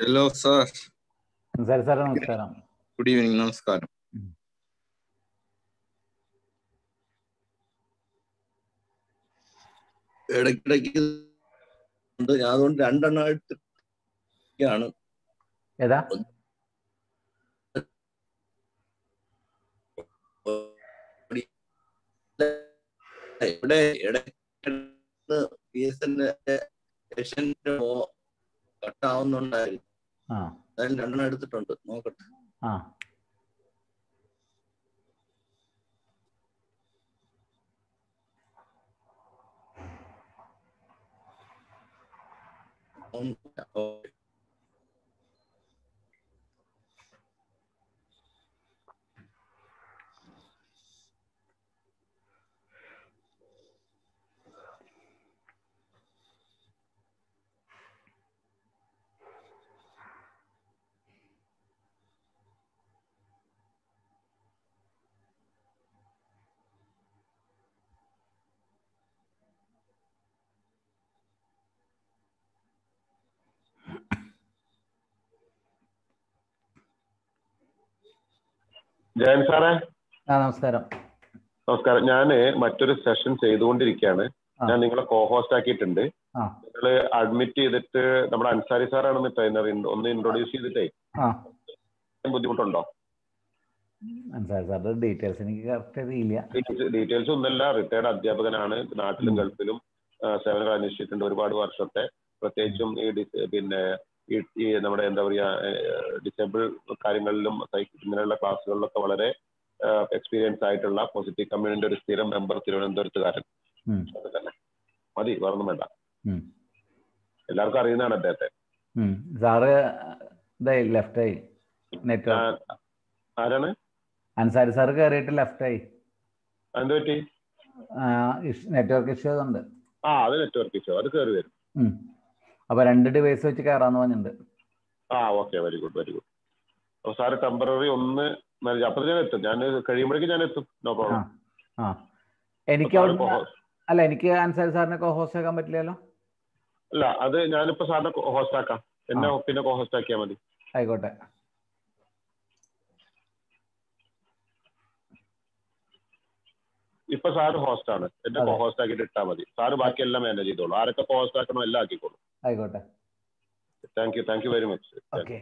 Hello sir sir സാറേ നമസ്കാരം good evening നമസ്കാരം ഉം. ഇടയ്ക്കിടയ്ക്ക് ഉണ്ട്. ഞാൻ അതുകൊണ്ട് രണ്ടെണ്ണമായിട്ട് ആണ് ഏതാ ഇവിടെ ഇടയ്ക്ക് പി എസ് എന്റെ കട്ടാവുന്നുണ്ടായിരുന്നു ആ അതായത് രണ്ടെണ്ണം എടുത്തിട്ടുണ്ട് നോക്കട്ടെ ആ ഒന്ന് ഓക്കേ. ജയൻ സാറേ ആ നമസ്കാരം നമസ്കാരം ഞാന് മറ്റൊരു സെഷൻ ചെയ്തുകൊണ്ടിരിക്കുകയാണ് ആ. ഞാൻ നിങ്ങളെ കോ ഹോസ്റ്റ് ആക്കിയിട്ടുണ്ട് ആ നിങ്ങൾ അഡ്മിറ്റ് ചെയ്തിട്ട് നമ്മുടെ അൻസാരി സാറാണെന്ന് ട്രെയിനർ ഒന്ന് ഇൻട്രൊഡ്യൂസ് ചെയ്തിട്ടേ ആ ബുദ്ധിമുട്ടുണ്ടോ മനസ്സിലായി സാറിന്റെ ഡീറ്റെയിൽസ് എനിക്ക് കറക്റ്റ് അറിയില്ല ഡീറ്റെയിൽസ് ഒന്നല്ല റിട്ടയർഡ് അധ്യാപകനാണ് നാട്ടിലും ഉം. ഗൾഫിലും ആ, സേവനം അനുഷ്ഠിച്ചിട്ടുണ്ട് ഒരുപാട് വർഷത്തെ പ്രത്യേകിച്ചും ഈ ഡിസ് പിന്നെ ഈ ഈ നമ്മുടെ എന്താ പറയാ ഡിസേബിൾ കാര്യങ്ങളിലും സൈ- ഇങ്ങനെയുള്ള ക്ലാസ്സുകളിലൊക്കെ വളരെ എക്സ്പീരിയൻസ് ആയിട്ടുള്ള പോസിറ്റീവ് കമ്മ്യൂണിന്റെ ഒരു സ്ഥിരം മെമ്പർ തിരുവനന്തപുരത്തുകാരൻ ഉം, അത് തന്നെ മതി വേറൊന്നും വേണ്ട ഉം, എല്ലാവർക്കും അറിയുന്നതാണ് അദ്ദേഹത്തെ ഉം. സാറ് ഇതായി ലെഫ്റ്റ് ആയി നെറ്റ്വർക്ക് ഞാൻ- ആരാണ് അൻസാരി സാറ് കയറിയിട്ട് ലെഫ്റ്റ് ആയി എന്ത് പറ്റി നെറ്റ്വർക്ക് ഇഷ്യൂ ഉണ്ട് ആ അത് നെറ്റ്വർക്ക് ഇഷ്യൂ അത് കയറി വരും ഉം. അപ്പൊ രണ്ട് ഡിവൈസ് വെച്ച് കയറാന്ന് പറഞ്ഞിട്ടുണ്ട് ആ okay very good very good അപ്പോൾ സാറ് ടെമ്പററി ഒന്ന് manage- അപ്പോൾ ഞാൻ എത്തും ഞാൻ കഴിയുമ്പോഴേക്കും ഞാൻ എത്തും നോ ആ പ്രോബ്ലം ആ എനിക്ക് അവിടെ അല്ല എനിക്ക് അൻസാരി സാറിനെ കോ ഹോസ്റ്റ് ആക്കാൻ പറ്റില്ലല്ലോ അല്ല അത് ഞാനിപ്പോ സാറിനെ ഹോസ്റ്റ് ആക്കാം എന്നെ ആ. പിന്നെ കോ ഹോസ്റ്റ് ആക്കിയാൽ മതി ആയിക്കോട്ടെ ഇപ്പൊ സാറ് ഹോസ്റ്റ് ആണ് എന്നെ അതെ. കോ ഹോസ്റ്റ് ആക്കിയിട്ട് ഇട്ടാൽ മതി സാറ് ബാക്കി എല്ലാം മാനേജ് ചെയ്തോളൂ ആരൊക്കെ കോ ഹോസ്റ്റ് ആക്കണോ എല്ലാം ആക്കിക്കോളൂ ആയിക്കോട്ടെ thank you thank you very much okay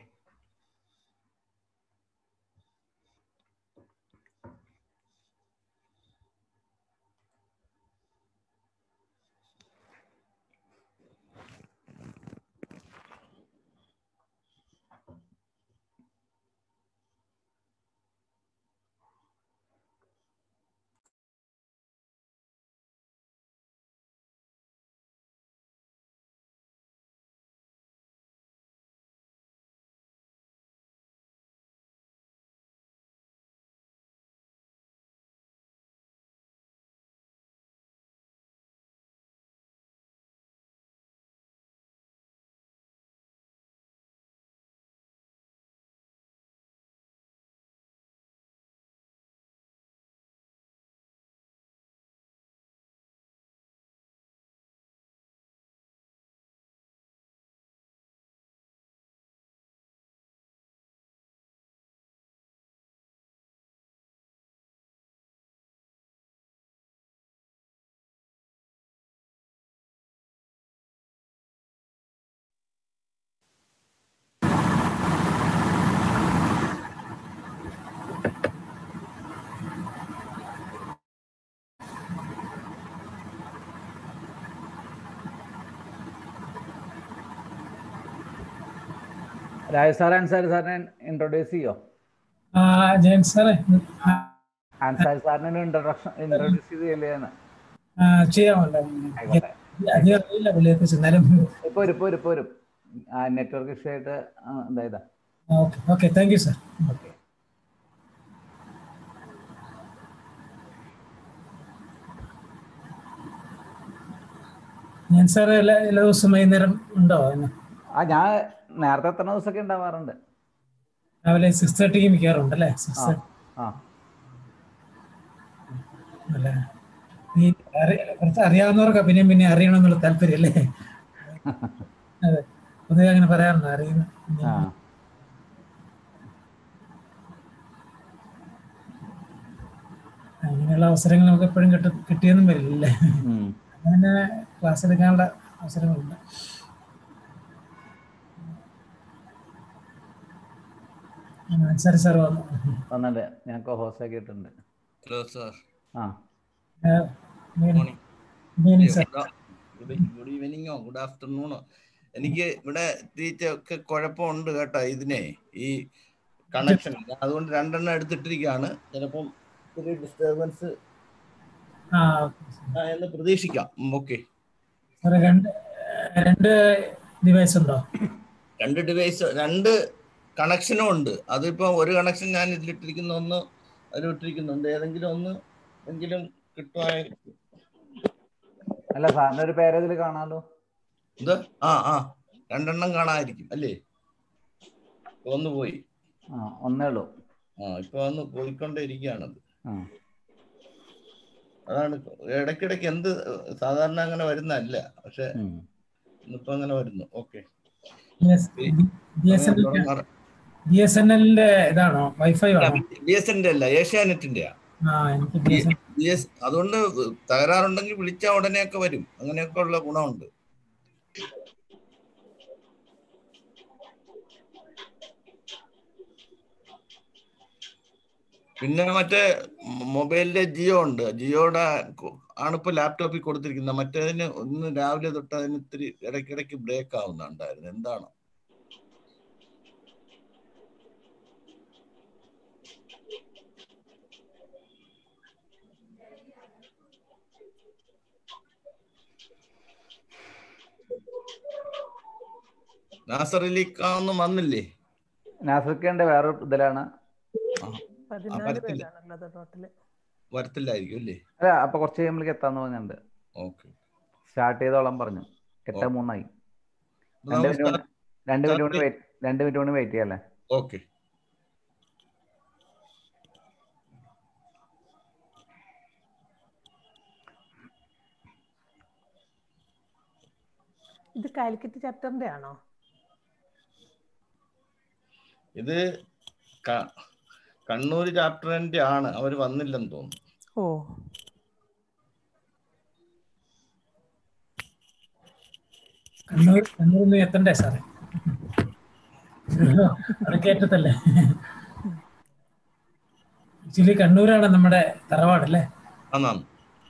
Raj sir Ansari സാറിനെ ഇൻട്രൊഡ്യൂസ് ചെയ്യോ ആ, ജയൻ സാറേ ആ, അൻസാരി സാറിനെ ഇൻട്രൊഡക്ഷൻ ഇൻട്രൊഡ്യൂസ് ചെയ്യല്ലേ ആ, ചെയ്യാമല്ലോ ആയിക്കോട്ടെ അധികം അറിയില്ല പുള്ളിയെക്കുറിച്ച് എന്നാലും ഇപ്പൊ വരും ഇപ്പൊ വരും ഇപ്പൊ വരും ആ നെറ്റ്വർക്ക് ഇഷ്യൂ ആയിട്ട് ആ, ഇതായതാ okay okay thank you sir okay ഞാൻ സാറ് എല്ലാ എല്ലാ ദിവസവും വൈകുന്നേരം ഉണ്ടോ എന്നെ ആ ഞാൻ നേരത്തെ എത്ര ദിവസമൊക്കെ ഉണ്ടാവാറുണ്ട് രാവിലെ സിക്സ് തേർട്ടിക്ക് മിക്കാറുണ്ട് അല്ലേ ആ സിക്സ് ആ അല്ലേ ഈ അറി- കുറച്ച് അറിയാവുന്നവർക്ക് പിന്നെ പിന്നെ അറിയണമെന്നുള്ള താല്പര്യം അല്ലേ അതെ പൊതുവെ അങ്ങനെ പറയാറുണ്ട് അറിയുന്ന ആ അങ്ങനെയുള്ള അവസരങ്ങൾ നമുക്ക് എപ്പോഴും കിട്ട കിട്ടിയെന്നും വരില്ലേ ഉം. അങ്ങനെ ക്ലാസ് എടുക്കാനുള്ള അവസരങ്ങളുണ്ട് സരി സാർ വന്നു വന്നിട്ട് ഞാൻ ഹോസ്റ്റ് ആക്കിയിട്ടുണ്ട് ഹലോ സാർ ആ മോർണിംഗ് ഈവനിങ് സാർ ഗുഡ് ഈവനിങ്ങോ ഗുഡ് ആഫ്റ്റർനൂണോ എനിക്ക് ഇവിടെ തീറ്റ ഒക്കെ കുഴപ്പമുണ്ട് കേട്ടോ ഇതിനെ ഈ കണക്ഷൻ അതുകൊണ്ട് രണ്ടെണ്ണം എടുത്തിട്ടിരിക്കുകയാണ് ചിലപ്പം ചെറിയ ഡിസ്റ്റർബൻസ് ആ ഓക്കെ സാർ എന്ന് പ്രതീക്ഷിക്കാം ഓക്കെ സാറേ രണ്ട് രണ്ട് ഡിവൈസ് ഉണ്ടോ രണ്ട് ഡിവൈസ് രണ്ട് കണക്ഷനും ഉണ്ട് അതിപ്പോ ഒരു കണക്ഷൻ ഞാൻ ഇതിലിട്ടിരിക്കുന്ന ഒന്ന് അതിലിട്ടിരിക്കുന്നുണ്ട് ഏതെങ്കിലും ഒന്ന് എങ്കിലും കിട്ടുമായി അല്ല സാറിന്റെ ഒരു പേര് ഇതിൽ കാണാലോ ഇത് ആ ആ രണ്ടെണ്ണം കാണാതിരിക്കും അല്ലേ ഒന്ന് പോയി ആ ഒന്നേ ഉള്ളൂ ആ ഇപ്പൊ ഒന്ന് പോയിക്കൊണ്ടേ ഇരിക്കുകയാണത് ആ അതാണ് ഇടയ്ക്കിടയ്ക്ക് എന്ത് സാധാരണ അങ്ങനെ വരുന്നതല്ല പക്ഷെ ഉം. ഇന്നിപ്പോ അങ്ങനെ വരുന്നു okay B S N B S N എല്ലിന്റെ ഇതാണോ വൈഫൈ ആണോ ബി എസ് എന്റെ അല്ല ഏഷ്യാനെറ്റിന്റെ ആ എനിക്ക് B S N B S അതുകൊണ്ട് തകരാറുണ്ടെങ്കിൽ വിളിച്ചാൽ ഉടനെയൊക്കെ വരും അങ്ങനെയൊക്കെ ഉള്ള ഗുണമുണ്ട് പിന്നെ മറ്റേ മൊബൈലിലെ ജിയോ ഉണ്ട് ജിയോയുടെ കൊ- ആണിപ്പോ ലാപ്ടോപ്പിൽ കൊടുത്തിരിക്കുന്നത് മറ്റേതിന് ഒന്ന് രാവിലെ തൊട്ട് അതിന് ഇത്തിരി ഇടയ്ക്കിടയ്ക്ക് ബ്രേക്ക് ആവുന്നുണ്ടായിരുന്നു എന്താണ് നാസർ അലിക്കാന്നും വന്നില്ലേ നാസർക്കേണ്ട വേറെ ഇതിലാണ് പതിനാല് പരത്തില്ല. പേരാണുള്ളത് ടോട്ടല് വരത്തില്ലായിരിക്കും അല്ലേ അല്ല അപ്പൊ കുറച്ച് കഴിയുമ്പോഴേക്ക് എത്താന്ന് പറഞ്ഞിട്ടുണ്ട് ഓക്കെ സ്റ്റാർട്ട് ചെയ്തോളം പറഞ്ഞു എട്ട് ഓ. മൂന്നായി രണ്ട് മിനിറ്റ് കൊണ്ട് രണ്ട് മിനിറ്റ് കൊണ്ട് വെയിറ്റ് രണ്ട് മിനിറ്റ് കൊണ്ട് വെയിറ്റ് ചെയ്യാല്ലേ ഓക്കെ ഇത് കാലിക്കറ്റ് ചാപ്റ്ററിന്റെ ആണോ ഇത് ക- കണ്ണൂർ ചാപ്റ്ററിന്റെ ആണ് അവർ വന്നില്ലെന്ന് തോന്നുന്നു ഓ കണ്ണൂർ കണ്ണൂരിൽ നിന്ന് എത്തണ്ടേ സാറേ അടക്കേറ്റത്തല്ലേ ആക്ച്വലി കണ്ണൂരാണ് നമ്മുടെ തറവാടല്ലേ അന്നാണ്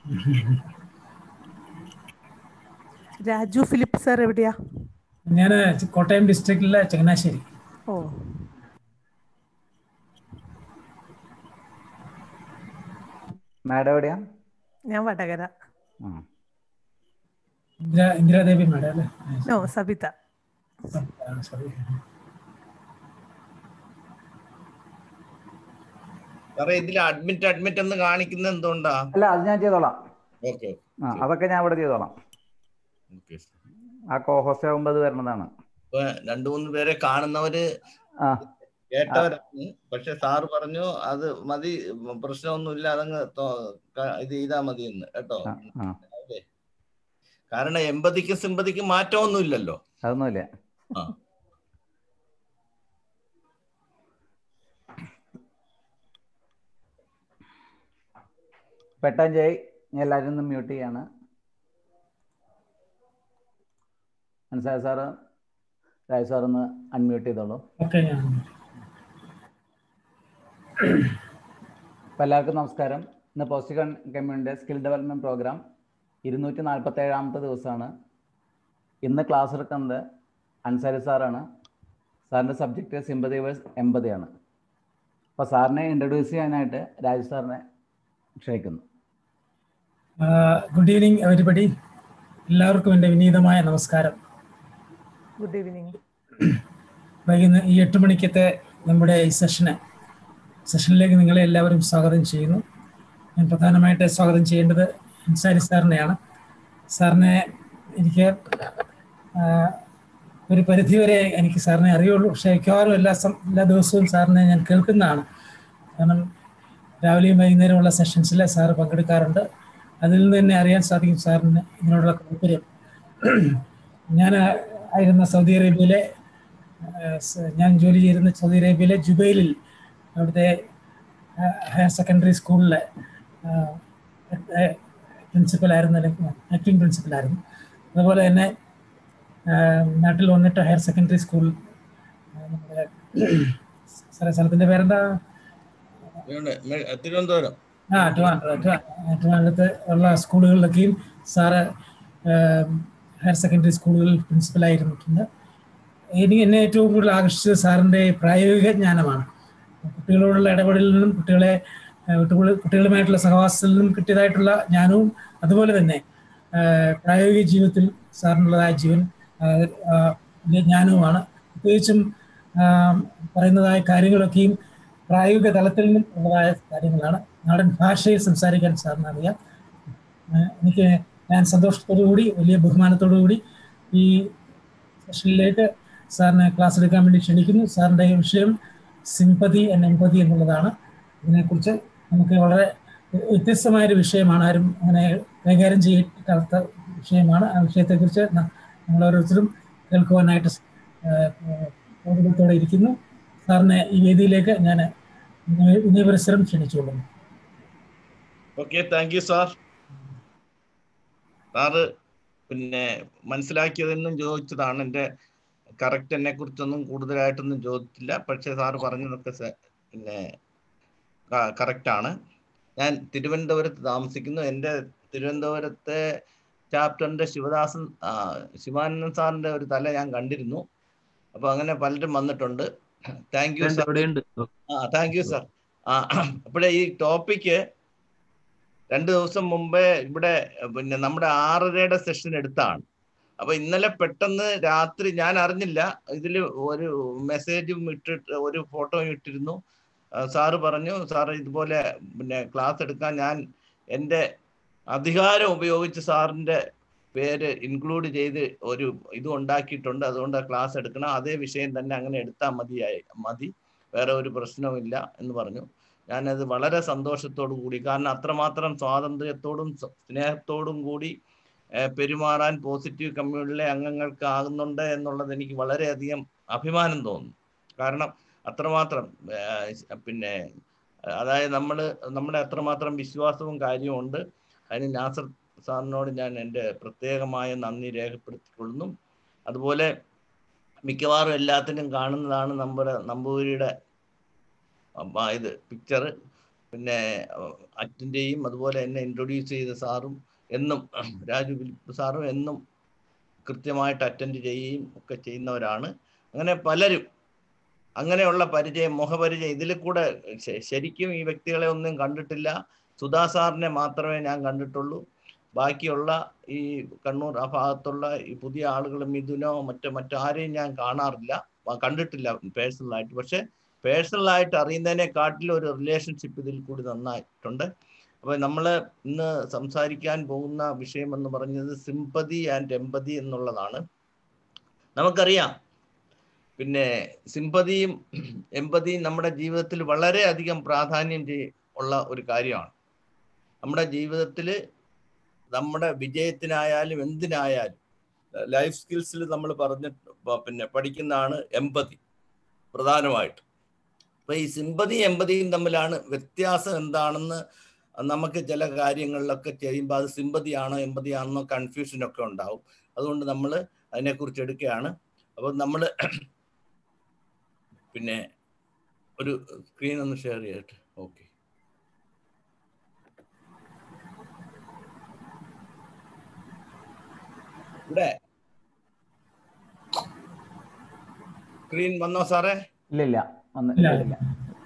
രാജു ഫിലിപ്പ് സാർ എവിടെയാ ഞാൻ കോട്ടയം ഡിസ്ട്രിക്റ്റിലെ ചങ്ങനാശ്ശേരി ഓ മാഡം എവിടെയാ ഞാൻ വടകര ആ ഇന്ദിര ഇന്ദിരാദേവി മേഡം അല്ലേ നോ സബിത സോറി സാറേ ഇതിൽ അഡ്മിറ്റ് അഡ്മിറ്റ് എന്ന് കാണിക്കുന്നത് എന്തുകൊണ്ടാ അല്ല അത് ഞാൻ ചെയ്തോളാം ഓക്കെ ആ അതൊക്കെ ഞാൻ ഇവിടെ ചെയ്തോളാം ഓക്കെ ആ കോഹോസ്റ്റ് ആകുമ്പോൾ അത് വരണതാണ് ഇപ്പൊ രണ്ടു മൂന്ന് പേരെ കാണുന്നവര് ആ കേട്ടവരാണ് പക്ഷെ സാറ് പറഞ്ഞു അത് മതി പ്രശ്നമൊന്നുമില്ല അതങ്ങ് തോ- ക- ഇത് ചെയ്താ മതി എന്ന് കേട്ടോ ആ ആ അതെ. കാരണം എൺപതിക്കും സിമ്പതിക്കും മാറ്റമൊന്നുമില്ലല്ലോ അതൊന്നുമില്ല ആ പെട്ടാഞ്ചായി ഞാൻ എല്ലാവരും ഒന്ന് മ്യൂട്ട് ചെയ്യാണ് മനസ്സിലായ സാറ് രാജ് സാർ ഒന്ന് അൺമ്യൂട്ട് ചെയ്തോളൂ ഓക്കെ ഞാൻ അപ്പോൾ എല്ലാവർക്കും നമസ്കാരം ഇന്ന് പോസ്റ്റ് കമ്മ്യൂണിൻ്റെ സ്കിൽ ഡെവലപ്മെൻറ്റ് പ്രോഗ്രാം ഇരുന്നൂറ്റി നാൽപ്പത്തി ഏഴാമത്തെ ദിവസമാണ് ഇന്ന് ക്ലാസ് എടുക്കുന്നത് അൻസാരി സാറാണ് സാറിൻ്റെ സബ്ജക്റ്റ് സിമ്പതി വേഴ്സ് എൺപതിയാണ് അപ്പോൾ സാറിനെ ഇൻട്രൊഡ്യൂസ് ചെയ്യാനായിട്ട് രാജ് സാറിനെ ക്ഷണിക്കുന്നു ഗുഡ് ഈവനിങ് എവരിബഡി എല്ലാവർക്കും എൻ്റെ വിനീതമായ നമസ്കാരം ഗുഡ് ഈവനിങ് വൈകുന്ന ഈ എട്ട് മണിക്കത്തെ നമ്മുടെ ഈ സെഷന് സെഷനിലേക്ക് നിങ്ങളെ എല്ലാവരും സ്വാഗതം ചെയ്യുന്നു ഞാൻ പ്രധാനമായിട്ട് സ്വാഗതം ചെയ്യേണ്ടത് അൻസാരി സാറിനെയാണ് സാറിനെ എനിക്ക് ആ, ഒരു പരിധിവരെ എനിക്ക് സാറിനെ അറിയുള്ളൂ പക്ഷേ മിക്കവാറും എല്ലാ സം എല്ലാ ദിവസവും സാറിനെ ഞാൻ കേൾക്കുന്നതാണ് കാരണം രാവിലെയും വൈകുന്നേരമുള്ള സെഷൻസിൽ സാറ് പങ്കെടുക്കാറുണ്ട് അതിൽ നിന്ന് തന്നെ അറിയാൻ സാധിക്കും സാറിന് ഇതിനോടുള്ള താല്പര്യം ഞാൻ ആയിരുന്ന സൗദി അറേബ്യയിലെ ഏഹ് സ- ഞാൻ ജോലി ചെയ്തിരുന്ന സൗദി അറേബ്യയിലെ ജുബൈലിൽ അവിടുത്തെ ഏഹ് ഹയർ സെക്കൻഡറി സ്കൂളിലെ പ്രിൻസിപ്പലായിരുന്നു ആക്ടിംഗ് പ്രിൻസിപ്പലായിരുന്നു അതുപോലെ തന്നെ ഏഹ് നാട്ടിൽ വന്നിട്ട് ഹയർ സെക്കൻഡറി സ്കൂൾ ഏഹ് നമ്മുടെ സാറേ സ്ഥലത്തിൻ്റെ പേരെന്താ ഇവിടെ മെ- തിരുവനന്തപുരം ആ ട്രിവാൻഡ്രം ട്രിവാ- ട്രിവാൻഡ്രത്ത് ഉള്ള സ്കൂളുകളിലൊക്കെയും സാറ് ഏഹ്, ഹയർ സെക്കൻഡറി സ്കൂളുകളിൽ പ്രിൻസിപ്പലായിരുന്നിട്ടുണ്ട് എനിക്ക് എന്നെ ഏറ്റവും കൂടുതൽ ആകർഷിച്ചത് സാറിൻ്റെ പ്രായോഗിക ജ്ഞാനമാണ് കുട്ടികളോടുള്ള ഇടപെടലിൽ നിന്നും കുട്ടികളെ ഏഹ്, കുട്ടികൾ- കുട്ടികളുമായിട്ടുള്ള സഹവാസത്തിൽ നിന്നും കിട്ടിയതായിട്ടുള്ള ജ്ഞാനവും അതുപോലെ തന്നെ ഏഹ്, പ്രായോഗിക ജീവിതത്തിൽ സാറിനുള്ളതായ ജീവൻ ആഹ്, ആഹ്, വലിയ ജ്ഞാനവുമാണ് പ്രത്യേകിച്ചും ആഹ്, പറയുന്നതായ കാര്യങ്ങളൊക്കെയും പ്രായോഗിക തലത്തിൽ നിന്നും ഉള്ളതായ കാര്യങ്ങളാണ് നാടൻ ഭാഷയിൽ സംസാരിക്കാൻ സാറിന് അറിയാം ഏഹ് എനിക്ക് ഞാൻ സന്തോഷത്തോടു കൂടി വലിയ ബഹുമാനത്തോടു കൂടി ഈ സെഷനിലേക്ക് സാറിനെ ക്ലാസ് എടുക്കാൻ വേണ്ടി ക്ഷണിക്കുന്നു സാറിൻ്റെ വിഷയം സിമ്പതി ആൻഡ് എമ്പതി എന്നുള്ളതാണ് ഇതിനെക്കുറിച്ച് നമുക്ക് വളരെ വ്യത്യസ്തമായൊരു വിഷയമാണ് ആരും അങ്ങനെ കൈകാര്യം ചെയ്യാത്ത വിഷയമാണ് ആ വിഷയത്തെക്കുറിച്ച് ന- നമ്മൾ ഓരോരുത്തരും കേൾക്കുവാനായിട്ട് സ്- ഏഹ് ഏഹ് കൗതുകത്തോടെ ഇരിക്കുന്നു സാറിനെ ഈ വേദിയിലേക്ക് ഞാൻ വിനയപരിസരം ക്ഷണിച്ചുകൊള്ളുന്നു okay thank you sir sir പിന്നെ മനസ്സിലാക്കിയതെന്നും ചോദിച്ചതാണ് എൻ്റെ കറക്റ്റ് എന്നെ കുറിച്ചൊന്നും കൂടുതലായിട്ടൊന്നും ചോദിച്ചില്ല പക്ഷേ സാറ് പറഞ്ഞതൊക്കെ സ- പിന്നെ കറക്റ്റാണ് ഞാൻ തിരുവനന്തപുരത്ത് താമസിക്കുന്നു എൻ്റെ തിരുവനന്തപുരത്തെ ചാപ്റ്ററിൻ്റെ ശിവദാസൻ ആ, ശിവാനന്ദൻ സാറിൻ്റെ ഒരു തല ഞാൻ കണ്ടിരുന്നു അപ്പോൾ അങ്ങനെ പലരും വന്നിട്ടുണ്ട് താങ്ക് യു സാർ ഇവിടെയുണ്ട് ആ താങ്ക് യു സാർ ആ അപ്പോഴേ ഈ ടോപ്പിക്ക് രണ്ട് ദിവസം മുമ്പേ ഇവിടെ പിന്നെ നമ്മുടെ ആറരയുടെ സെഷൻ എടുത്താണ് അപ്പൊ ഇന്നലെ പെട്ടെന്ന് രാത്രി ഞാൻ അറിഞ്ഞില്ല ഇതിൽ ഒരു മെസ്സേജും ഇട്ടിട്ട് ഒരു ഫോട്ടോയും ഇട്ടിരുന്നു ആ, സാറ് പറഞ്ഞു സാറ് ഇതുപോലെ പിന്നെ ക്ലാസ് എടുക്കാൻ ഞാൻ എൻ്റെ അധികാരം ഉപയോഗിച്ച് സാറിൻ്റെ പേര് ഇൻക്ലൂഡ് ചെയ്ത് ഒരു ഇത് ഉണ്ടാക്കിയിട്ടുണ്ട് അതുകൊണ്ട് ആ ക്ലാസ് എടുക്കണം അതേ വിഷയം തന്നെ അങ്ങനെ എടുത്താൽ മതിയായി മതി വേറെ ഒരു പ്രശ്നവുമില്ല എന്ന് പറഞ്ഞു ഞാനത് വളരെ സന്തോഷത്തോടു കൂടി കാരണം അത്രമാത്രം സ്വാതന്ത്ര്യത്തോടും സ- സ്നേഹത്തോടും കൂടി ഏഹ്, പെരുമാറാൻ പോസിറ്റീവ് കമ്മ്യൂണിറ്റിയിലെ അംഗങ്ങൾക്ക് ആകുന്നുണ്ട് എന്നുള്ളത് എനിക്ക് വളരെയധികം അഭിമാനം തോന്നുന്നു കാരണം അത്രമാത്രം ഏഹ്, പിന്നെ അതായത് നമ്മൾ നമ്മുടെ അത്രമാത്രം വിശ്വാസവും കാര്യവും ഉണ്ട് അതിന് നാസർ സാറിനോട് ഞാൻ എൻ്റെ പ്രത്യേകമായ നന്ദി രേഖപ്പെടുത്തിക്കൊള്ളുന്നു അതുപോലെ മിക്കവാറും എല്ലാത്തിനും കാണുന്നതാണ് നമ്മുടെ നമ്പൂതിരിയുടെ അപ്പ ഇത് പിക്ചർ പിന്നെ അറ്റൻ്റെയും അതുപോലെ എന്നെ ഇൻട്രൊഡ്യൂസ് ചെയ്ത സാറും എന്നും രാജു ഫിലിപ്പ് സാറും എന്നും കൃത്യമായിട്ട് അറ്റൻഡ് ചെയ്യുകയും ഒക്കെ ചെയ്യുന്നവരാണ് അങ്ങനെ പലരും അങ്ങനെയുള്ള പരിചയം മുഖപരിചയം ഇതിൽ കൂടെ ശ- ശരിക്കും ഈ വ്യക്തികളെ ഒന്നും കണ്ടിട്ടില്ല സുധാ സാറിനെ മാത്രമേ ഞാൻ കണ്ടിട്ടുള്ളൂ ബാക്കിയുള്ള ഈ കണ്ണൂർ ആ ഭാഗത്തുള്ള ഈ പുതിയ ആളുകൾ മിഥുനോ മറ്റോ മറ്റാരെയും ഞാൻ കാണാറില്ല ആ, കണ്ടിട്ടില്ല പേഴ്സണലായിട്ട് പക്ഷെ പേഴ്സണലായിട്ട് അറിയുന്നതിനെക്കാട്ടിലും ഒരു റിലേഷൻഷിപ്പ് ഇതിൽ കൂടി നന്നായിട്ടുണ്ട് അപ്പോൾ നമ്മൾ ഇന്ന് സംസാരിക്കാൻ പോകുന്ന വിഷയം എന്ന് പറഞ്ഞത് സിമ്പതി ആൻഡ് എമ്പതി എന്നുള്ളതാണ് നമുക്കറിയാം പിന്നെ സിമ്പതിയും എമ്പതിയും നമ്മുടെ ജീവിതത്തിൽ വളരെയധികം പ്രാധാന്യം ചെയ് ഉള്ള ഒരു കാര്യമാണ് നമ്മുടെ ജീവിതത്തിൽ നമ്മുടെ വിജയത്തിനായാലും എന്തിനായാലും ലൈഫ് സ്കിൽസിൽ നമ്മൾ പറഞ്ഞ പിന്നെ പഠിക്കുന്നതാണ് എമ്പതി പ്രധാനമായിട്ട് അപ്പൊ ഈ സിമ്പതി എമ്പതിയും തമ്മിലാണ് വ്യത്യാസം എന്താണെന്ന് നമുക്ക് ചില കാര്യങ്ങളിലൊക്കെ ചെയ്യുമ്പോൾ അത് സിമ്പതിയാണോ എമ്പതിയാണെന്നോ കൺഫ്യൂഷനൊക്കെ ഉണ്ടാവും അതുകൊണ്ട് നമ്മൾ അതിനെക്കുറിച്ച് എടുക്കുകയാണ് അപ്പോൾ നമ്മൾ പിന്നെ ഒരു സ്ക്രീൻ ഒന്ന് ഷെയർ ചെയ്യട്ടെ ഓക്കെ ഇവിടെ സ്ക്രീൻ വന്നോ സാറേ ഇല്ല ഇല്ല വന്ന് ഇല്ല. ഇല്ല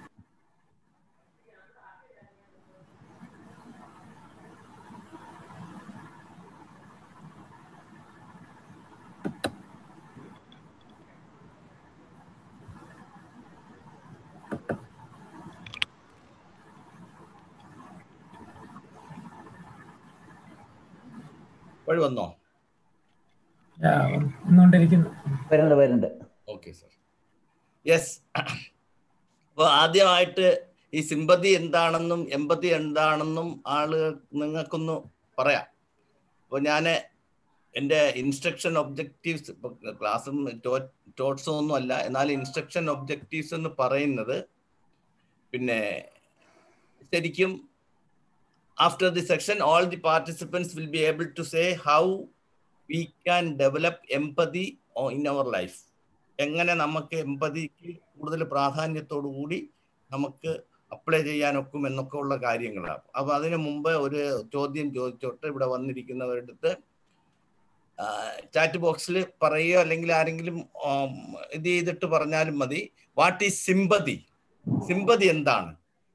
വഴി വന്നോ ആ, വന്നുകൊണ്ടിരിക്കുന്നു വരുന്നുണ്ട് വരുന്നുണ്ട് ഓക്കെ സാർ യെസ് അപ്പോൾ ആദ്യമായിട്ട് ഈ സിമ്പതി എന്താണെന്നും എമ്പതി എന്താണെന്നും ആളുകൾ നിങ്ങൾക്കൊന്ന് പറയാം അപ്പോൾ ഞാൻ എൻ്റെ ഇൻസ്ട്രക്ഷൻ ഒബ്ജക്റ്റീവ്സ് ക്ലാസ്സും ടോട്ട്സും ഒന്നും അല്ല എന്നാൽ ഇൻസ്ട്രക്ഷൻ ഒബ്ജക്റ്റീവ്സ് എന്ന് പറയുന്നത് പിന്നെ ശരിക്കും after the section all the participants will be able to say how we can develop empathy in our life എങ്ങനെ നമുക്ക് എംപതിക്ക് കൂടുതൽ പ്രാധാന്യത്തോടു കൂടി നമുക്ക് അപ്ലൈ ചെയ്യാനൊക്കും എന്നൊക്കെ ഉള്ള കാര്യങ്ങളാണ് അപ്പൊ അതിനു മുമ്പ് ഒരു ചോദ്യം ചോദിച്ചോട്ട് ഇവിടെ വന്നിരിക്കുന്നവരുടെ അടുത്ത് ചാറ്റ് ബോക്സിൽ പറയുകയോ അല്ലെങ്കിൽ ആരെങ്കിലും ആം, ഇത് ചെയ്തിട്ട് പറഞ്ഞാലും മതി വാട്ട് ഈസ് സിമ്പതി സിമ്പതി എന്താണ്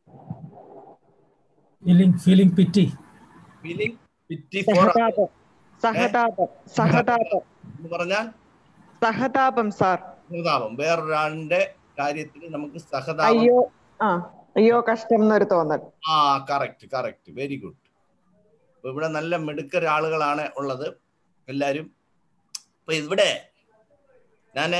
feeling feeling pity feeling pity for സഹതാപം സഹതാപം സഹതാപം എന്ന് പറഞ്ഞാൽ സഹതാപം സാർ സഹതാപം വേറൊരാളിന്റെ കാര്യത്തിൽ നമുക്ക് സഹതാപം അയ്യോ ആ അയ്യോ കഷ്ടം എന്നൊരു തോന്നൽ ആ കറക്റ്റ് കറക്റ്റ് വെരി ഗുഡ് ഇവിടെ നല്ല മിടുക്കർ ആളുകളാണ് ഉള്ളത് എല്ലാവരും ഇപ്പൊ ഇവിടെ ഞാൻ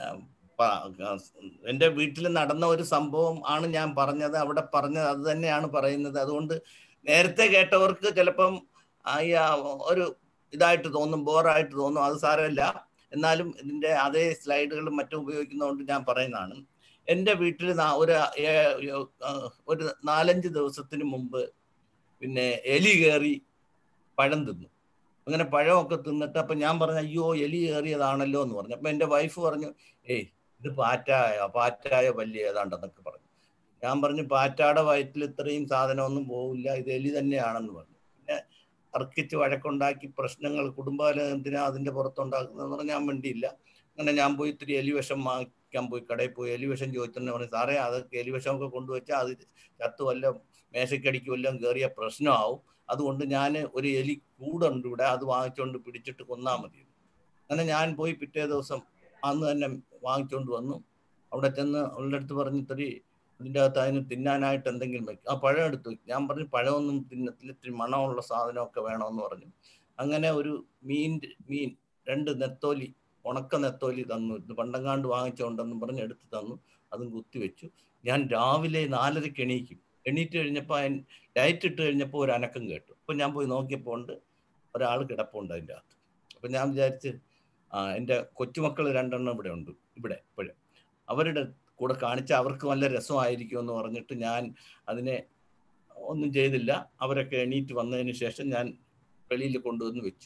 എൻ്റെ വീട്ടിൽ നടന്ന ഒരു സംഭവം ആണ് ഞാൻ പറഞ്ഞത് അവിടെ പറഞ്ഞത് അത് തന്നെയാണ് പറയുന്നത് അതുകൊണ്ട് നേരത്തെ കേട്ടവർക്ക് ചിലപ്പം ആ, ഈ, ആ, ഒരു ഇതായിട്ട് തോന്നും ബോറായിട്ട് തോന്നും അത് സാരമില്ല എന്നാലും ഇതിൻ്റെ അതേ സ്ലൈഡുകളും മറ്റും ഉപയോഗിക്കുന്നതുകൊണ്ട് ഞാൻ പറയുന്നതാണ് എൻ്റെ വീട്ടിൽ നാ- ഒരു ഏ- ഏ- ആ, ഒരു നാലഞ്ച് ദിവസത്തിന് മുമ്പ് പിന്നെ എലി കയറി പഴം തിന്നു അങ്ങനെ പഴമൊക്കെ തിന്നിട്ട് അപ്പം ഞാൻ പറഞ്ഞു അയ്യോ എലി കയറിയതാണല്ലോ എന്ന് പറഞ്ഞു അപ്പം എൻ്റെ വൈഫ് പറഞ്ഞു ഏയ് ഇത് പാറ്റായ പാറ്റായ വലിയ ഏതാണ്ടെന്നൊക്കെ പറഞ്ഞു ഞാൻ പറഞ്ഞു പാറ്റാടെ വയറ്റിൽ ഇത്രയും സാധനമൊന്നും പോവില്ല ഇത് എലി തന്നെയാണെന്ന് പറഞ്ഞു പിന്നെ തർക്കിച്ച് വഴക്കുണ്ടാക്കി പ്രശ്നങ്ങൾ കുടുംബകലഹത്തിനാ അതിൻ്റെ പുറത്തുണ്ടാക്കുന്നതെന്ന് പറഞ്ഞാൽ ഞാൻ വേണ്ടിയില്ല അങ്ങനെ ഞാൻ പോയി ഇത്തിരി എലിവിഷം വാങ്ങിക്കാൻ പോയി കടയിൽ പോയി എലിവിഷം ചോദിച്ചിട്ട് പറഞ്ഞു സാറേ അത് എലിവിഷമൊക്കെ കൊണ്ടുവച്ചാൽ അത് ചത്തു വല്ല മേശക്കടിക്ക് വല്ലതും കയറിയ പ്രശ്നമാവും അതുകൊണ്ട് ഞാൻ ഒരു എലി കൂടുണ്ട് ഇവിടെ അത് വാങ്ങിച്ചുകൊണ്ട് പിടിച്ചിട്ട് കൊന്നാൽ മതി അങ്ങനെ ഞാൻ പോയി പിറ്റേ ദിവസം അന്ന് തന്നെ വാങ്ങിച്ചുകൊണ്ട് വന്നു അവിടെ ചെന്ന് അവളുടെ അടുത്ത് പറഞ്ഞു ഇത്തിരി ഇതിൻ്റെ അകത്ത് അതിന് തിന്നാനായിട്ട് എന്തെങ്കിലും വെക്കും ആ പഴം എടുത്തു വെക്കും. ഞാൻ പറഞ്ഞു പഴമൊന്നും തിന്നത്തില്ല ഇത്തിരി മണമുള്ള സാധനമൊക്കെ വേണമെന്ന് പറഞ്ഞു അങ്ങനെ ഒരു മീൻ മീൻ രണ്ട് നെത്തോലി ഉണക്ക നെത്തോലി തന്നു ഇത് പണ്ടങ്ങാണ്ട് വാങ്ങിച്ചുകൊണ്ടെന്ന് പറഞ്ഞ് എടുത്ത് തന്നു അതും കുത്തിവെച്ചു ഞാൻ രാവിലെ നാലരയ്ക്ക് എണീക്കും എണീറ്റ് കഴിഞ്ഞപ്പോൾ അതിന് ലൈറ്റ് ഇട്ട് കഴിഞ്ഞപ്പോൾ ഒരു അനക്കം കേട്ടു അപ്പം ഞാൻ പോയി നോക്കിയപ്പോൾ ഉണ്ട് ഒരാൾ കിടപ്പുണ്ട് അതിൻ്റെ അകത്ത് അപ്പം ഞാൻ വിചാരിച്ച് ആ എൻ്റെ കൊച്ചുമക്കൾ രണ്ടെണ്ണം ഇവിടെ ഉണ്ട് ഇവിടെ ഇപ്പോഴും അവരുടെ കൂടെ കാണിച്ച അവർക്ക് നല്ല രസമായിരിക്കും എന്ന് പറഞ്ഞിട്ട് ഞാൻ അതിനെ ഒന്നും ചെയ്തില്ല അവരൊക്കെ എണീറ്റ് വന്നതിന് ശേഷം ഞാൻ വെളിയിൽ കൊണ്ടുവന്ന് വെച്ചു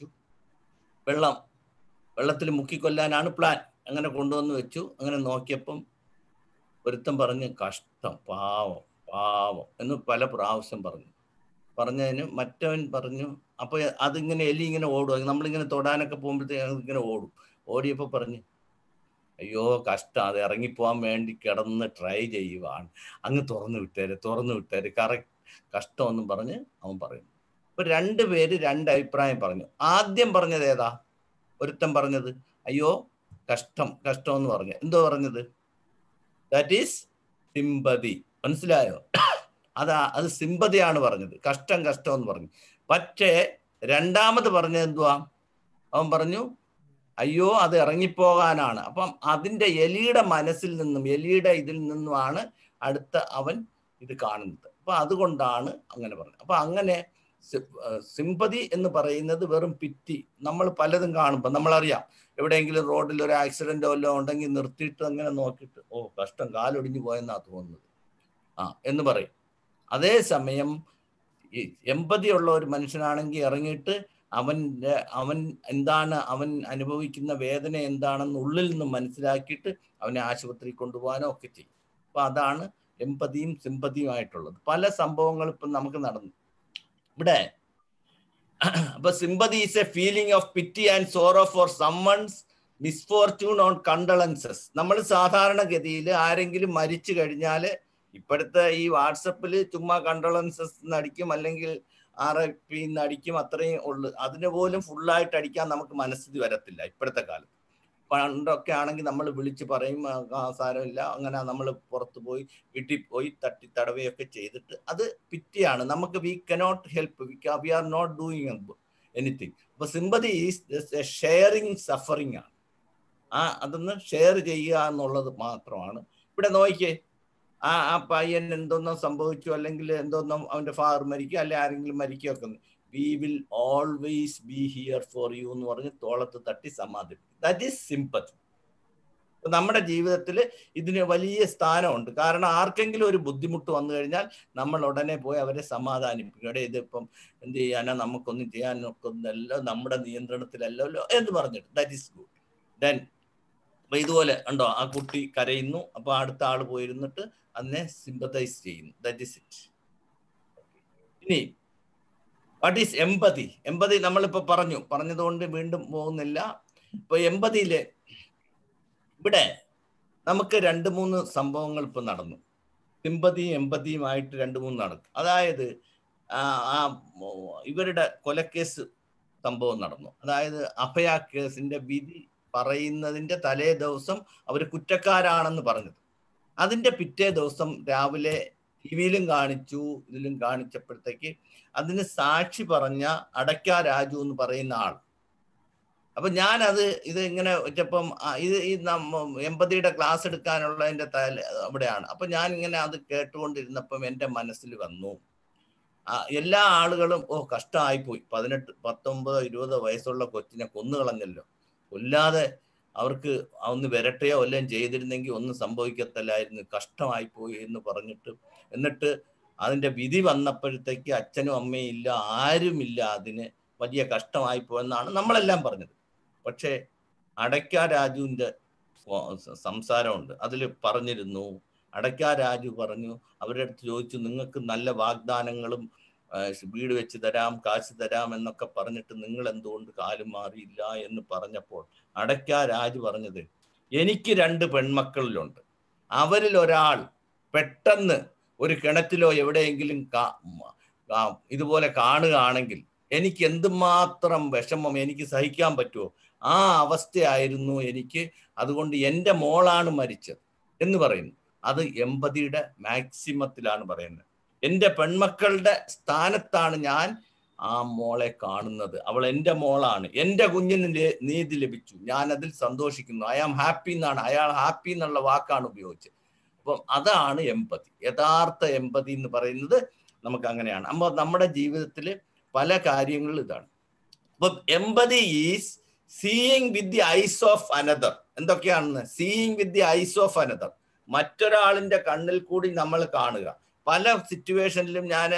വെള്ളം വെള്ളത്തിൽ മുക്കിക്കൊല്ലാനാണ് പ്ലാൻ അങ്ങനെ കൊണ്ടുവന്ന് വെച്ചു അങ്ങനെ നോക്കിയപ്പം ഒരുത്തൻ പറഞ്ഞ് കഷ്ടം പാവം പാവം എന്ന് പല പ്രാവശ്യം പറഞ്ഞു പറഞ്ഞതിന് മറ്റവൻ പറഞ്ഞു അപ്പോൾ അതിങ്ങനെ എലി ഇങ്ങനെ ഓടും നമ്മളിങ്ങനെ തൊടാനൊക്കെ പോകുമ്പോഴത്തേക്ക് അതിങ്ങനെ ഓടും ഓടിയപ്പോൾ പറഞ്ഞു അയ്യോ കഷ്ടം അത് ഇറങ്ങിപ്പോവാൻ വേണ്ടി കിടന്ന് ട്രൈ ചെയ്യുവാണ് അങ്ങ് തുറന്നു വിട്ടേര് തുറന്നു വിട്ടേര് കറക്റ്റ് കഷ്ടമെന്നും പറഞ്ഞ് അവൻ പറയുന്നു അപ്പൊ രണ്ട് പേര് രണ്ട് അഭിപ്രായം പറഞ്ഞു ആദ്യം പറഞ്ഞത് ഏതാ ഒരുത്തൻ പറഞ്ഞത് അയ്യോ കഷ്ടം കഷ്ടം എന്ന് പറഞ്ഞു എന്തോ പറഞ്ഞത് ദാറ്റ് ഈസ് സിമ്പതി മനസ്സിലായോ അതാ അത് സിമ്പതിയാണ് പറഞ്ഞത് കഷ്ടം കഷ്ടം എന്ന് പറഞ്ഞു പക്ഷേ രണ്ടാമത് പറഞ്ഞത് എന്തുവാ അവൻ പറഞ്ഞു അയ്യോ അത് ഇറങ്ങിപ്പോകാനാണ് അപ്പം അതിൻ്റെ എലിയുടെ മനസ്സിൽ നിന്നും എലിയുടെ ഇതിൽ നിന്നുമാണ് അടുത്ത അവൻ ഇത് കാണുന്നത് അപ്പൊ അതുകൊണ്ടാണ് അങ്ങനെ പറഞ്ഞത് അപ്പൊ അങ്ങനെ സിമ്പതി എന്ന് പറയുന്നത് വെറും പിറ്റി നമ്മൾ പലതും കാണുമ്പോൾ നമ്മളറിയാം എവിടെയെങ്കിലും റോഡിൽ ഒരു ആക്സിഡന്റോ വല്ലതും ഉണ്ടെങ്കിൽ നിർത്തിയിട്ട് അങ്ങനെ നോക്കിയിട്ട് ഓ കഷ്ടം കാലൊടിഞ്ഞു പോയെന്നാ തോന്നുന്നത് ആ എന്ന് പറയും അതേസമയം ഈ എമ്പതി ഉള്ള ഒരു മനുഷ്യനാണെങ്കിൽ ഇറങ്ങിയിട്ട് അവൻ്റെ അവൻ എന്താണ് അവൻ അനുഭവിക്കുന്ന വേദന എന്താണെന്ന് ഉള്ളിൽ നിന്ന് മനസ്സിലാക്കിയിട്ട് അവനെ ആശുപത്രി കൊണ്ടുപോകാനോ ഒക്കെ ചെയ്യും അപ്പൊ അതാണ് എമ്പതിയും സിമ്പതിയുമായിട്ടുള്ളത് പല സംഭവങ്ങൾ ഇപ്പം നമുക്ക് നടന്നു ഇവിടെ അപ്പൊ sympathy is a feeling of pity and sorrow for someone's misfortune on condolences നമ്മൾ സാധാരണഗതിയിൽ ആരെങ്കിലും മരിച്ചു കഴിഞ്ഞാൽ ഇപ്പോഴത്തെ ഈ വാട്സപ്പിൽ ചുമ്മാ കണ്ടോളൻസസ് അടിക്കും അല്ലെങ്കിൽ ആർ ഐ പി അടിക്കും അത്രയും ഉള്ളു അതിന് പോലും ഫുള്ളായിട്ട് അടിക്കാൻ നമുക്ക് മനസ്ഥിതി വരത്തില്ല ഇപ്പോഴത്തെ കാലത്ത് പണ്ടൊക്കെ ആണെങ്കിൽ നമ്മൾ വിളിച്ച് പറയും "ആ, ആ, സാരമില്ല അങ്ങനെ നമ്മൾ പുറത്ത് പോയി വീട്ടിൽ പോയി തട്ടി തടവുകയൊക്കെ ചെയ്തിട്ട് അത് പിറ്റിയാണ് നമുക്ക് we cannot help we are not doing anything അപ്പൊ സിമ്പതി ഈസ് ഷെയറിങ് സഫറിങ് ആണ് ആ അതൊന്ന് ഷെയർ ചെയ്യുക എന്നുള്ളത് മാത്രമാണ് ഇവിടെ നോക്കിയേ ആ ആ പയ്യൻ എന്തോന്നോ സംഭവിച്ചു അല്ലെങ്കിൽ എന്തോന്നോ അവന്റെ ഫാദർ മരിക്കുക അല്ലെ ആരെങ്കിലും മരിക്കുകയൊക്കെ we will always be here for you എന്ന് പറഞ്ഞ് തോളത്ത് തട്ടി സമാധിക്കും ദാറ്റ് ഈസ് സിമ്പത്തി നമ്മുടെ ജീവിതത്തിൽ ഇതിന് വലിയ സ്ഥാനമുണ്ട് കാരണം ആർക്കെങ്കിലും ഒരു ബുദ്ധിമുട്ട് വന്നു കഴിഞ്ഞാൽ നമ്മൾ ഉടനെ പോയി അവരെ സമാധാനിപ്പിക്കും എടേ ഇതിപ്പം എന്ത് ചെയ്യാനാ നമുക്കൊന്നും ചെയ്യാൻ ഒക്കുന്നല്ലോ നമ്മുടെ നിയന്ത്രണത്തിലല്ലോ എന്ന് പറഞ്ഞിട്ട് ദാറ്റ് ഈസ് ഗുഡ് ദെൻ അപ്പൊ ഇതുപോലെ ഉണ്ടോ ആ കുട്ടി കരയുന്നു അപ്പൊ അടുത്ത ആൾ പോയിരുന്നിട്ട് അതിനെ സിമ്പതൈസ് ചെയ്യുന്നു ദാറ്റ് ഈസ് ഇറ്റ് ഇനി വാട്ട് ഈസ് എമ്പതി എമ്പതി നമ്മളിപ്പോ പറഞ്ഞു പറഞ്ഞതുകൊണ്ട് വീണ്ടും പോകുന്നില്ല ഇപ്പൊ എമ്പതിയില് ഇവിടെ നമുക്ക് രണ്ട് മൂന്ന് സംഭവങ്ങൾ ഇപ്പൊ നടന്നു സിമ്പതിയും എമ്പതിയുമായിട്ട് രണ്ട് മൂന്ന് നടക്കും അതായത് ആ ആ ഇവരുടെ കൊലക്കേസ് സംഭവം നടന്നു അതായത് അഭയ കേസിന്റെ വിധി പറയുന്നതിന്റെ തലേ ദിവസം അവർ കുറ്റക്കാരാണെന്ന് പറഞ്ഞത് അതിന്റെ പിറ്റേ ദിവസം രാവിലെ ടി വിയിലും കാണിച്ചു ഇതിലും കാണിച്ചപ്പോഴത്തേക്ക് അതിന് സാക്ഷി പറഞ്ഞ അടയ്ക്ക രാജു എന്ന് പറയുന്ന ആൾ അപ്പൊ ഞാനത് ഇത് ഇങ്ങനെ വെച്ചപ്പം ഇത് ഈ എമ്പതിയുടെ ക്ലാസ് എടുക്കാനുള്ളതിന്റെ തല അവിടെയാണ് അപ്പൊ ഞാൻ ഇങ്ങനെ അത് കേട്ടുകൊണ്ടിരുന്നപ്പം എൻ്റെ മനസ്സിൽ വന്നു എല്ലാ ആളുകളും ഓ കഷ്ടമായിപ്പോയി പതിനെട്ട് പത്തൊമ്പതോ ഇരുപതോ വയസ്സുള്ള കൊച്ചിനെ കൊന്നുകളഞ്ഞല്ലോ കൊല്ലാതെ അവർക്ക് ഒന്ന് വരട്ടെയോ വല്ലതും ചെയ്തിരുന്നെങ്കിൽ ഒന്നും സംഭവിക്കത്തില്ലായിരുന്നു കഷ്ടമായിപ്പോയി എന്ന് പറഞ്ഞിട്ട് എന്നിട്ട് അതിന്റെ വിധി വന്നപ്പോഴത്തേക്ക് അച്ഛനും അമ്മയും ഇല്ല ആരുമില്ല അതിന് വലിയ കഷ്ടമായി പോയെന്നാണ് നമ്മളെല്ലാം പറഞ്ഞത് പക്ഷേ അടയ്ക്ക രാജുവിൻ്റെ സംസാരമുണ്ട് അതിൽ പറഞ്ഞിരുന്നു അടയ്ക്ക രാജു പറഞ്ഞു അവരുടെ അടുത്ത് ചോദിച്ചു നിങ്ങൾക്ക് നല്ല വാഗ്ദാനങ്ങളും വീട് വെച്ച് തരാം കാശ് തരാം എന്നൊക്കെ പറഞ്ഞിട്ട് നിങ്ങൾ എന്തുകൊണ്ട് കാലും മാറിയില്ല എന്ന് പറഞ്ഞപ്പോൾ അടയ്ക്ക രാജു പറഞ്ഞത് എനിക്ക് രണ്ട് പെൺമക്കളിലുണ്ട് അവരിൽ ഒരാൾ പെട്ടെന്ന് ഒരു കിണറ്റിലോ എവിടെയെങ്കിലും ഇതുപോലെ കാണുകയാണെങ്കിൽ എനിക്ക് എന്തുമാത്രം വിഷമം എനിക്ക് സഹിക്കാൻ പറ്റുമോ ആ അവസ്ഥയായിരുന്നു എനിക്ക് അതുകൊണ്ട് എൻ്റെ മോളാണ് മരിച്ചത് എന്ന് പറയുന്നു അത് എമ്പതിയുടെ മാക്സിമത്തിലാണ് പറയുന്നത് എൻ്റെ പെൺമക്കളുടെ സ്ഥാനത്താണ് ഞാൻ ആ മോളെ കാണുന്നത് അവൾ എൻ്റെ മോളാണ് എൻ്റെ കുഞ്ഞിന് നീതി ലഭിച്ചു ഞാൻ അതിൽ സന്തോഷിക്കുന്നു ഐ ആം ഹാപ്പി എന്നാണ് അയാൾ ഹാപ്പി എന്നുള്ള വാക്കാണ് ഉപയോഗിച്ചത് അപ്പം അതാണ് എമ്പതി യഥാർത്ഥ എമ്പതി എന്ന് പറയുന്നത് നമുക്ക് അങ്ങനെയാണ് അപ്പോൾ നമ്മുടെ ജീവിതത്തിൽ പല കാര്യങ്ങളും ഇതാണ് അപ്പം empathy is seeing with the eyes of another എന്തൊക്കെയാണെന്ന് seeing with the eyes of another മറ്റൊരാളിന്റെ കണ്ണിൽ കൂടി നമ്മൾ കാണുക പല സിറ്റുവേഷനിലും ഞാൻ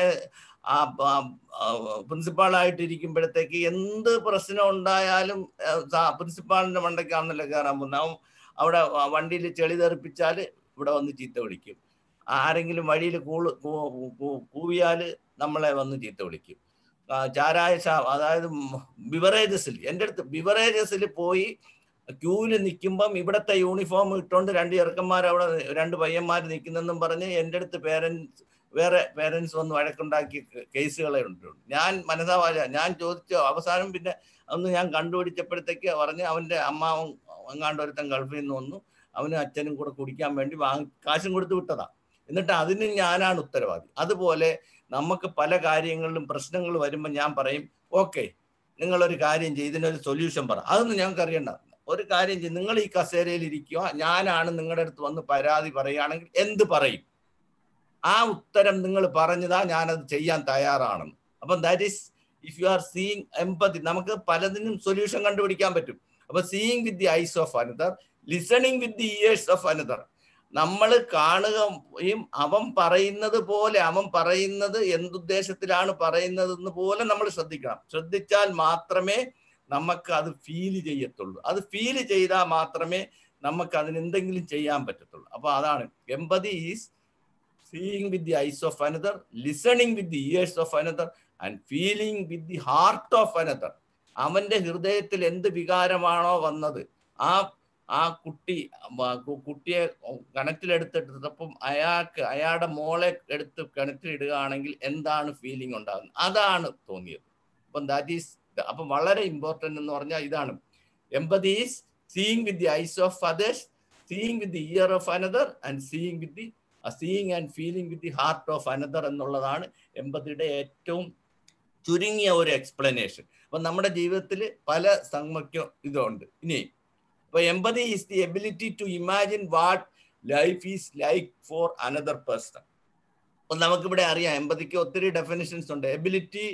പ്രിൻസിപ്പാളായിട്ട് ഇരിക്കുമ്പോഴത്തേക്ക് എന്ത് പ്രശ്നം ഉണ്ടായാലും പ്രിൻസിപ്പാളിന്റെ മണ്ടയ്ക്കാണെന്നല്ല കയറാൻ പോകുന്നത് അവിടെ വണ്ടിയിൽ ചെളി തെറിപ്പിച്ചാൽ ഇവിടെ വന്ന് ചീത്ത വിളിക്കും ആരെങ്കിലും വഴിയിൽ കൂള് കൂവിയാൽ നമ്മളെ വന്ന് ചീത്ത വിളിക്കും ചാരായ ഷാ അതായത് ബിവറേജസിൽ എൻ്റെ അടുത്ത് ബിവറേജസിൽ പോയി ക്യൂവിൽ നിൽക്കുമ്പം ഇവിടുത്തെ യൂണിഫോം ഇട്ടുകൊണ്ട് രണ്ട് ചെറുക്കന്മാർ അവിടെ രണ്ട് പയ്യന്മാർ നിൽക്കുന്നെന്നും പറഞ്ഞ് എൻ്റെ അടുത്ത് പേരൻസ് വേറെ പേരൻസ് വന്ന് വഴക്കുണ്ടാക്കിയ കേസുകളെ ഉണ്ട് ഞാൻ മനസ്സാവാല ഞാൻ ചോദിച്ചു അവസാനം പിന്നെ അന്ന് ഞാൻ കണ്ടുപിടിച്ചപ്പോഴത്തേക്ക് പറഞ്ഞ് അവൻ്റെ അമ്മാവൻ എങ്ങാണ്ട് ഒരുത്തൻ ഗൾഫിൽ നിന്ന് വന്നു അവനും അച്ഛനും കൂടെ കുടിക്കാൻ വേണ്ടി വാങ്ങി കാശും കൊടുത്ത് വിട്ടതാ എന്നിട്ട് അതിന് ഞാനാണ് ഉത്തരവാദി അതുപോലെ നമുക്ക് പല കാര്യങ്ങളിലും പ്രശ്നങ്ങൾ വരുമ്പോൾ ഞാൻ പറയും ഓക്കെ നിങ്ങളൊരു കാര്യം ചെയ്യും ഇതിനൊരു സൊല്യൂഷൻ പറ അതൊന്നും ഞങ്ങൾക്ക് അറിയണ്ട ഒരു കാര്യം ചെയ്യും നിങ്ങൾ ഈ കസേരയിൽ ഇരിക്കുക ഞാനാണ് നിങ്ങളുടെ അടുത്ത് വന്ന് പരാതി പറയുകയാണെങ്കിൽ എന്ത് പറയും ആ ഉത്തരം നിങ്ങൾ പറഞ്ഞതാ ഞാനത് ചെയ്യാൻ തയ്യാറാണെന്ന് അപ്പം that is if you are seeing empathy നമുക്ക് പലതിനും സൊല്യൂഷൻ കണ്ടുപിടിക്കാൻ പറ്റും അപ്പൊ seeing with the eyes of another listening with the ears of another നമ്മൾ കാണുകയും അവൻ പറയുന്നത് പോലെ അവൻ പറയുന്നത് എന്തുദ്ദേശത്തിലാണ് പറയുന്നതെന്ന് പോലെ നമ്മൾ ശ്രദ്ധിക്കണം ശ്രദ്ധിച്ചാൽ മാത്രമേ നമുക്ക് അത് ഫീൽ ചെയ്യത്തുള്ളൂ അത് ഫീൽ ചെയ്താൽ മാത്രമേ നമുക്ക് അതിന് എന്തെങ്കിലും ചെയ്യാൻ പറ്റത്തുള്ളൂ അപ്പൊ അതാണ് empathy is seeing with the eyes of another listening with the ears of another and feeling with the heart of another അവന്റെ ഹൃദയത്തിൽ എന്ത് വികാരമാണോ വന്നത് ആ ആ കുട്ടി കുട്ടിയെ കിണറ്റിലെടുത്തെടുത്തപ്പം അയാൾക്ക് അയാളുടെ മോളെ എടുത്ത് കിണറ്റിലിടുകയാണെങ്കിൽ എന്താണ് ഫീലിംഗ് ഉണ്ടാകുന്നത് അതാണ് തോന്നിയത് അപ്പം ദാറ്റ് ഈസ് അപ്പം വളരെ ഇമ്പോർട്ടൻ്റ് എന്ന് പറഞ്ഞാൽ ഇതാണ് empathy is seeing with the eyes of others seeing with the ear of another and seeing with the seeing and feeling with the heart of another എന്നുള്ളതാണ് എമ്പതിയുടെ ഏറ്റവും ചുരുങ്ങിയ ഒരു എക്സ്പ്ലനേഷൻ അപ്പം നമ്മുടെ ജീവിതത്തിൽ പല സംഗതിക്കും ഇതുണ്ട് ഇനി അപ്പൊ empathy is the ability to imagine what life is like for another person അപ്പൊ നമുക്കിവിടെ അറിയാം എമ്പതിക്ക് ഒത്തിരി ഡെഫിനിഷൻസ് ഉണ്ട് ability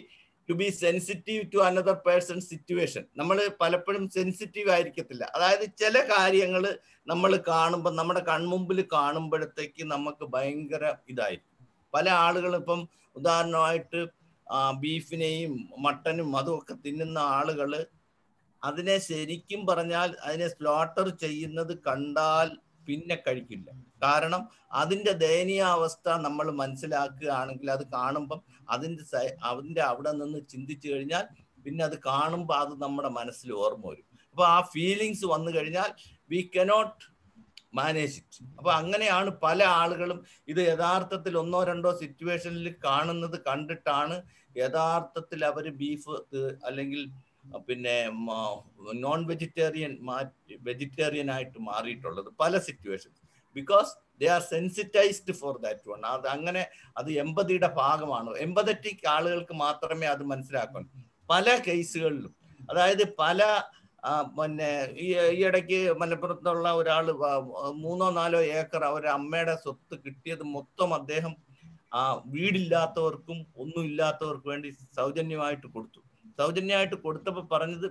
to be sensitive to another person situation നമ്മൾ പലപ്പോഴും സെൻസിറ്റീവ് ആയിരിക്കത്തില്ല അതായത് ചില കാര്യങ്ങൾ നമ്മൾ കാണുമ്പോൾ നമ്മുടെ കൺമുമ്പിൽ കാണുമ്പോഴത്തേക്ക് നമുക്ക് ഭയങ്കര ഇതായിരിക്കും പല ആളുകളും ഇപ്പം ഉദാഹരണമായിട്ട് ബീഫിനെയും മട്ടനും അതുമൊക്കെ തിന്നുന്ന ആളുകൾ അതിനെ ശരിക്കും പറഞ്ഞാൽ അതിനെ സ്ലോട്ടർ ചെയ്യുന്നത് കണ്ടാൽ പിന്നെ കഴിക്കില്ല കാരണം അതിൻ്റെ ദയനീയാവസ്ഥ നമ്മൾ മനസ്സിലാക്കുകയാണെങ്കിൽ അത് കാണുമ്പം അതിൻ്റെ അതിൻ്റെ അവിടെ നിന്ന് ചിന്തിച്ചു കഴിഞ്ഞാൽ പിന്നെ അത് കാണുമ്പോൾ അത് നമ്മുടെ മനസ്സിൽ ഓർമ്മ വരും അപ്പോൾ ആ ഫീലിങ്സ് വന്നു കഴിഞ്ഞാൽ വി കനോട്ട് മാനേജ് ഇറ്റ് അപ്പൊ അങ്ങനെയാണ് പല ആളുകളും ഇത് യഥാർത്ഥത്തിൽ ഒന്നോ രണ്ടോ സിറ്റുവേഷനിൽ കാണുന്നത് കണ്ടിട്ടാണ് യഥാർത്ഥത്തിൽ അവർ ബീഫ് അല്ലെങ്കിൽ പിന്നെ നോൺ വെജിറ്റേറിയൻ മാറ്റി വെജിറ്റേറിയൻ ആയിട്ട് മാറിയിട്ടുള്ളത് പല situations because they are sensitised for that one അത് അങ്ങനെ അത് എമ്പതിയുടെ ഭാഗമാണ് എമ്പതറ്റിക് ആളുകൾക്ക് മാത്രമേ അത് മനസ്സിലാക്കൂ പല കേസുകളിലും അതായത് പല പിന്നെ ഈ ഈ ഇടയ്ക്ക് മലപ്പുറത്തുള്ള ഒരാൾ മൂന്നോ നാലോ ഏക്കർ അവരുടെ അമ്മയുടെ സ്വത്ത് കിട്ടിയത് മൊത്തം അദ്ദേഹം ആ വീടില്ലാത്തവർക്കും ഒന്നും ഇല്ലാത്തവർക്കും വേണ്ടി സൗജന്യമായിട്ട് കൊടുത്തു സൗജന്യമായിട്ട് കൊടുത്തപ്പോൾ പറഞ്ഞത്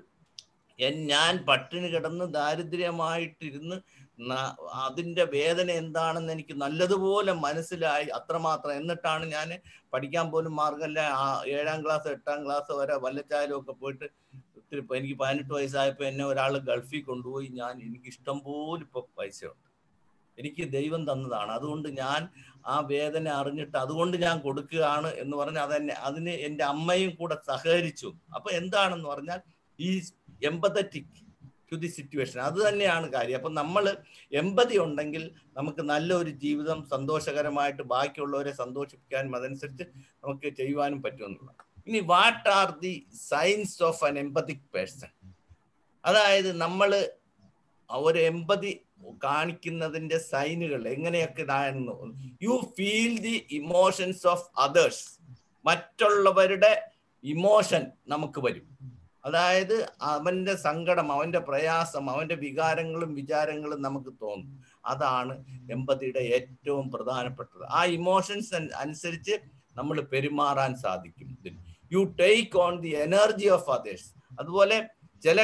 ഞാൻ പട്ടിണി കിടന്ന് ദാരിദ്ര്യമായിട്ടിരുന്ന് അതിൻ്റെ വേദന എന്താണെന്ന് എനിക്ക് നല്ലതുപോലെ മനസ്സിലായി അത്രമാത്രം എന്നിട്ടാണ് ഞാൻ പഠിക്കാൻ പോലും മാർഗമല്ല ഏഴാം ക്ലാസ് എട്ടാം ക്ലാസ് വരെ വല്ലച്ചായാലും ഒക്കെ പോയിട്ട് ഒത്തിരി എനിക്ക് പതിനെട്ട് വയസ്സായപ്പോൾ എന്നെ ഒരാൾ ഗൾഫിൽ കൊണ്ടുപോയി ഞാൻ എനിക്ക് ഇഷ്ടം പോലും ഇപ്പോൾ പൈസയുണ്ട് എനിക്ക് ദൈവം തന്നതാണ് അതുകൊണ്ട് ഞാൻ ആ വേദന അറിഞ്ഞിട്ട് അതുകൊണ്ട് ഞാൻ കൊടുക്കുകയാണ് എന്ന് പറഞ്ഞ് അതെന്നെ അതിന് എൻ്റെ അമ്മയും കൂടെ സഹകരിച്ചു അപ്പൊ എന്താണെന്ന് പറഞ്ഞാൽ ഈ എമ്പതറ്റിക് ടു ദി സിറ്റുവേഷൻ അത് തന്നെയാണ് കാര്യം അപ്പം നമ്മൾ എമ്പതി ഉണ്ടെങ്കിൽ നമുക്ക് നല്ലൊരു ജീവിതം സന്തോഷകരമായിട്ട് ബാക്കിയുള്ളവരെ സന്തോഷിപ്പിക്കാനും അതനുസരിച്ച് നമുക്ക് ചെയ്യുവാനും പറ്റുമെന്നുള്ളത് ഇനി what are the signs of an empathic person അതായത് നമ്മൾ ഒരു എമ്പതി കാണിക്കുന്നതിന്റെ സൈനുകൾ എങ്ങനെയൊക്കെ ഇതാണെന്ന് you feel the emotions of others മറ്റുള്ളവരുടെ ഇമോഷൻ നമുക്ക് വരും അതായത് അവന്റെ സങ്കടം അവന്റെ പ്രയാസം അവന്റെ വികാരങ്ങളും വിചാരങ്ങളും നമുക്ക് തോന്നും അതാണ് എമ്പതിയുടെ ഏറ്റവും പ്രധാനപ്പെട്ടത് ആ ഇമോഷൻസ് അനുസരിച്ച് നമ്മൾ പെരുമാറാൻ സാധിക്കും you take on the energy of others അതുപോലെ ചില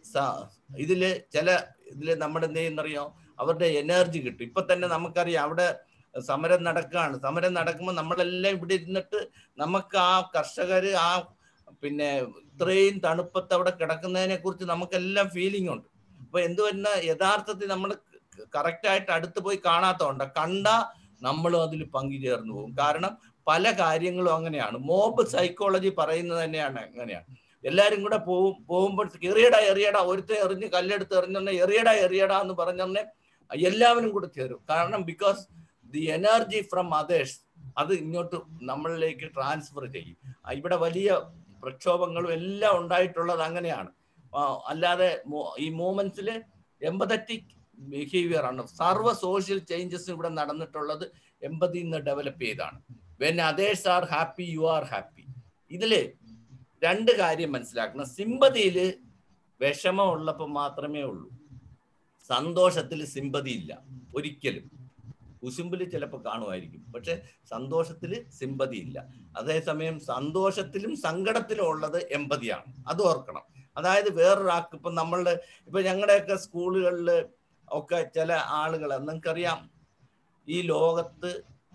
ഇതില് ചില ഇതിൽ നമ്മുടെ എന്ത് ചെയ്യുന്നറിയോ അവരുടെ എനർജി കിട്ടും ഇപ്പൊ തന്നെ നമുക്കറിയാം അവിടെ സമരം നടക്കുകയാണ് സമരം നടക്കുമ്പോൾ നമ്മളെല്ലാം ഇവിടെ ഇരുന്നിട്ട് നമുക്ക് ആ കർഷകര് ആ പിന്നെ ഇത്രയും തണുപ്പത്ത് അവിടെ കിടക്കുന്നതിനെ കുറിച്ച് നമുക്കെല്ലാം ഫീലിംഗ് ഉണ്ട് അപ്പൊ എന്ത് വരുന്ന യഥാർത്ഥത്തിൽ നമ്മൾ കറക്റ്റായിട്ട് അടുത്ത് പോയി കാണാത്തതുകൊണ്ട് കണ്ട നമ്മളും അതിൽ പങ്കുചേർന്നു പോകും കാരണം പല കാര്യങ്ങളും അങ്ങനെയാണ് മോബ് സൈക്കോളജി പറയുന്നത് തന്നെയാണ് അങ്ങനെയാണ് എല്ലാരും കൂടെ പോവും പോകുമ്പോൾ എറിയടാ എറിയടാ ഒരുത്തെ എറിഞ്ഞ് കല്ലെടുത്ത് എറിഞ്ഞെ എറിയടാ എറിയടാ എന്ന് പറഞ്ഞെ എല്ലാവരും കൂടെ ചേരും കാരണം because the energy from others അത് ഇങ്ങോട്ട് നമ്മളിലേക്ക് ട്രാൻസ്ഫർ ചെയ്യും ഇവിടെ വലിയ പ്രക്ഷോഭങ്ങളും എല്ലാം ഉണ്ടായിട്ടുള്ളത് അങ്ങനെയാണ് അല്ലാതെ ഈ മൂമെന്റ്സിൽ എമ്പതറ്റിക് ബിഹേവിയർ ആണ് സർവ്വ സോഷ്യൽ ചേഞ്ചസ് ഇവിടെ നടന്നിട്ടുള്ളത് എമ്പതിൽ നിന്ന് ഡെവലപ്പ് ചെയ്താണ് when others are happy you are happy ഇതില് രണ്ട് കാര്യം മനസ്സിലാക്കണം സിമ്പതിയിൽ വിഷമം ഉള്ളപ്പോൾ മാത്രമേ ഉള്ളൂ സന്തോഷത്തിൽ സിമ്പതി ഇല്ല ഒരിക്കലും കുശുമ്പിൽ ചിലപ്പോൾ കാണുമായിരിക്കും പക്ഷെ സന്തോഷത്തിൽ സിമ്പതി ഇല്ല അതേസമയം സന്തോഷത്തിലും സങ്കടത്തിലും ഉള്ളത് എമ്പതിയാണ് അത് ഓർക്കണം അതായത് വേറൊരാൾക്ക് ഇപ്പം നമ്മളുടെ ഇപ്പൊ ഞങ്ങളുടെയൊക്കെ സ്കൂളുകളിൽ ഒക്കെ ചില ആളുകൾ നിങ്ങൾക്കറിയാം ഈ ലോകത്ത്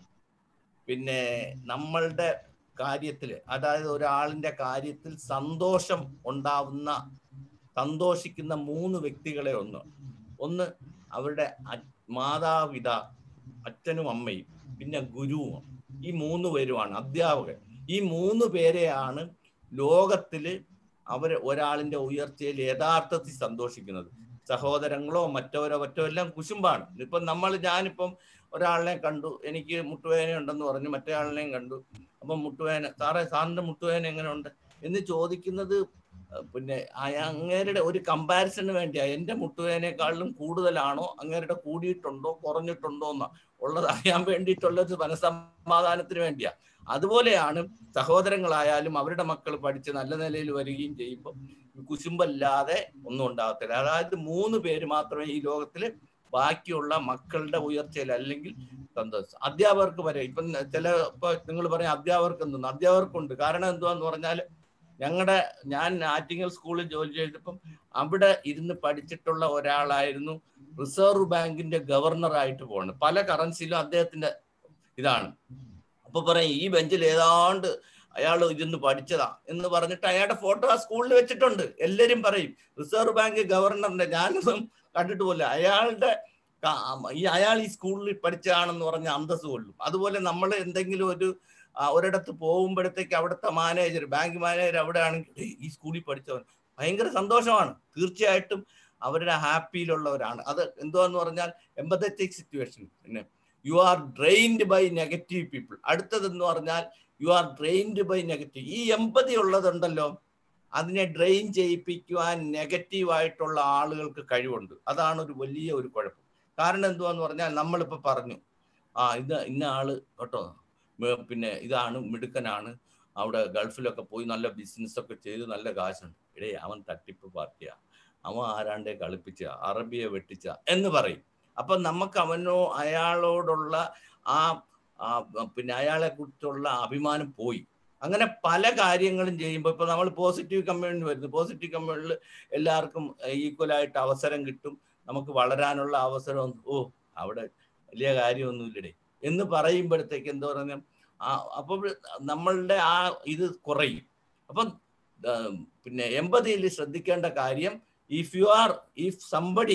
പിന്നെ നമ്മളുടെ കാര്യത്തിൽ അതായത് ഒരാളിന്റെ കാര്യത്തിൽ സന്തോഷം ഉണ്ടാവുന്ന സന്തോഷിക്കുന്ന മൂന്ന് വ്യക്തികളെ ഒന്ന് ഒന്ന് അവരുടെ മാതാപിതാ അച്ഛനും അമ്മയും പിന്നെ ഗുരുവും ഈ മൂന്ന് പേരുമാണ് അധ്യാപകൻ ഈ മൂന്ന് പേരെയാണ് ലോകത്തില് അവർ ഒരാളിന്റെ ഉയർച്ചയിൽ യഥാർത്ഥത്തിൽ സന്തോഷിക്കുന്നത് സഹോദരങ്ങളോ മറ്റവരോ മറ്റോ എല്ലാം കുശുമ്പാണ് ഇപ്പം നമ്മൾ ഞാനിപ്പം ഒരാളിനെ കണ്ടു എനിക്ക് മുട്ടുവേദന ഉണ്ടെന്ന് പറഞ്ഞു മറ്റേ ആളിനെയും കണ്ടു അപ്പം മുട്ടുവേദന സാറേ സാറിന്റെ മുട്ടുവേദന എങ്ങനെയുണ്ട് എന്ന് ചോദിക്കുന്നത് പിന്നെ അങ്ങേരുടെ ഒരു കമ്പാരിസണിന് വേണ്ടിയാ എൻ്റെ മുട്ടുവേദനയെക്കാളിലും കൂടുതലാണോ അങ്ങേരുടെ കൂടിയിട്ടുണ്ടോ കുറഞ്ഞിട്ടുണ്ടോ എന്ന് ഉള്ളത് അറിയാൻ വേണ്ടിയിട്ടുള്ള ഒരു മനസമാധാനത്തിന് വേണ്ടിയാ അതുപോലെയാണ് സഹോദരങ്ങളായാലും അവരുടെ മക്കൾ പഠിച്ച് നല്ല നിലയിൽ വരികയും ചെയ്യുമ്പോൾ കുശുമ്പല്ലാതെ ഒന്നും ഉണ്ടാകത്തില്ല അതായത് മൂന്ന് പേര് മാത്രമേ ഈ ലോകത്തിൽ ബാക്കിയുള്ള മക്കളുടെ ഉയർച്ചയിൽ അല്ലെങ്കിൽ സന്തോഷം അധ്യാപകർക്ക് വരെ ഇപ്പം ചില ഇപ്പൊ നിങ്ങൾ പറയാം അധ്യാപകർക്ക് എന്തെന്ന് അധ്യാപകർക്കുണ്ട് കാരണം എന്തുവാന്ന് പറഞ്ഞാൽ ഞങ്ങളുടെ ഞാൻ ആറ്റിങ്ങൽ സ്കൂളിൽ ജോലി ചെയ്തപ്പം അവിടെ ഇരുന്ന് പഠിച്ചിട്ടുള്ള ഒരാളായിരുന്നു റിസർവ് ബാങ്കിന്റെ ഗവർണറായിട്ട് പോകുന്നത് പല കറൻസിയിലും അദ്ദേഹത്തിന്റെ ഇതാണ് അപ്പൊ പറയും ഈ ബെഞ്ചിൽ ഏതാണ്ട് അയാൾ ഇരുന്ന് പഠിച്ചതാ എന്ന് പറഞ്ഞിട്ട് അയാളുടെ ഫോട്ടോ ആ സ്കൂളിൽ വെച്ചിട്ടുണ്ട് എല്ലാരും പറയും റിസർവ് ബാങ്ക് ഗവർണറിന്റെ ഞാനൊന്നും കണ്ടിട്ട് പോലെ അയാളുടെ ക- ഈ അയാൾ ഈ സ്കൂളിൽ പഠിച്ചതാണെന്ന് പറഞ്ഞ അന്തസ് കൊള്ളും അതുപോലെ നമ്മൾ എന്തെങ്കിലും ഒരു ആ, ഒരിടത്ത് പോകുമ്പോഴത്തേക്ക് അവിടുത്തെ മാനേജർ ബാങ്ക് മാനേജർ അവിടെ ആണെങ്കിൽ "ഏയ്, ഈ സ്കൂളിൽ പഠിച്ചവൻ ഭയങ്കര സന്തോഷമാണ് തീർച്ചയായിട്ടും അവരുടെ ഹാപ്പിയിലുള്ളവരാണ് അത് എന്തുവാന്ന് പറഞ്ഞാൽ എമ്പത്തറ്റിക് സിറ്റുവേഷൻ പിന്നെ you are drained by negative people അടുത്തതെന്ന് പറഞ്ഞാൽ you are drained by negative ഈ എമ്പതി ഉള്ളതുണ്ടല്ലോ അതിനെ ഡ്രെയിൻ ചെയ്യിപ്പിക്കുവാൻ നെഗറ്റീവ് ആയിട്ടുള്ള ആളുകൾക്ക് കഴിവുണ്ട് അതാണ് ഒരു വലിയ ഒരു കുഴപ്പം കാരണം എന്തുവാന്ന് പറഞ്ഞാൽ നമ്മളിപ്പോൾ പറഞ്ഞു ആ ഇത് ഇന്ന ആള് കേട്ടോ മ് പിന്നെ ഇതാണ് മിടുക്കനാണ് അവിടെ ഗൾഫിലൊക്കെ പോയി നല്ല ബിസിനസ് ഒക്കെ ചെയ്ത് നല്ല കാശുണ്ട് ഇടേ അവൻ തട്ടിപ്പ് പാർട്ടിയാ അവൻ ആരാണ്ടെ കളിപ്പിച്ച അറബിയെ വെട്ടിച്ച എന്ന് പറയും അപ്പൊ നമുക്ക് അവനോ അയാളോടുള്ള ആ ആ, പിന്നെ അയാളെ കുറിച്ചുള്ള അഭിമാനം പോയി അങ്ങനെ പല കാര്യങ്ങളും ചെയ്യുമ്പോൾ ഇപ്പൊ നമ്മൾ പോസിറ്റീവ് കമ്മ്യൂണിറ്റി വരുന്നു പോസിറ്റീവ് കമ്മ്യൂണിറ്റിയിൽ എല്ലാവർക്കും ഈക്വൽ ആയിട്ട് അവസരം കിട്ടും നമുക്ക് വളരാനുള്ള അവസരം ഓ അവിടെ വലിയ കാര്യമൊന്നുമില്ലടേ എന്ന് പറയുമ്പോഴത്തേക്ക് എന്താ പറഞ്ഞ ആ അപ്പോൾ നമ്മളുടെ ആ ഇത് കുറയും അപ്പം ആ, പിന്നെ എമ്പതിയിൽ ശ്രദ്ധിക്കേണ്ട കാര്യം if you are if somebody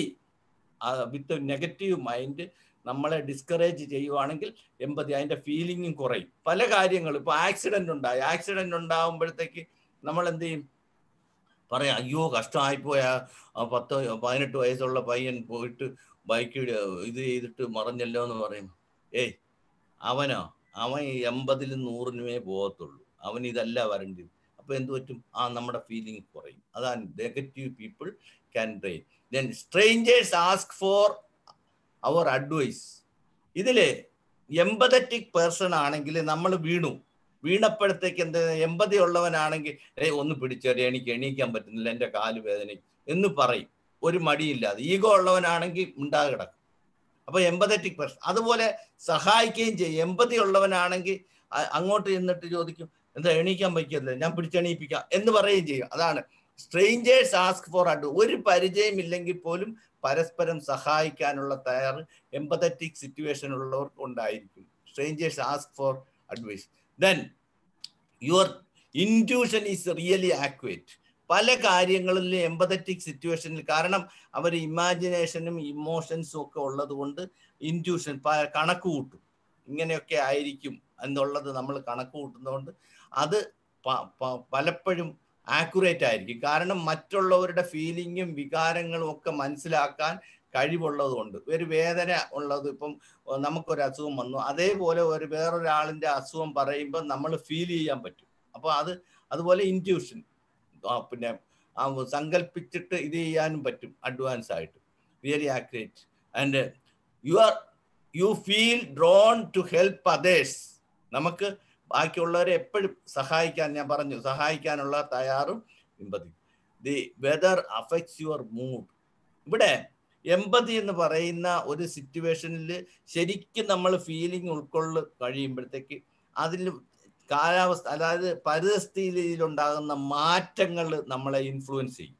with negative mind നമ്മളെ ഡിസ്കറേജ് ചെയ്യുവാണെങ്കിൽ എമ്പതി അതിന്റെ ഫീലിംഗും കുറയും പല കാര്യങ്ങളും ഇപ്പൊ ആക്സിഡന്റ് ഉണ്ടായി ആക്സിഡന്റ് ഉണ്ടാകുമ്പോഴത്തേക്ക് നമ്മൾ എന്ത് ചെയ്യും പറയാം അയ്യോ കഷ്ടമായിപ്പോയ ആ പത്ത് പതിനെട്ട് വയസ്സുള്ള പയ്യൻ പോയിട്ട് ബൈക്ക് ഇത് ചെയ്തിട്ട് മറഞ്ഞല്ലോ എന്ന് പറയും ഏയ് അവനോ അവൻ എൺപതിലും നൂറിനുമേ പോകത്തുള്ളൂ അവൻ ഇതല്ല വരേണ്ടത് അപ്പൊ എന്ത് പറ്റും ആ നമ്മുടെ ഫീലിംഗ് കുറയും അതാണ് negative people can drain then strangers ask for our advice ഇതില് എമ്പതറ്റിക് പേഴ്സൺ ആണെങ്കിൽ നമ്മൾ വീണു വീണപ്പോഴത്തേക്ക് എന്ത് എമ്പതി ഉള്ളവനാണെങ്കിൽ ഏയ് ഒന്ന് പിടിച്ചേരെ എനിക്ക് എണീക്കാൻ പറ്റുന്നില്ല എൻ്റെ കാല് വേദന എന്ന് പറയും ഒരു മടിയില്ലാതെ ഈഗോ ഉള്ളവനാണെങ്കിൽ ഉണ്ടാകെ കിടക്കും അപ്പൊ എമ്പതറ്റിക് പേഴ്സൺ അതുപോലെ സഹായിക്കുകയും ചെയ്യും എമ്പതി ഉള്ളവനാണെങ്കിൽ അ- അങ്ങോട്ട് ചെന്നിട്ട് ചോദിക്കും എന്താ എണീക്കാൻ പറ്റിയല്ലേ ഞാൻ പിടിച്ചെണീപ്പിക്കാം എന്ന് പറയുകയും ചെയ്യും അതാണ് സ്ട്രേഞ്ചേഴ്സ് ആസ്ക് ഫോർ അഡ് ഒരു പരിചയമില്ലെങ്കിൽ പോലും പരസ്പരം സഹായിക്കാനുള്ള തയ്യാർ എമ്പതറ്റിക് സിറ്റുവേഷൻ ഉള്ളവർക്ക് ഉണ്ടായിരിക്കും strangers ask for advice then your intuition is really accurate പല കാര്യങ്ങളിലും എമ്പതറ്റിക് സിറ്റുവേഷനിൽ കാരണം അവർ ഇമാജിനേഷനും ഇമോഷൻസും ഒക്കെ ഉള്ളത് കൊണ്ട് ഇൻറ്റ്യൂഷൻ കണക്ക് കൂട്ടും ഇങ്ങനെയൊക്കെ ആയിരിക്കും എന്നുള്ളത് നമ്മൾ കണക്ക് കൂട്ടുന്നതുകൊണ്ട് അത് പ- പ- പലപ്പോഴും ആക്യുറേറ്റ് ആയിരിക്കും കാരണം മറ്റുള്ളവരുടെ ഫീലിങ്ങും വികാരങ്ങളും ഒക്കെ മനസ്സിലാക്കാൻ കഴിവുള്ളത് കൊണ്ട് ഒരു വേദന ഉള്ളത് ഇപ്പം ഏഹ് നമുക്കൊരു അസുഖം വന്നു അതേപോലെ ഒരു വേറൊരാളിന്റെ അസുഖം പറയുമ്പോൾ നമ്മൾ ഫീൽ ചെയ്യാൻ പറ്റും അപ്പോൾ അത് അതുപോലെ ഇൻറ്റ്യൂഷൻ പിന്നെ ആ സങ്കല്പിച്ചിട്ട് ഇത് ചെയ്യാനും പറ്റും അഡ്വാൻസ് ആയിട്ട് really accurate and you are you feel drawn to help others നമുക്ക് ബാക്കിയുള്ളവരെ എപ്പോഴും സഹായിക്കാൻ ഞാൻ പറഞ്ഞു സഹായിക്കാനുള്ള തയ്യാറും empathy the weather affects your mood ഇവിടെ എമ്പതി എന്ന് പറയുന്ന ഒരു സിറ്റുവേഷനിൽ ശരിക്കും നമ്മൾ ഫീലിംഗ് ഉൾക്കൊള്ളു കഴിയുമ്പോഴത്തേക്ക് അതിൽ കാലാവസ്ഥ അതായത് പരിതസ്ഥിതിയിലുണ്ടാകുന്ന മാറ്റങ്ങൾ നമ്മളെ ഇൻഫ്ലുവൻസ് ചെയ്യും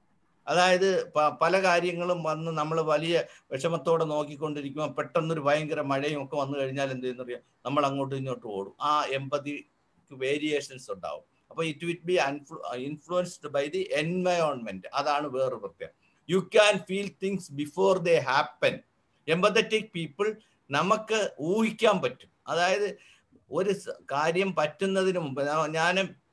അതായത് പ- പല കാര്യങ്ങളും വന്ന് നമ്മൾ വലിയ വിഷമത്തോടെ നോക്കിക്കൊണ്ടിരിക്കുമ്പോൾ പെട്ടെന്നൊരു ഭയങ്കര മഴയും ഒക്കെ വന്നു കഴിഞ്ഞാൽ എന്ത് ചെയ്യുന്നറിയാം നമ്മൾ അങ്ങോട്ടും ഇങ്ങോട്ടും ഓടും ആ എമ്പതിക്ക് വേരിയേഷൻസ് ഉണ്ടാവും അപ്പോൾ it will be influenced by the environment അതാണ് വേറെ പ്രത്യേകം you can feel things before they happen empathetic people നമുക്ക് ഊഹിക്കാൻ പറ്റും അതായത് ഒരു സ- കാര്യം പറ്റുന്നതിന് മുമ്പ് ഞാൻ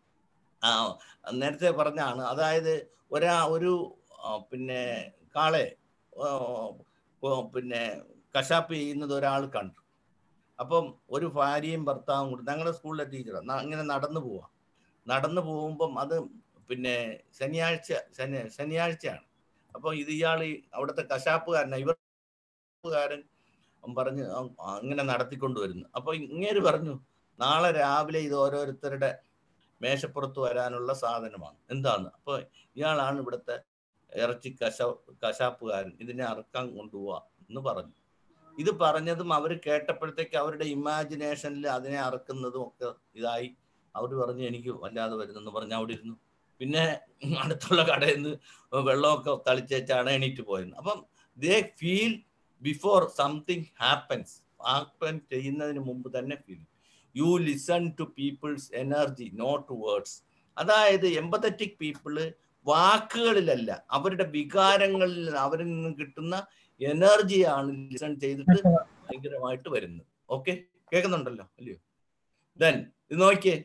നേരത്തെ പറഞ്ഞാണ് അതായത് ഒരാ ഒരു ആ, പിന്നെ കാളെ ആ, ഓ, പിന്നെ കശാപ്പ് ചെയ്യുന്നത് ഒരാൾ കണ്ടു അപ്പം ഒരു ഭാര്യയും ഭർത്താവും കൂടി ഞങ്ങളുടെ സ്കൂളിലെ ടീച്ചറാണ് ഇങ്ങനെ നടന്നു പോവാം നടന്നു പോകുമ്പം അത് പിന്നെ ശനിയാഴ്ച ശനി ശനിയാഴ്ചയാണ് അപ്പോൾ ഇത് ഇയാൾ അവിടുത്തെ കശാപ്പുകാരനാണ് ഇവർക്കാരൻ പറഞ്ഞ് ആ, ഇങ്ങനെ നടത്തിക്കൊണ്ട് വരുന്നു അപ്പൊ ഇങ്ങേര് പറഞ്ഞു നാളെ രാവിലെ ഇത് ഓരോരുത്തരുടെ മേശപ്പുറത്ത് വരാനുള്ള സാധനമാണ് എന്താണ് അപ്പൊ ഇയാളാണ് ഇവിടുത്തെ ഇറച്ചി കശ കശാപ്പുകാരൻ ഇതിനെ അറക്കാൻ കൊണ്ടുപോവാ എന്ന് പറഞ്ഞു ഇത് പറഞ്ഞതും അവർ കേട്ടപ്പോഴത്തേക്ക് അവരുടെ ഇമാജിനേഷനിൽ അതിനെ അറക്കുന്നതും ഒക്കെ ഇതായി അവർ പറഞ്ഞു എനിക്ക് വല്ലാതെ വരുന്നെന്ന് പറഞ്ഞ് അവിടെ ഇരുന്നു പിന്നെ അടുത്തുള്ള കടയിൽ നിന്ന് വെള്ളമൊക്കെ തളിച്ചേച്ചാണ് എണീറ്റ് പോയത് അപ്പം they feel before something happens happen ചെയ്യുന്നതിന് മുമ്പ് തന്നെ feel you listen to people's energy not words അതായത് എമ്പത്തറ്റിക് പീപ്പിള് വാക്കുകളിലല്ല അവരുടെ വികാരങ്ങളിൽ അവരിൽ നിന്ന് കിട്ടുന്ന എനർജിയാണ് ലിസൺ ചെയ്തിട്ട് ഭയങ്കരമായിട്ട് വരുന്നത് ഓക്കെ കേൾക്കുന്നുണ്ടല്ലോ അല്ലയോ ദെൻ ഇത് നോക്കിയേ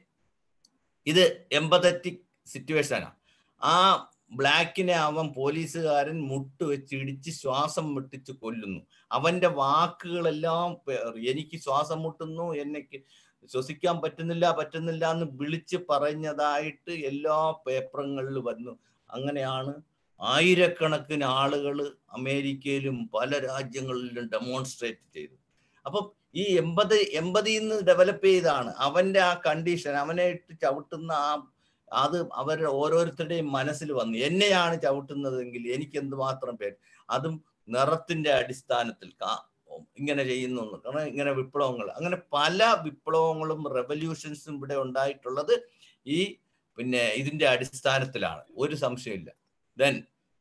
ഇത് എമ്പത്തറ്റിക് സിറ്റുവേഷനാണ് ആ ബ്ലാക്കിനെ അവൻ പോലീസുകാരൻ മുട്ട് വെച്ച് ഇടിച്ച് ശ്വാസം മുട്ടിച്ച് കൊല്ലുന്നു അവന്റെ വാക്കുകളെല്ലാം പേറി. എനിക്ക് ശ്വാസം മുട്ടുന്നു എനിക്ക് ശ്വസിക്കാൻ പറ്റുന്നില്ല പറ്റുന്നില്ല എന്ന് വിളിച്ച് പറഞ്ഞതായിട്ട് എല്ലാ പേപ്പറുകളിൽ വന്നു അങ്ങനെയാണ് ആയിരക്കണക്കിന് ആളുകൾ അമേരിക്കയിലും പല രാജ്യങ്ങളിലും ഡെമോൺസ്ട്രേറ്റ് ചെയ്തു അപ്പം ഈ എൺപത് എൺപതിൽ നിന്ന് ഡെവലപ്പ് ചെയ്താണ് അവന്റെ ആ കണ്ടീഷൻ അവനെ ഇട്ട് ചവിട്ടുന്ന ആ അത് അവരുടെ ഓരോരുത്തരുടെയും മനസ്സിൽ വന്നു എന്നെയാണ് ചവിട്ടുന്നതെങ്കിൽ എനിക്ക് എന്തുമാത്രം പേര് അതും നിറത്തിന്റെ അടിസ്ഥാനത്തിൽ കാ- ഇങ്ങനെ ചെയ്യുന്നു എന്ന്. കാരണം ഇങ്ങനെ വിപ്ലവങ്ങൾ അങ്ങനെ പല വിപ്ലവങ്ങളും റെവല്യൂഷൻസും ഇവിടെ ഉണ്ടായിട്ടുള്ളത് ഈ പിന്നെ ഇതിന്റെ അടിസ്ഥാനത്തിലാണ് ഒരു സംശയമില്ല ദെൻ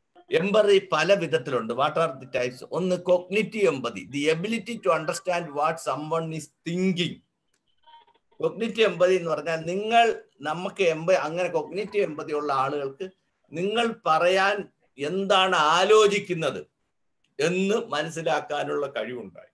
എംബറി പല വിധത്തിലുണ്ട് വാട്ട് ആർ ദി ടൈപ്സ് ഒന്ന് cognitive empathy the ability to understand what someone is thinking cognitive empathy എന്ന് പറഞ്ഞാൽ നിങ്ങൾ നമുക്ക് എമ്പ അങ്ങനെ കൊഗ്നിറ്റീവ് എമ്പതി ഉള്ള ആളുകൾക്ക് നിങ്ങൾ പറയാൻ എന്താണ് ആലോചിക്കുന്നത് എന്ന് മനസ്സിലാക്കാനുള്ള കഴിവുണ്ടായി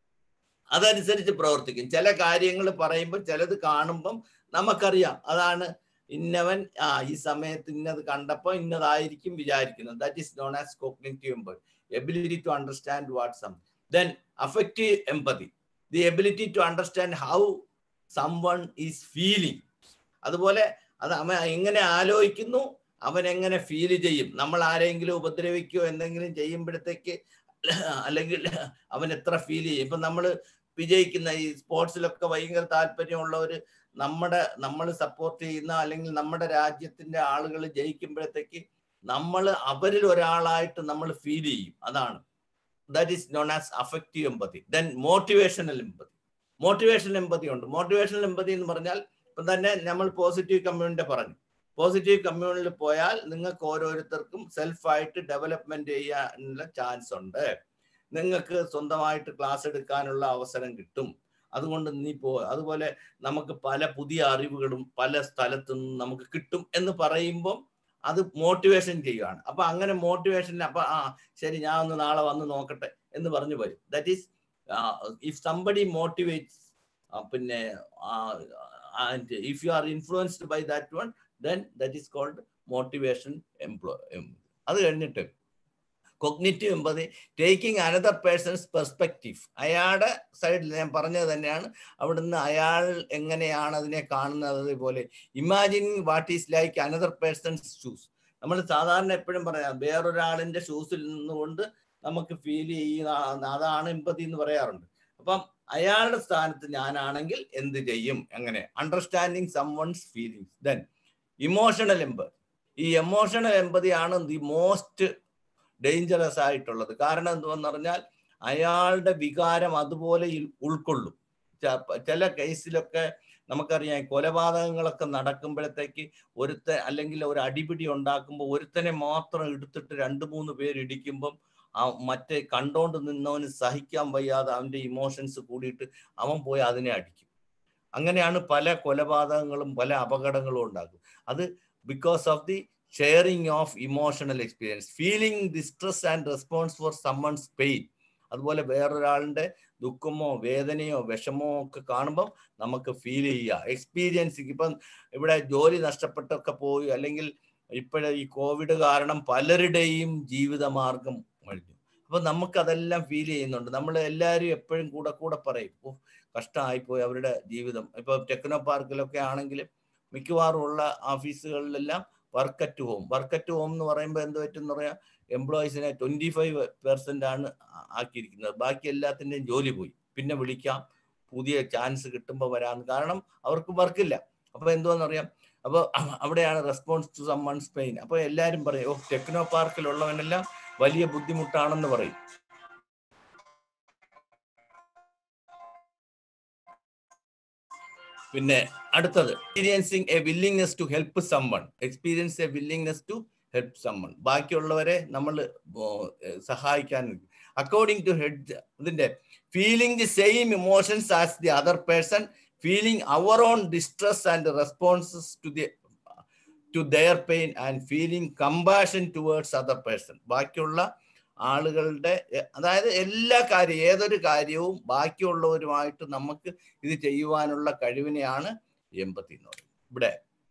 അതനുസരിച്ച് പ്രവർത്തിക്കും ചില കാര്യങ്ങൾ പറയുമ്പോൾ ചിലത് കാണുമ്പം നമുക്കറിയാം അതാണ് ഇന്നവൻ ആ ഈ സമയത്ത് ഇന്നത് കണ്ടപ്പോൾ ഇന്നതായിരിക്കും വിചാരിക്കുന്നത് that is known as cognitive empathy ability to understand what some then affective empathy the ability to understand how someone is feeling അതുപോലെ അത് അവൻ എങ്ങനെ ആലോചിക്കുന്നു അവൻ എങ്ങനെ ഫീൽ ചെയ്യും നമ്മൾ ആരെങ്കിലും ഉപദ്രവിക്കുകയോ എന്തെങ്കിലും ചെയ്യുമ്പോഴത്തേക്ക് അല്ലെങ്കിൽ അവൻ എത്ര ഫീൽ ചെയ്യും ഇപ്പൊ നമ്മൾ വിജയിക്കുന്ന ഈ സ്പോർട്സിലൊക്കെ ഭയങ്കര താല്പര്യമുള്ളവർ നമ്മുടെ നമ്മൾ സപ്പോർട്ട് ചെയ്യുന്ന അല്ലെങ്കിൽ നമ്മുടെ രാജ്യത്തിന്റെ ആളുകൾ ജയിക്കുമ്പോഴത്തേക്ക് നമ്മൾ അവരിൽ ഒരാളായിട്ട് നമ്മൾ ഫീൽ ചെയ്യും അതാണ് that is known as affective empathy then motivational empathy motivational empathy ഉണ്ട് മോട്ടിവേഷണൽ എമ്പതി എന്ന് പറഞ്ഞാൽ ഇപ്പം തന്നെ നമ്മൾ പോസിറ്റീവ് കമ്മ്യൂണിറ്റി പറഞ്ഞു പോസിറ്റീവ് കമ്മ്യൂണിൽ പോയാൽ നിങ്ങൾക്ക് ഓരോരുത്തർക്കും സെൽഫായിട്ട് ഡെവലപ്മെന്റ് ചെയ്യാനുള്ള ചാൻസ് ഉണ്ട് നിങ്ങൾക്ക് സ്വന്തമായിട്ട് ക്ലാസ് എടുക്കാനുള്ള അവസരം കിട്ടും അതുകൊണ്ട് നീ പോ അതുപോലെ നമുക്ക് പല പുതിയ അറിവുകളും പല സ്ഥലത്തു നിന്നും നമുക്ക് കിട്ടും എന്ന് പറയുമ്പം അത് മോട്ടിവേഷൻ ചെയ്യുകയാണ് അപ്പൊ അങ്ങനെ മോട്ടിവേഷൻ അപ്പൊ ആ ശരി ഞാൻ ഒന്ന് നാളെ വന്ന് നോക്കട്ടെ എന്ന് പറഞ്ഞു വരും that is if somebody motivates പിന്നെ and if you are influenced by that one then that is called motivation എംപ്ലോ അത് കഴിഞ്ഞിട്ട് cognitive empathy taking another person's perspective അയാളുടെ സൈഡിൽ ഞാൻ പറഞ്ഞത് തന്നെയാണ് അവിടുന്ന് അയാൾ എങ്ങനെയാണ് അതിനെ കാണുന്നത് അതുപോലെ imagining what is like another person's shoes നമ്മൾ സാധാരണ എപ്പോഴും പറയാം വേറൊരാളിന്റെ ഷൂസിൽ നിന്നുകൊണ്ട് നമുക്ക് ഫീൽ ചെയ്യുന്ന അതാണ് എമ്പതി എന്ന് പറയാറുണ്ട് അപ്പം അയാളുടെ സ്ഥാനത്ത് ഞാനാണെങ്കിൽ എന്ത് ചെയ്യും അങ്ങനെ understanding someone's feelings then emotional empathy ഈ എമോഷണൽ എമ്പതിയാണ് ദി മോസ്റ്റ് ഡേഞ്ചറസ് ആയിട്ടുള്ളത് കാരണം എന്തുവെന്ന് പറഞ്ഞാൽ അയാളുടെ വികാരം അതുപോലെ ഇൽ- ഉൾക്കൊള്ളും ച- ചില കേസിലൊക്കെ നമുക്കറിയാം കൊലപാതകങ്ങളൊക്കെ നടക്കുമ്പോഴത്തേക്ക് ഒരുത്ത അല്ലെങ്കിൽ ഒരു അടിപിടി ഉണ്ടാക്കുമ്പോൾ ഒരുത്തനെ മാത്രം എടുത്തിട്ട് രണ്ട് മൂന്ന് പേര് ഇടിക്കുമ്പം ആ മറ്റേ കണ്ടോണ്ട് നിന്നവന് സഹിക്കാൻ വയ്യാതെ അവന്റെ ഇമോഷൻസ് കൂടിയിട്ട് അവൻ പോയി അതിനെ അടിക്കും അങ്ങനെയാണ് പല കൊലപാതകങ്ങളും പല അപകടങ്ങളും ഉണ്ടാക്കും അത് because of the sharing of emotional experience feeling distress and response for someone's pain അതുപോലെ വേറൊരാളുടെ ദുഃഖമോ വേദനയോ വിഷമോ ഒക്കെ കാണുമ്പോൾ നമുക്ക് ഫീൽ ചെയ്യുക എക്സ്പീരിയൻസ് ഇപ്പം ഇവിടെ ജോലി നഷ്ടപ്പെട്ടൊക്കെ പോയി അല്ലെങ്കിൽ ഇപ്പോഴെ ഈ കോവിഡ് കാരണം പലരുടെയും ജീവിതമാർഗം കഴിഞ്ഞു അപ്പൊ നമുക്കതെല്ലാം ഫീൽ ചെയ്യുന്നുണ്ട് നമ്മൾ എല്ലാവരും എപ്പോഴും കൂടെ കൂടെ പറയും ഓ കഷ്ടമായിപ്പോയി അവരുടെ ജീവിതം ഇപ്പൊ ടെക്നോ പാർക്കിലൊക്കെ ആണെങ്കിൽ മിക്കവാറും ഉള്ള ഓഫീസുകളിലെല്ലാം work at home work at home എന്ന് പറയുമ്പോൾ എന്ത് പറ്റും പറയാം എംപ്ലോയീസിനെ ട്വന്റി ഫൈവ് പെർസെന്റ് ആണ് ആ- ആക്കിയിരിക്കുന്നത് ബാക്കി എല്ലാത്തിൻ്റെയും ജോലി പോയി പിന്നെ വിളിക്കാം പുതിയ ചാൻസ് കിട്ടുമ്പോൾ വരാമെന്ന് കാരണം അവർക്ക് വർക്കില്ല അപ്പൊ എന്തുവാന്നറിയാം അപ്പൊ അവിടെയാണ് റെസ്പോൺസ് ടു സമ്മൺസ് പെയിൻ അപ്പൊ എല്ലാരും പറയും ഓ ടെക്നോ പാർക്കിലുള്ളവനെല്ലാം വലിയ ബുദ്ധിമുട്ടാണെന്ന് പറയും പിന്നെ അടുത്തത് experiencing a willingness to help someone experience a willingness to help someone ബാക്കിയുള്ളവരെ നമ്മൾ സഹായിക്കാൻ അക്കോർഡിംഗ് ടു ഹെഡ് ഇതിന്റെ feeling the same emotions as the other person feeling our own distress and responses to the to their pain and feeling compassion towards other person ബാക്കിയുള്ള ആളുകളുടെ A- അതായത് എല്ലാ കാര്യം ഏതൊരു കാര്യവും ബാക്കിയുള്ളവരുമായിട്ട് നമുക്ക് ഇത് ചെയ്യുവാനുള്ള കഴിവിനെയാണ് എമ്പത്തി എന്ന് പറയുന്നത് ഇവിടെ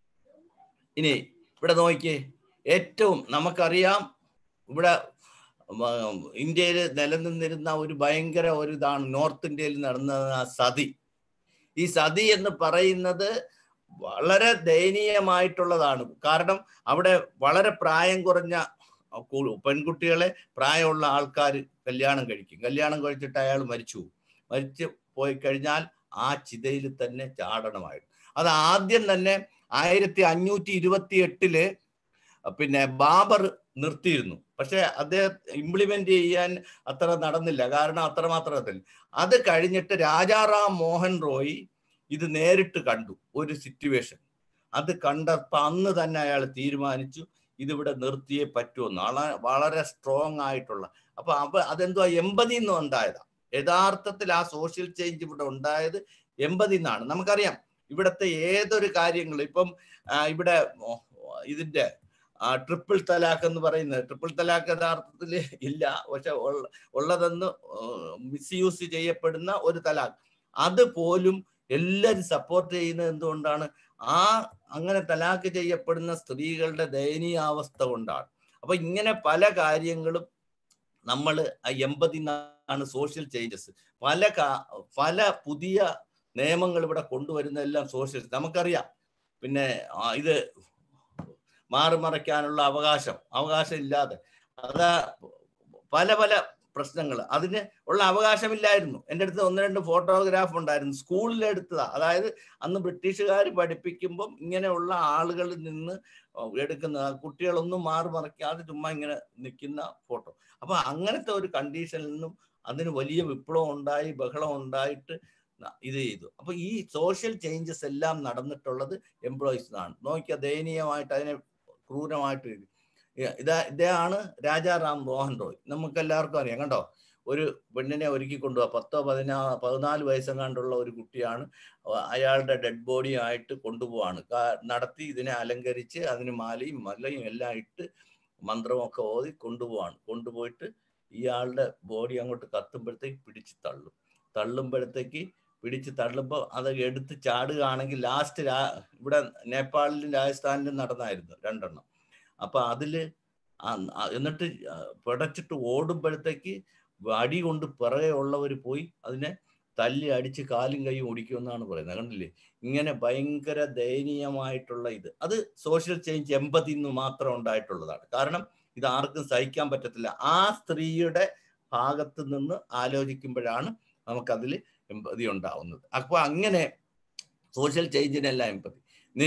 ഇനി ഇവിടെ നോക്കിയേ ഏറ്റവും നമുക്കറിയാം ഇവിടെ ഇന്ത്യയിൽ നിലനിന്നിരുന്ന ഒരു ഭയങ്കര ഒരു ഇതാണ് നോർത്ത് ഇന്ത്യയിൽ നടന്ന ആ സതി ഈ സതി എന്ന് പറയുന്നത് വളരെ ദയനീയമായിട്ടുള്ളതാണ് കാരണം അവിടെ വളരെ പ്രായം കുറഞ്ഞ കു- പെൺകുട്ടികളെ പ്രായമുള്ള ആൾക്കാർ കല്യാണം കഴിക്കും കല്യാണം കഴിച്ചിട്ട് അയാൾ മരിച്ചു പോകും. മരിച്ചു പോയി കഴിഞ്ഞാൽ ആ ചിതയിൽ തന്നെ ചാടണമായിരുന്നു അത് ആദ്യം തന്നെ ആയിരത്തി അഞ്ഞൂറ്റി ഇരുപത്തി എട്ടില് പിന്നെ ബാബർ നിർത്തിയിരുന്നു പക്ഷെ അദ്ദേഹം ഇംപ്ലിമെന്റ് ചെയ്യാൻ അത്ര നടന്നില്ല കാരണം അത്രമാത്രം അതില്ല അത് കഴിഞ്ഞിട്ട് രാജാറാം മോഹൻ റോയ് ഇത് നേരിട്ട് കണ്ടു ഒരു സിറ്റുവേഷൻ അത് കണ്ടപ്പോ അന്ന് തന്നെ അയാൾ തീരുമാനിച്ചു ഇതിവിടെ നിർത്തിയേ പറ്റുമെന്ന് വളരെ വളരെ സ്ട്രോങ് ആയിട്ടുള്ള അപ്പൊ അവ അതെന്തുവാ എൺപതിൽ നിന്ന് ഉണ്ടായതാ യഥാർത്ഥത്തിൽ ആ സോഷ്യൽ ചേഞ്ച് ഇവിടെ ഉണ്ടായത് എൺപതിൽ നിന്നാണ് നമുക്കറിയാം ഇവിടുത്തെ ഏതൊരു കാര്യങ്ങൾ ഇപ്പം ആ, ഇവിടെ ഓ, ഇതിന്റെ ട്രിപ്പിൾ തലാഖ് എന്ന് പറയുന്നത് ട്രിപ്പിൾ തലാഖ് യഥാർത്ഥത്തിൽ ഇല്ല പക്ഷെ ഉള്ള- ഉള്ളതെന്ന് മിസ്യൂസ് ചെയ്യപ്പെടുന്ന ഒരു തലാഖ് അത് പോലും എല്ലാവരും സപ്പോർട്ട് ചെയ്യുന്നത് എന്തുകൊണ്ടാണ് ആ അങ്ങനെ തലാഖ് ചെയ്യപ്പെടുന്ന സ്ത്രീകളുടെ ദയനീയാവസ്ഥ കൊണ്ടാണ് അപ്പൊ ഇങ്ങനെ പല കാര്യങ്ങളും നമ്മൾ എൺപതിനാണ് സോഷ്യൽ ചേഞ്ചസ് പല കാ- പല പുതിയ നിയമങ്ങൾ ഇവിടെ കൊണ്ടുവരുന്നതെല്ലാം സോഷ്യൽ നമുക്കറിയാം പിന്നെ ആ, ഇത് മാറിമറയ്ക്കാനുള്ള അവകാശം അവകാശം ഇല്ലാതെ അതാ പല പല പ്രശ്നങ്ങൾ അതിന് ഉള്ള അവകാശമില്ലായിരുന്നു എൻ്റെ അടുത്ത് ഒന്ന് രണ്ട് ഫോട്ടോഗ്രാഫ് ഉണ്ടായിരുന്നു സ്കൂളിൽ എടുത്തതാ അതായത് അന്ന് ബ്രിട്ടീഷുകാർ പഠിപ്പിക്കുമ്പം ഇങ്ങനെയുള്ള ആളുകളിൽ നിന്ന് എടുക്കുന്ന കുട്ടികളൊന്നും മാറി മറയ്ക്കാതെ ചുമ്മാ ഇങ്ങനെ നിൽക്കുന്ന ഫോട്ടോ അപ്പൊ അങ്ങനത്തെ ഒരു കണ്ടീഷനിൽ നിന്നും അതിന് വലിയ വിപ്ലവം ഉണ്ടായി ബഹളം ഉണ്ടായിട്ട് ന- ഇത് ചെയ്തു അപ്പൊ ഈ സോഷ്യൽ ചേഞ്ചസ് എല്ലാം നടന്നിട്ടുള്ളത് എംപ്ലോയീസിനാണ് നോക്കിയാൽ ദയനീയമായിട്ട് അതിനെ ക്രൂരമായിട്ട് ഇത് ഇ- ഇതാ ഇതാണ് രാജാറാം മോഹൻ റോയ് നമുക്ക് എല്ലാവർക്കും അറിയാം കണ്ടോ ഒരു പെണ്ണിനെ ഒരുക്കി കൊണ്ടുപോവാ പത്തോ പതിനാ പതിനാല് വയസ്സെങ്ങാണ്ടുള്ള ഒരു കുട്ടിയാണ് അ- അയാളുടെ ഡെഡ് ബോഡി ആയിട്ട് കൊണ്ടുപോവാണ് കാ- നടത്തി ഇതിനെ അലങ്കരിച്ച് അതിന് മാലയും മല്ലയും എല്ലാം ഇട്ട് മന്ത്രമൊക്കെ ഓതി കൊണ്ടുപോവാണ് കൊണ്ടുപോയിട്ട് ഇയാളുടെ ബോഡി അങ്ങോട്ട് കത്തുമ്പോഴത്തേക്ക് പിടിച്ച് തള്ളും തള്ളുമ്പോഴത്തേക്ക് പിടിച്ച് തള്ളുമ്പോൾ അത് എടുത്ത് ചാടുകയാണെങ്കിൽ ലാസ്റ്റ് ഇവിടെ നേപ്പാളിലും രാജസ്ഥാനിലും നടന്നായിരുന്നു രണ്ടെണ്ണം അപ്പൊ അതില് ആ- ആ- എന്നിട്ട് ആ പിടച്ചിട്ട് ഓടുമ്പോഴത്തേക്ക് അടി കൊണ്ട് പിറകെ ഉള്ളവർ പോയി അതിനെ തല്ലി അടിച്ച് കാലും കൈയും ഓടിക്കുമെന്നാണ് പറയുന്നത് കണ്ടില്ലേ ഇങ്ങനെ ഭയങ്കര ദയനീയമായിട്ടുള്ള ഇത് അത് സോഷ്യൽ ചേഞ്ച് എൺപതിൽ നിന്ന് മാത്രം ഉണ്ടായിട്ടുള്ളതാണ് കാരണം ഇത് ആർക്കും സഹിക്കാൻ പറ്റത്തില്ല ആ സ്ത്രീയുടെ ഭാഗത്ത് നിന്ന് ആലോചിക്കുമ്പോഴാണ് നമുക്കതിൽ എമ്പതി ഉണ്ടാവുന്നത് അപ്പൊ അങ്ങനെ സോഷ്യൽ ചേഞ്ചിനല്ല എമ്പതി നീ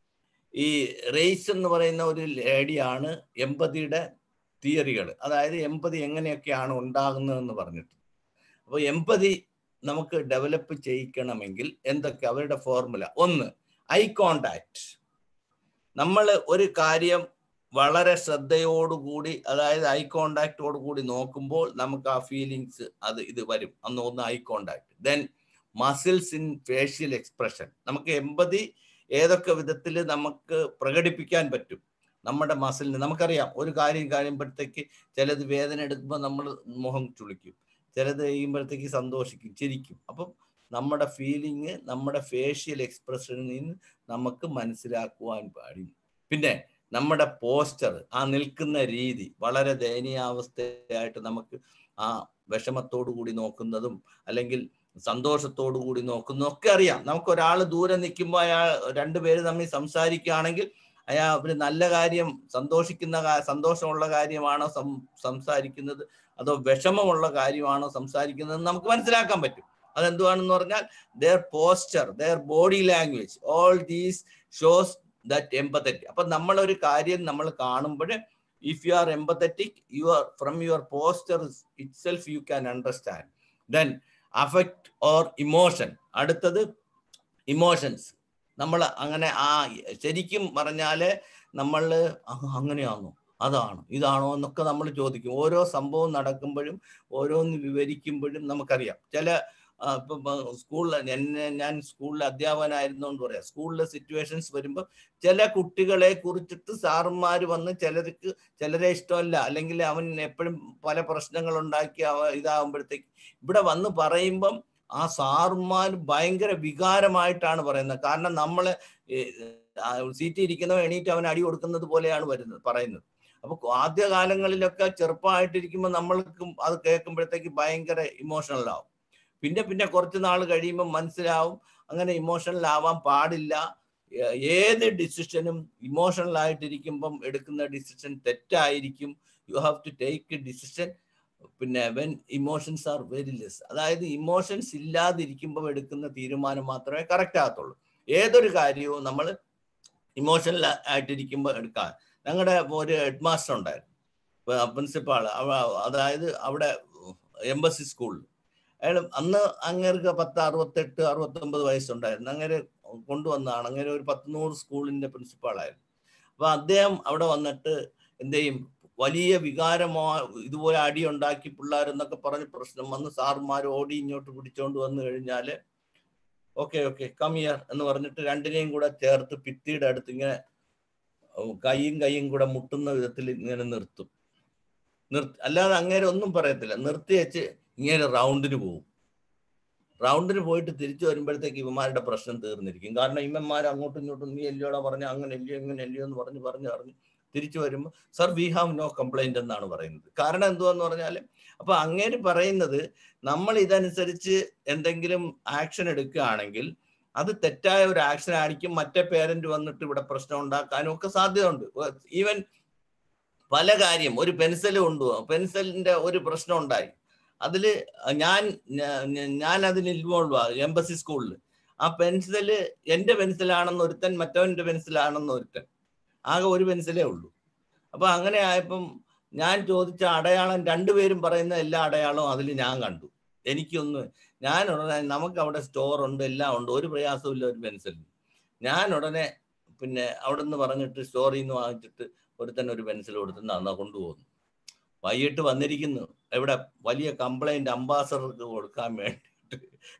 ഈ റേസ് എന്ന് പറയുന്ന ഒരു ലേഡിയാണ് എമ്പതിയുടെ തിയറികൾ അതായത് എമ്പതി എങ്ങനെയൊക്കെയാണ് ഉണ്ടാകുന്നതെന്ന് പറഞ്ഞിട്ട് അപ്പോൾ എമ്പതി നമുക്ക് ഡെവലപ്പ് ചെയ്യിക്കണമെങ്കിൽ എന്തൊക്കെ അവരുടെ ഫോർമുല ഒന്ന് ഐ കോണ്ടാക്ട് നമ്മൾ ഒരു കാര്യം വളരെ ശ്രദ്ധയോടുകൂടി അതായത് ഐ കോണ്ടാക്റ്റോട് കൂടി നോക്കുമ്പോൾ നമുക്ക് ആ ഫീലിങ്സ് അത് ഇത് വരും അന്ന് ഒന്ന് eye contact then muscles in facial expression നമുക്ക് എൺപതി ഏതൊക്കെ വിധത്തിൽ നമുക്ക് പ്രകടിപ്പിക്കാൻ പറ്റും നമ്മുടെ മസിലിന് നമുക്കറിയാം ഒരു കാര്യം കഴിയുമ്പോഴത്തേക്ക് ചിലത് വേദന എടുക്കുമ്പോൾ നമ്മൾ മുഖം ചുളിക്കും ചിലത് കഴിയുമ്പോഴത്തേക്ക് സന്തോഷിക്കും ചിരിക്കും അപ്പം നമ്മുടെ ഫീലിംഗ് നമ്മുടെ ഫേഷ്യൽ എക്സ്പ്രഷനിൽ നിന്ന് നമുക്ക് മനസ്സിലാക്കുവാൻ പാടില്ല പിന്നെ നമ്മുടെ പോസ്റ്റർ ആ നിൽക്കുന്ന രീതി വളരെ ദയനീയാവസ്ഥയായിട്ട് നമുക്ക് ആ വിഷമത്തോടു കൂടി നോക്കുന്നതും അല്ലെങ്കിൽ സന്തോഷത്തോടു കൂടി നോക്കുന്നതും ഒക്കെ അറിയാം നമുക്ക് ഒരാൾ ദൂരെ നിൽക്കുമ്പോൾ അയാൾ രണ്ടുപേര് തമ്മിൽ സംസാരിക്കുകയാണെങ്കിൽ അയാൾ ഒരു നല്ല കാര്യം സന്തോഷിക്കുന്ന കാ- സന്തോഷമുള്ള കാര്യമാണോ സം സംസാരിക്കുന്നത് അതോ വിഷമമുള്ള കാര്യമാണോ സംസാരിക്കുന്നത് നമുക്ക് മനസ്സിലാക്കാൻ പറ്റും അതെന്തുവാണെന്ന് പറഞ്ഞാൽ their posture their body language all these shows that empathetic അപ്പൊ നമ്മളൊരു കാര്യം നമ്മൾ കാണുമ്പോൾ if you are empathetic you are from your posture itself you can understand then affect or emotion അടുത്തത് ഇമോഷൻസ് നമ്മൾ അങ്ങനെ ആ ശരിക്കും പറഞ്ഞാൽ നമ്മൾ അങ്ങനെയാണോ അതാണോ ഇതാണോ എന്നൊക്കെ നമ്മൾ ചോദിക്കും ഓരോ സംഭവം നടക്കുമ്പോഴും ഓരോന്ന് വിവരിക്കുമ്പോഴും നമുക്കറിയാം ചില ആ, ഇപ്പൊ സ്കൂളിൽ എന്നെ ഞാൻ സ്കൂളിൽ അധ്യാപകനായിരുന്നോണ്ട് പറയാം സ്കൂളിലെ സിറ്റുവേഷൻസ് വരുമ്പോൾ ചില കുട്ടികളെ കുറിച്ചിട്ട് സാറുമാർ വന്ന് ചിലർക്ക് ചിലരെ ഇഷ്ടമല്ല അല്ലെങ്കിൽ അവൻ എപ്പോഴും പല പ്രശ്നങ്ങൾ ഉണ്ടാക്കി അവ ഇതാകുമ്പോഴത്തേക്ക് ഇവിടെ വന്ന് പറയുമ്പം ആ സാറുമാർ ഭയങ്കര വികാരമായിട്ടാണ് പറയുന്നത് കാരണം നമ്മൾ സീറ്റിൽ ഇരിക്കുന്നവൻ എണീറ്റ് അവൻ അടി കൊടുക്കുന്നത് പോലെയാണ് വരുന്നത് പറയുന്നത് അപ്പൊ ആദ്യ കാലങ്ങളിലൊക്കെ ചെറുപ്പമായിട്ടിരിക്കുമ്പോൾ നമ്മൾക്കും അത് കേൾക്കുമ്പോഴത്തേക്ക് ഭയങ്കര ഇമോഷണൽ ആവും പിന്നെ പിന്നെ കുറച്ച് നാൾ കഴിയുമ്പോൾ മനസ്സിലാവും അങ്ങനെ ഇമോഷണൽ ആവാൻ പാടില്ല ഏ- ഏത് ഡിസിഷനും ഇമോഷണൽ ആയിട്ടിരിക്കുമ്പം എടുക്കുന്ന ഡിസിഷൻ തെറ്റായിരിക്കും you have to take decision പിന്നെ when emotions are very less അതായത് ഇമോഷൻസ് ഇല്ലാതിരിക്കുമ്പോൾ എടുക്കുന്ന തീരുമാനം മാത്രമേ കറക്റ്റ് ആകത്തുള്ളൂ ഏതൊരു കാര്യവും നമ്മൾ ഇമോഷണൽ ആയിട്ടിരിക്കുമ്പോൾ എടുക്കാൻ ഞങ്ങളുടെ ഒരു ഹെഡ് മാസ്റ്റർ ഉണ്ടായിരുന്നു പ്രിൻസിപ്പാൾ അതായത് അവിടെ എംബസി സ്കൂളിൽ അയാൾ അന്ന് അങ്ങേർക്ക് പത്ത് അറുപത്തെട്ട് അറുപത്തൊമ്പത് വയസ്സുണ്ടായിരുന്നു അങ്ങനെ കൊണ്ടുവന്നതാണ് അങ്ങനെ ഒരു പത്ത് നൂറ് സ്കൂളിന്റെ പ്രിൻസിപ്പാളായിരുന്നു അപ്പൊ അദ്ദേഹം അവിടെ വന്നിട്ട് എന്ത് ചെയ്യും വലിയ വികാരമോ ഇതുപോലെ അടി ഉണ്ടാക്കി പിള്ളേരെന്നൊക്കെ പറഞ്ഞ് പ്രശ്നം വന്ന് സാറുമാർ ഓടി ഇങ്ങോട്ട് പിടിച്ചോണ്ട് വന്നു കഴിഞ്ഞാല് ഓക്കെ ഓക്കെ കമിയർ എന്ന് പറഞ്ഞിട്ട് രണ്ടിനെയും കൂടെ ചേർത്ത് ഭിത്തിയുടെ അടുത്ത് ഇങ്ങനെ കൈയും കൈയും കൂടെ മുട്ടുന്ന വിധത്തിൽ ഇങ്ങനെ നിർത്തും നിർത്തി അല്ലാതെ അങ്ങേരെ ഒന്നും പറയത്തില്ല നിർത്തി വെച്ച് ഇങ്ങനെ റൗണ്ടിന് പോകും റൗണ്ടിന് പോയിട്ട് തിരിച്ചു വരുമ്പോഴത്തേക്ക് ഇവന്മാരുടെ പ്രശ്നം തീർന്നിരിക്കും കാരണം ഇവന്മാർ അങ്ങോട്ടും ഇങ്ങോട്ടും നീ എല്ലിയോടെ പറഞ്ഞ അങ്ങനെ എല്ലിയോ ഇങ്ങനെ എല്ലിയോ എന്ന് പറഞ്ഞ് പറഞ്ഞ് പറഞ്ഞ് തിരിച്ചു വരുമ്പോൾ sir we have no complaint എന്നാണ് പറയുന്നത് കാരണം എന്തുവാന്ന് പറഞ്ഞാൽ അപ്പൊ അങ്ങേര് പറയുന്നത് നമ്മൾ ഇതനുസരിച്ച് എന്തെങ്കിലും ആക്ഷൻ എടുക്കുകയാണെങ്കിൽ അത് തെറ്റായ ഒരു ആക്ഷൻ ആയിരിക്കും മറ്റേ പേരന്റ് വന്നിട്ട് ഇവിടെ പ്രശ്നം ഉണ്ടാക്കാനും ഒക്കെ സാധ്യതയുണ്ട് ഈവൻ പല കാര്യം ഒരു പെൻസിൽ കൊണ്ടുപോകാം പെൻസിലിന്റെ ഒരു പ്രശ്നം ഉണ്ടായി അതില് ഞാൻ ഞാ- ഞാൻ അതിൽ ഇൻവോൾവ് ആ എംബസി സ്കൂളിൽ ആ പെൻസില് എന്റെ പെൻസിലാണെന്ന് ഒരുത്തൻ മറ്റവന്റെ പെൻസിലാണെന്ന് ഒരുത്തൻ ആകെ ഒരു പെൻസിലേ ഉള്ളൂ അപ്പൊ അങ്ങനെ ആയപ്പം ഞാൻ ചോദിച്ച അടയാളം രണ്ടുപേരും പറയുന്ന എല്ലാ അടയാളവും അതിൽ ഞാൻ കണ്ടു എനിക്കൊന്ന് ഞാൻ ഉടനെ നമുക്ക് അവിടെ സ്റ്റോർ ഉണ്ട് എല്ലാം ഉണ്ട് ഒരു പ്രയാസവും ഇല്ല ഒരു പെൻസിലിന് ഞാൻ ഉടനെ പിന്നെ അവിടെ നിന്ന് പറഞ്ഞിട്ട് സ്റ്റോറിൽ നിന്ന് വാങ്ങിച്ചിട്ട് ഒരുത്തൻ ഒരു പെൻസിൽ കൊടുത്ത് നന്നാ കൊണ്ടുപോകുന്നു വൈകിട്ട് വന്നിരിക്കുന്നു എവിടെ വലിയ കംപ്ലൈന്റ് അംബാസഡർക്ക് കൊടുക്കാൻ വേണ്ടിയിട്ട്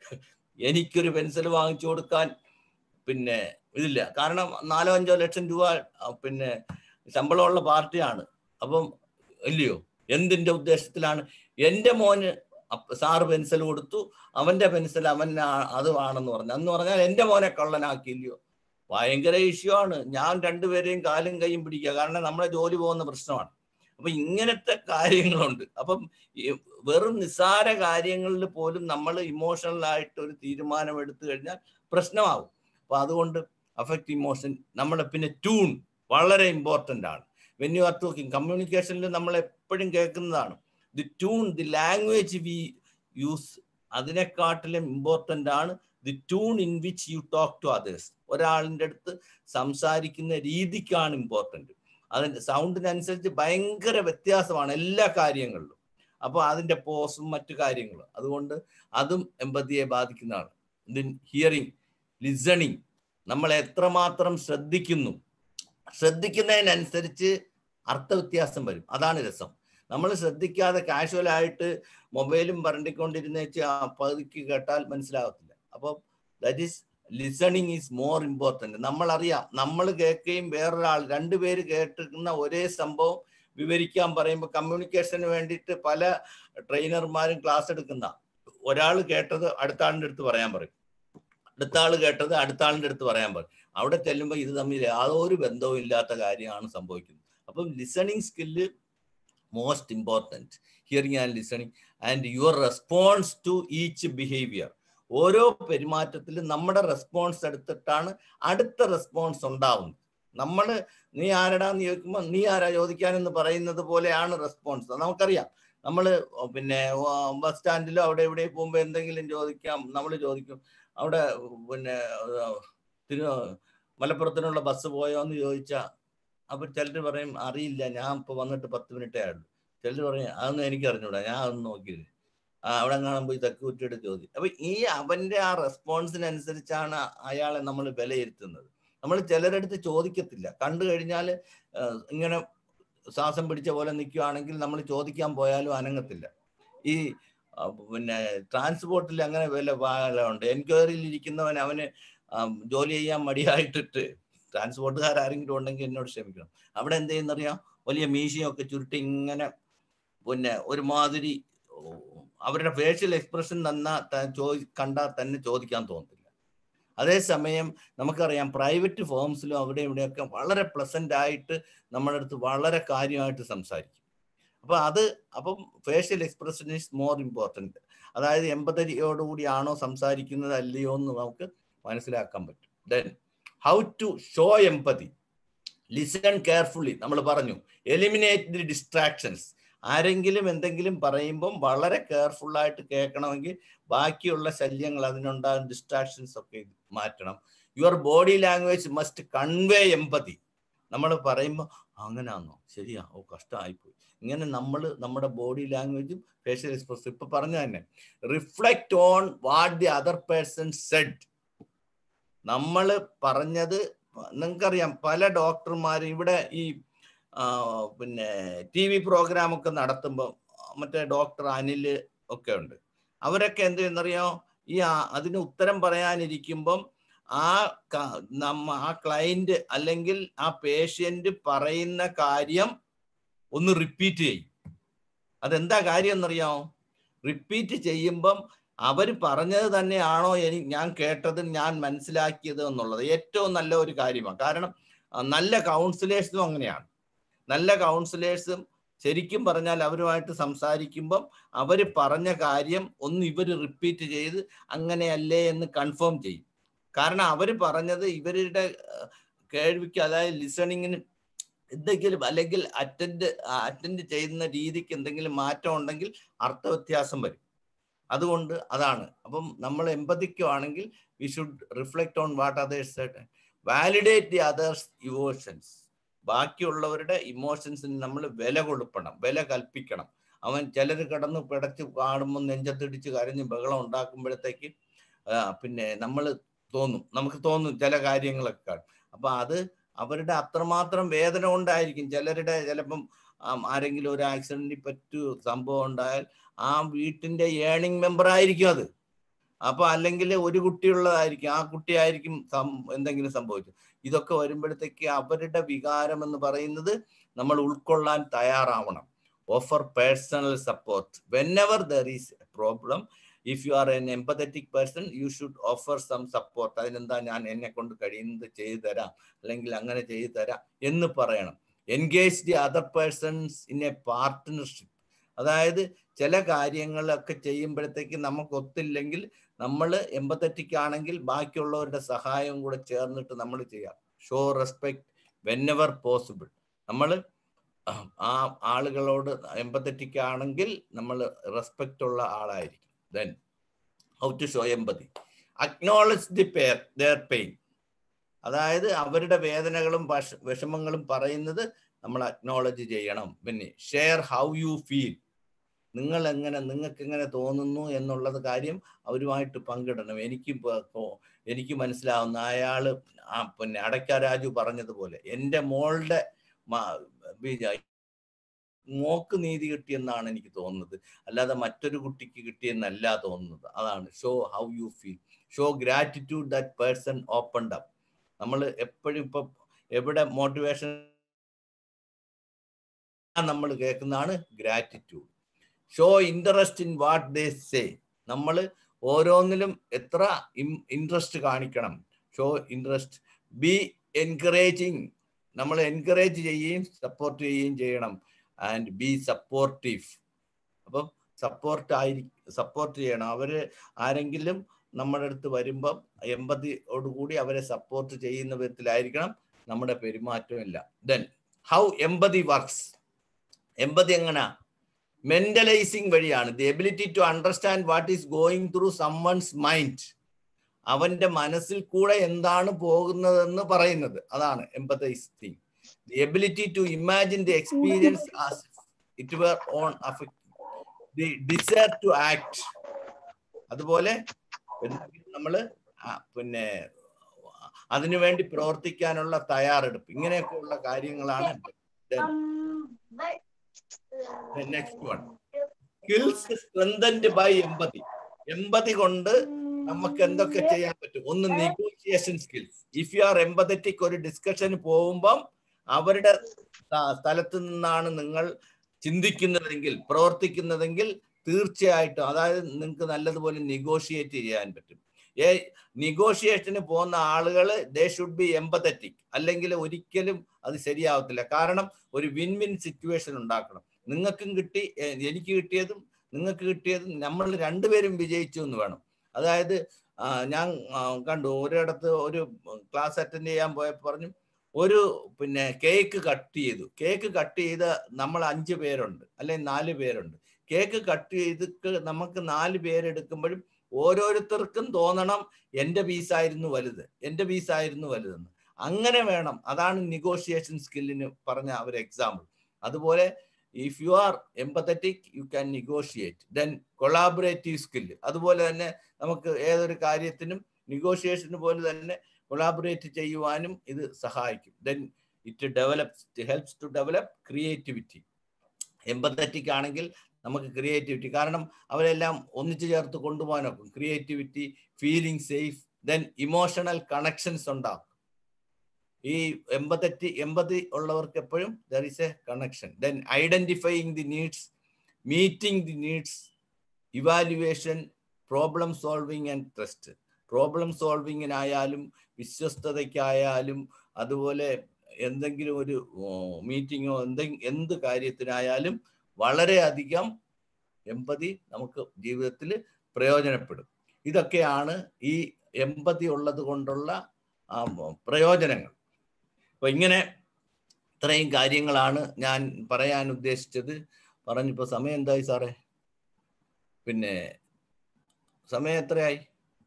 എനിക്കൊരു പെൻസിൽ വാങ്ങിച്ചു കൊടുക്കാൻ പിന്നെ ഇതില്ല കാരണം നാലോ അഞ്ചോ ലക്ഷം രൂപ ആ, പിന്നെ ശമ്പളമുള്ള പാർട്ടിയാണ് അപ്പം ഇല്ലയോ എന്തിന്റെ ഉദ്ദേശത്തിലാണ് എൻ്റെ മോന് അപ്പ- സാറ് പെൻസിൽ കൊടുത്തു അവന്റെ പെൻസിൽ അവൻ ആ- അത് ആണെന്ന് പറഞ്ഞു അന്ന് പറഞ്ഞാൽ എൻ്റെ മോനെ കള്ളനാക്കിയില്ലയോ ഭയങ്കര ഇഷ്യൂ ആണ് ഞാൻ രണ്ടുപേരെയും കാലും കൈയും പിടിക്കുക കാരണം നമ്മളെ ജോലി പോകുന്ന പ്രശ്നമാണ് അപ്പൊ ഇങ്ങനത്തെ കാര്യങ്ങളുണ്ട് അപ്പം ഈ വെറും നിസ്സാര കാര്യങ്ങളിൽ പോലും നമ്മൾ ഇമോഷണൽ ആയിട്ട് ഒരു തീരുമാനം എടുത്തു കഴിഞ്ഞാൽ പ്രശ്നമാകും അപ്പൊ അതുകൊണ്ട് അഫക്റ്റ് ഇമോഷൻ നമ്മളെ പിന്നെ ട്യൂൺ വളരെ ഇമ്പോർട്ടൻ്റ് ആണ് വെൻ യു ആർ ടോക്കിംഗ് കമ്മ്യൂണിക്കേഷനിൽ നമ്മൾ എപ്പോഴും കേൾക്കുന്നതാണ് the tune the language we use അതിനെക്കാട്ടിലും ഇമ്പോർട്ടൻ്റ് ആണ് the tune in which you talk to others ഒരാളിൻ്റെ അടുത്ത് സംസാരിക്കുന്ന രീതിക്കാണ് ഇമ്പോർട്ടൻ്റ് അതിൻ്റെ സൗണ്ടിനനുസരിച്ച് ഭയങ്കര വ്യത്യാസമാണ് എല്ലാ കാര്യങ്ങളിലും അപ്പോൾ അതിൻ്റെ പോസും മറ്റു കാര്യങ്ങളും അതുകൊണ്ട് അതും എമ്പതിയെ ബാധിക്കുന്നതാണ് ഇതിൻ ഹിയറിങ് ലിസണിങ് നമ്മൾ എത്രമാത്രം ശ്രദ്ധിക്കുന്നു ശ്രദ്ധിക്കുന്നതിനനുസരിച്ച് അർത്ഥവ്യത്യാസം വരും അതാണ് രസം നമ്മൾ ശ്രദ്ധിക്കാതെ കാഷ്വൽ ആയിട്ട് മൊബൈലും പറഞ്ഞിക്കൊണ്ടിരുന്ന വെച്ച് ആ പകുതിക്ക് കേട്ടാൽ മനസ്സിലാകത്തില്ല അപ്പോൾ that is listening is more important നമ്മൾ അറിയാം നമ്മൾ കേൾക്കുകയും വേറൊരാൾ രണ്ടുപേര് കേട്ടിരിക്കുന്ന ഒരേ സംഭവം വിവരിക്കാൻ പറയുമ്പോൾ കമ്മ്യൂണിക്കേഷന് വേണ്ടിയിട്ട് പല ട്രെയിനർമാരും ക്ലാസ് എടുക്കുന്ന ഒരാൾ കേട്ടത് അടുത്ത ആളിൻ്റെ അടുത്ത് പറയാൻ പറയും അടുത്ത ആൾ കേട്ടത് അടുത്ത ആളിൻ്റെ അടുത്ത് പറയാൻ പറയും അവിടെ ചെല്ലുമ്പോൾ ഇത് തമ്മിൽ യാതൊരു ബന്ധവും ഇല്ലാത്ത കാര്യമാണ് സംഭവിക്കുന്നത് അപ്പം listening skill most important hearing and listening and your response to each behaviour ഓരോ പെരുമാറ്റത്തിലും നമ്മുടെ റെസ്പോൺസ് എടുത്തിട്ടാണ് അടുത്ത റെസ്പോൺസ് ഉണ്ടാവുന്നത് നമ്മൾ നീ ആരടാന്ന് ചോദിക്കുമ്പോൾ നീ ആരാ ചോദിക്കാനെന്ന് പറയുന്നത് പോലെയാണ് റെസ്പോൺസ് നമുക്കറിയാം നമ്മൾ പിന്നെ ബസ് സ്റ്റാൻഡിലോ അവിടെ എവിടെ പോകുമ്പോൾ എന്തെങ്കിലും ചോദിക്കാം നമ്മൾ ചോദിക്കും അവിടെ പിന്നെ തിരു മലപ്പുറത്തിനുള്ള ബസ് പോയോ എന്ന് ചോദിച്ചാൽ അപ്പൊ ചിലർ പറയും അറിയില്ല ഞാൻ ഇപ്പൊ വന്നിട്ട് പത്ത് മിനിറ്റേ ആയുള്ളൂ ചിലർ പറയും അതൊന്നും എനിക്ക് അറിഞ്ഞൂടാ ഞാൻ അതൊന്നും നോക്കിയില്ല ആ, അവിടെ കാണാൻ പോയി സെക്യൂരിറ്റിയുടെ ചോദ്യം അപ്പൊ ഈ അവന്റെ ആ റെസ്പോൺസിനനുസരിച്ചാണ് അയാളെ നമ്മൾ വിലയിരുത്തുന്നത് നമ്മൾ ചിലരടുത്ത് ചോദിക്കത്തില്ല കണ്ടു കഴിഞ്ഞാൽ ഇങ്ങനെ ശ്വാസം പിടിച്ച പോലെ നിൽക്കുകയാണെങ്കിൽ നമ്മൾ ചോദിക്കാൻ പോയാലും അനങ്ങത്തില്ല ഈ ആ, പിന്നെ ട്രാൻസ്പോർട്ടിൽ അങ്ങനെ വില ഉണ്ട് എൻക്വയറിയിൽ ഇരിക്കുന്നവൻ അവന് ആ, ജോലി ചെയ്യാൻ മടിയായിട്ടിട്ട് ട്രാൻസ്പോർട്ടുകാർ ആരെങ്കിലും ഉണ്ടെങ്കിൽ എന്നോട് ക്ഷമിക്കണം അവിടെ എന്ത് ചെയ്യുന്നറിയാം വലിയ മീശയൊക്കെ ചുരുട്ടി ഇങ്ങനെ പിന്നെ ഒരുമാതിരി ഓ, അവരുടെ ഫേഷ്യൽ എക്സ്പ്രഷൻ തന്നാ ത- ചോദി കണ്ടാൽ തന്നെ ചോദിക്കാൻ തോന്നത്തില്ല അതേസമയം നമുക്കറിയാം പ്രൈവറ്റ് ഫോംസിലും അവിടെ ഇവിടെയൊക്കെ വളരെ പ്ലസന്റ് ആയിട്ട് നമ്മുടെ അടുത്ത് വളരെ കാര്യമായിട്ട് സംസാരിക്കും അപ്പൊ അത് അപ്പം facial expression is more important അതായത് എൺപതരിയോടുകൂടിയാണോ സംസാരിക്കുന്നത് അല്ലയോ എന്ന് നമുക്ക് മനസ്സിലാക്കാൻ പറ്റും then how to show empathy listen carefully നമ്മൾ പറഞ്ഞു എലിമിനേറ്റ് ദി ഡിസ്ട്രാക്ഷൻസ് ആരെങ്കിലും എന്തെങ്കിലും പറയുമ്പം വളരെ കെയർഫുൾ ആയിട്ട് കേൾക്കണമെങ്കിൽ ബാക്കിയുള്ള ശല്യങ്ങൾ അതിനുണ്ടാകുന്ന ഡിസ്ട്രാക്ഷൻസ് ഒക്കെ മാറ്റണം your body language must convey empathy നമ്മൾ പറയുമ്പോൾ അങ്ങനെയാണോ ശരിയാ ഓ കഷ്ടമായിപ്പോയി ഇങ്ങനെ നമ്മൾ നമ്മുടെ ബോഡി ലാംഗ്വേജും ഫേഷ്യൽ എക്സ്പ്രസ് ഇപ്പൊ പറഞ്ഞ തന്നെ reflect on what the other person said നമ്മൾ പറഞ്ഞത് നിങ്ങൾക്കറിയാം പല ഡോക്ടർമാരും ഇവിടെ ഈ ആ, പിന്നെ ടി വി പ്രോഗ്രാം ഒക്കെ നടത്തുമ്പോൾ മറ്റേ ഡോക്ടർ അനിൽ ഒക്കെ ഉണ്ട് അവരൊക്കെ എന്ത് ചെയ്യുന്നറിയോ ഈ ആ- അതിന് ഉത്തരം പറയാനിരിക്കുമ്പം ആ ക- നമ്മ ആ ക്ലയന്റ് അല്ലെങ്കിൽ ആ പേഷ്യന്റ് പറയുന്ന കാര്യം ഒന്ന് റിപ്പീറ്റ് ചെയ്യും അതെന്താ കാര്യം എന്നറിയാമോ റിപ്പീറ്റ് ചെയ്യുമ്പം അവർ പറഞ്ഞത് തന്നെയാണോ എനി ഞാൻ കേട്ടത് ഞാൻ മനസ്സിലാക്കിയത് എന്നുള്ളത് ഏറ്റവും നല്ല ഒരു കാര്യമാണ് കാരണം ആ, നല്ല കൗൺസിലേഴ്സും അങ്ങനെയാണ് നല്ല കൗൺസിലേഴ്സും ശരിക്കും പറഞ്ഞാൽ അവരുമായിട്ട് സംസാരിക്കുമ്പം അവർ പറഞ്ഞ കാര്യം ഒന്ന് ഇവർ റിപ്പീറ്റ് ചെയ്ത് അങ്ങനെയല്ലേ എന്ന് കൺഫേം ചെയ്യും കാരണം അവർ പറഞ്ഞത് ഇവരുടെ ആ, കേൾവിക്ക് അതായത് ലിസണിങ്ങിന് എന്തെങ്കിലും അല്ലെങ്കിൽ അറ്റൻഡ് അറ്റൻഡ് ചെയ്യുന്ന രീതിക്ക് എന്തെങ്കിലും മാറ്റം ഉണ്ടെങ്കിൽ അർത്ഥവ്യത്യാസം വരും അതുകൊണ്ട് അതാണ് അപ്പം നമ്മൾ എമ്പതിക്കുവാണെങ്കിൽ we should reflect on what others validate the others emotions ബാക്കിയുള്ളവരുടെ ഇമോഷൻസിന് നമ്മൾ വില കൊടുക്കണം വില കൽപ്പിക്കണം അവൻ ചിലർ കിടന്ന് പിടച്ച് കാണുമ്പോൾ നെഞ്ചത്തിടിച്ച് കരഞ്ഞ് ബഹളം ഉണ്ടാക്കുമ്പോഴത്തേക്ക് ആ, പിന്നെ നമ്മൾ തോന്നും നമുക്ക് തോന്നും ചില കാര്യങ്ങളൊക്കെ കാണും അപ്പൊ അത് അവരുടെ അത്രമാത്രം വേദന കൊണ്ടായിരിക്കും ചിലരുടെ ചിലപ്പം ആം, ആരെങ്കിലും ഒരു ആക്സിഡന്റിൽ പറ്റു സംഭവം ഉണ്ടായാൽ ആ വീട്ടിന്റെ ഏണിംഗ് മെമ്പർ ആയിരിക്കും അത് അപ്പൊ അല്ലെങ്കിൽ ഒരു കുട്ടിയുള്ളതായിരിക്കും ആ കുട്ടിയായിരിക്കും സം- എന്തെങ്കിലും സംഭവിച്ചു ഇതൊക്കെ വരുമ്പോഴത്തേക്ക് അവരുടെ വികാരം എന്ന് പറയുന്നത് നമ്മൾ ഉൾക്കൊള്ളാൻ തയ്യാറാവണം offer personal support whenever there is a problem if you are an empathetic person you should offer some support അതിനെന്താ ഞാൻ എന്നെ കൊണ്ട് കഴിയുന്നത് ചെയ്തു തരാം അല്ലെങ്കിൽ അങ്ങനെ ചെയ്തു തരാം എന്ന് പറയണം engage the other persons in a partnership അതായത് ചില കാര്യങ്ങളൊക്കെ ചെയ്യുമ്പോഴത്തേക്ക് നമുക്ക് ഒത്തില്ലെങ്കിൽ നമ്മൾ എമ്പത്തറ്റിക് ആണെങ്കിൽ ബാക്കിയുള്ളവരുടെ സഹായം കൂടെ ചേർന്നിട്ട് നമ്മൾ ചെയ്യാം show respect whenever possible നമ്മൾ ആ ആളുകളോട് എമ്പത്തറ്റിക് ആണെങ്കിൽ നമ്മൾ റെസ്പെക്റ്റ് ഉള്ള ആളായിരിക്കും then how to show empathy acknowledge the pair their pain അതായത് അവരുടെ വേദനകളും വഷ- വിഷമങ്ങളും പറയുന്നത് നമ്മൾ അക്നോളജ് ചെയ്യണം പിന്നെ ഷെയർ ഹൗ യു ഫീൽ നിങ്ങൾ എങ്ങനെ നിങ്ങൾക്ക് എങ്ങനെ തോന്നുന്നു എന്നുള്ളത് കാര്യം അവരുമായിട്ട് പങ്കിടണം എനിക്ക് ഇപ്പൊ- ഇപ്പൊ എനിക്ക് മനസ്സിലാവുന്ന അയാള് ആ പിന്നെ അടയ്ക്ക രാജു പറഞ്ഞതുപോലെ എൻ്റെ മോളുടെ മ- ബീജ- മോക്ക് നീതി കിട്ടിയെന്നാണ് എനിക്ക് തോന്നുന്നത് അല്ലാതെ മറ്റൊരു കുട്ടിക്ക് കിട്ടിയെന്നല്ല തോന്നുന്നത് അതാണ് show how you feel show gratitude that person opened up നമ്മൾ എപ്പോഴും ഇപ്പൊ എവിടെ മോട്ടിവേഷൻ നമ്മൾ കേൾക്കുന്നതാണ് gratitude show interest in what they say നമ്മൾ ഓരോന്നിലും എത്ര ഇൻട്രസ്റ്റ് കാണിക്കണം ഷോ ഇൻട്രസ്റ്റ് ബി എൻകറേജിങ് നമ്മൾ എൻകറേജ് ചെയ്യുകയും സപ്പോർട്ട് ചെയ്യുകയും ചെയ്യണം ആൻഡ് ബി സപ്പോർട്ടീവ് അപ്പം സപ്പോർട്ട് ആയി സപ്പോർട്ട് ചെയ്യണം അവര് ആരെങ്കിലും നമ്മുടെ അടുത്ത് വരുമ്പം എമ്പതിയോടുകൂടി അവരെ സപ്പോർട്ട് ചെയ്യുന്ന വിധത്തിലായിരിക്കണം നമ്മുടെ പെരുമാറ്റമില്ല then how empathy works empathy എങ്ങനാ മെന്റലൈസിങ് വഴിയാണ് the ability to understand what is going through someone's mind അവന്റെ മനസ്സിൽ കൂടെ എന്താണ് പോകുന്നതെന്ന് പറയുന്നത് അതാണ് empathising the ability to imagine the experience as it were on affect the desire to act അതുപോലെ നമ്മൾ പിന്നെ അതിനുവേണ്ടി പ്രവർത്തിക്കാനുള്ള തയ്യാറെടുപ്പ് ഇങ്ങനെയൊക്കെയുള്ള കാര്യങ്ങളാണ് next one skills strengthened by empathy empathy കൊണ്ട് നമുക്ക് എന്തൊക്കെ ചെയ്യാൻ പറ്റും ഒന്ന് negotiation skills if you are empathetic ഒരു ഡിസ്കഷന് പോകുമ്പം അവരുടെ സ്ഥ- സ്ഥലത്ത് നിന്നാണ് നിങ്ങൾ ചിന്തിക്കുന്നതെങ്കിൽ പ്രവർത്തിക്കുന്നതെങ്കിൽ തീർച്ചയായിട്ടും അതായത് നിങ്ങൾക്ക് നല്ലതുപോലെ നെഗോഷിയേറ്റ് ചെയ്യാൻ പറ്റും ഏ നെഗോഷിയേഷന് പോകുന്ന ആളുകൾ ദേ ഷുഡ് ബി എമ്പതറ്റിക് അല്ലെങ്കിൽ ഒരിക്കലും അത് ശരിയാവത്തില്ല കാരണം ഒരു വിൻ വിൻ സിറ്റുവേഷൻ ഉണ്ടാക്കണം നിങ്ങൾക്കും കിട്ടി എ- എനിക്ക് കിട്ടിയതും നിങ്ങൾക്ക് കിട്ടിയതും നമ്മൾ രണ്ടുപേരും വിജയിച്ചു എന്ന് വേണം അതായത് ആ, ഞാൻ ആ, കണ്ടു ഒരിടത്ത് ഒരു ക്ലാസ് അറ്റൻഡ് ചെയ്യാൻ പോയപ്പോൾ പറഞ്ഞു ഒരു പിന്നെ കേക്ക് കട്ട് ചെയ്തു കേക്ക് കട്ട് ചെയ്ത് നമ്മൾ അഞ്ച് പേരുണ്ട് അല്ലെങ്കിൽ നാല് പേരുണ്ട് കേക്ക് കട്ട് ചെയ്തിട്ട് നമുക്ക് നാല് പേരെടുക്കുമ്പോഴും ഓരോരുത്തർക്കും തോന്നണം എൻ്റെ പീസായിരുന്നു വലുത് എൻ്റെ പീസായിരുന്നു വലുതെന്ന് അങ്ങനെ വേണം അതാണ് നെഗോഷിയേഷൻ സ്കില്ലിന് പറഞ്ഞ ഒരു എക്സാമ്പിൾ അതുപോലെ if you are empathetic you can negotiate then collaborative skill അതുപോലെ തന്നെ നമുക്ക് ഏതൊരു കാര്യത്തിനും നെഗോഷിയേഷന് പോലെ തന്നെ കൊളാബറേറ്റ് ചെയ്യുവാനും ഇത് സഹായിക്കും then it develops it helps to develop creativity empathetic ആണെങ്കിൽ നമുക്ക് ക്രിയേറ്റിവിറ്റി കാരണം അവരെല്ലാം ഒന്നിച്ചു ചേർത്ത് കൊണ്ടുപോകാനൊക്കും creativity feeling safe then emotional connections ഉണ്ടാകും ഈ എമ്പത്തറ്റി എമ്പതി ഉള്ളവർക്ക് എപ്പോഴും there is a connection then identifying the needs meeting the needs evaluation problem solving and trust problem സോൾവിങ്ങിനായാലും വിശ്വസ്തതയ്ക്കായാലും അതുപോലെ എന്തെങ്കിലും ഒരു മീറ്റിങ്ങോ എന്തെങ്കിലും എന്ത് കാര്യത്തിനായാലും വളരെയധികം എമ്പതി നമുക്ക് ജീവിതത്തിൽ പ്രയോജനപ്പെടും ഇതൊക്കെയാണ് ഈ എമ്പതി ഉള്ളത് കൊണ്ടുള്ള ആ, പ്രയോജനങ്ങൾ അപ്പൊ ഇങ്ങനെ ഇത്രയും കാര്യങ്ങളാണ് ഞാൻ പറയാൻ ഉദ്ദേശിച്ചത് പറഞ്ഞപ്പോ സമയം എന്തായി സാറേ പിന്നെ സമയം എത്രയായി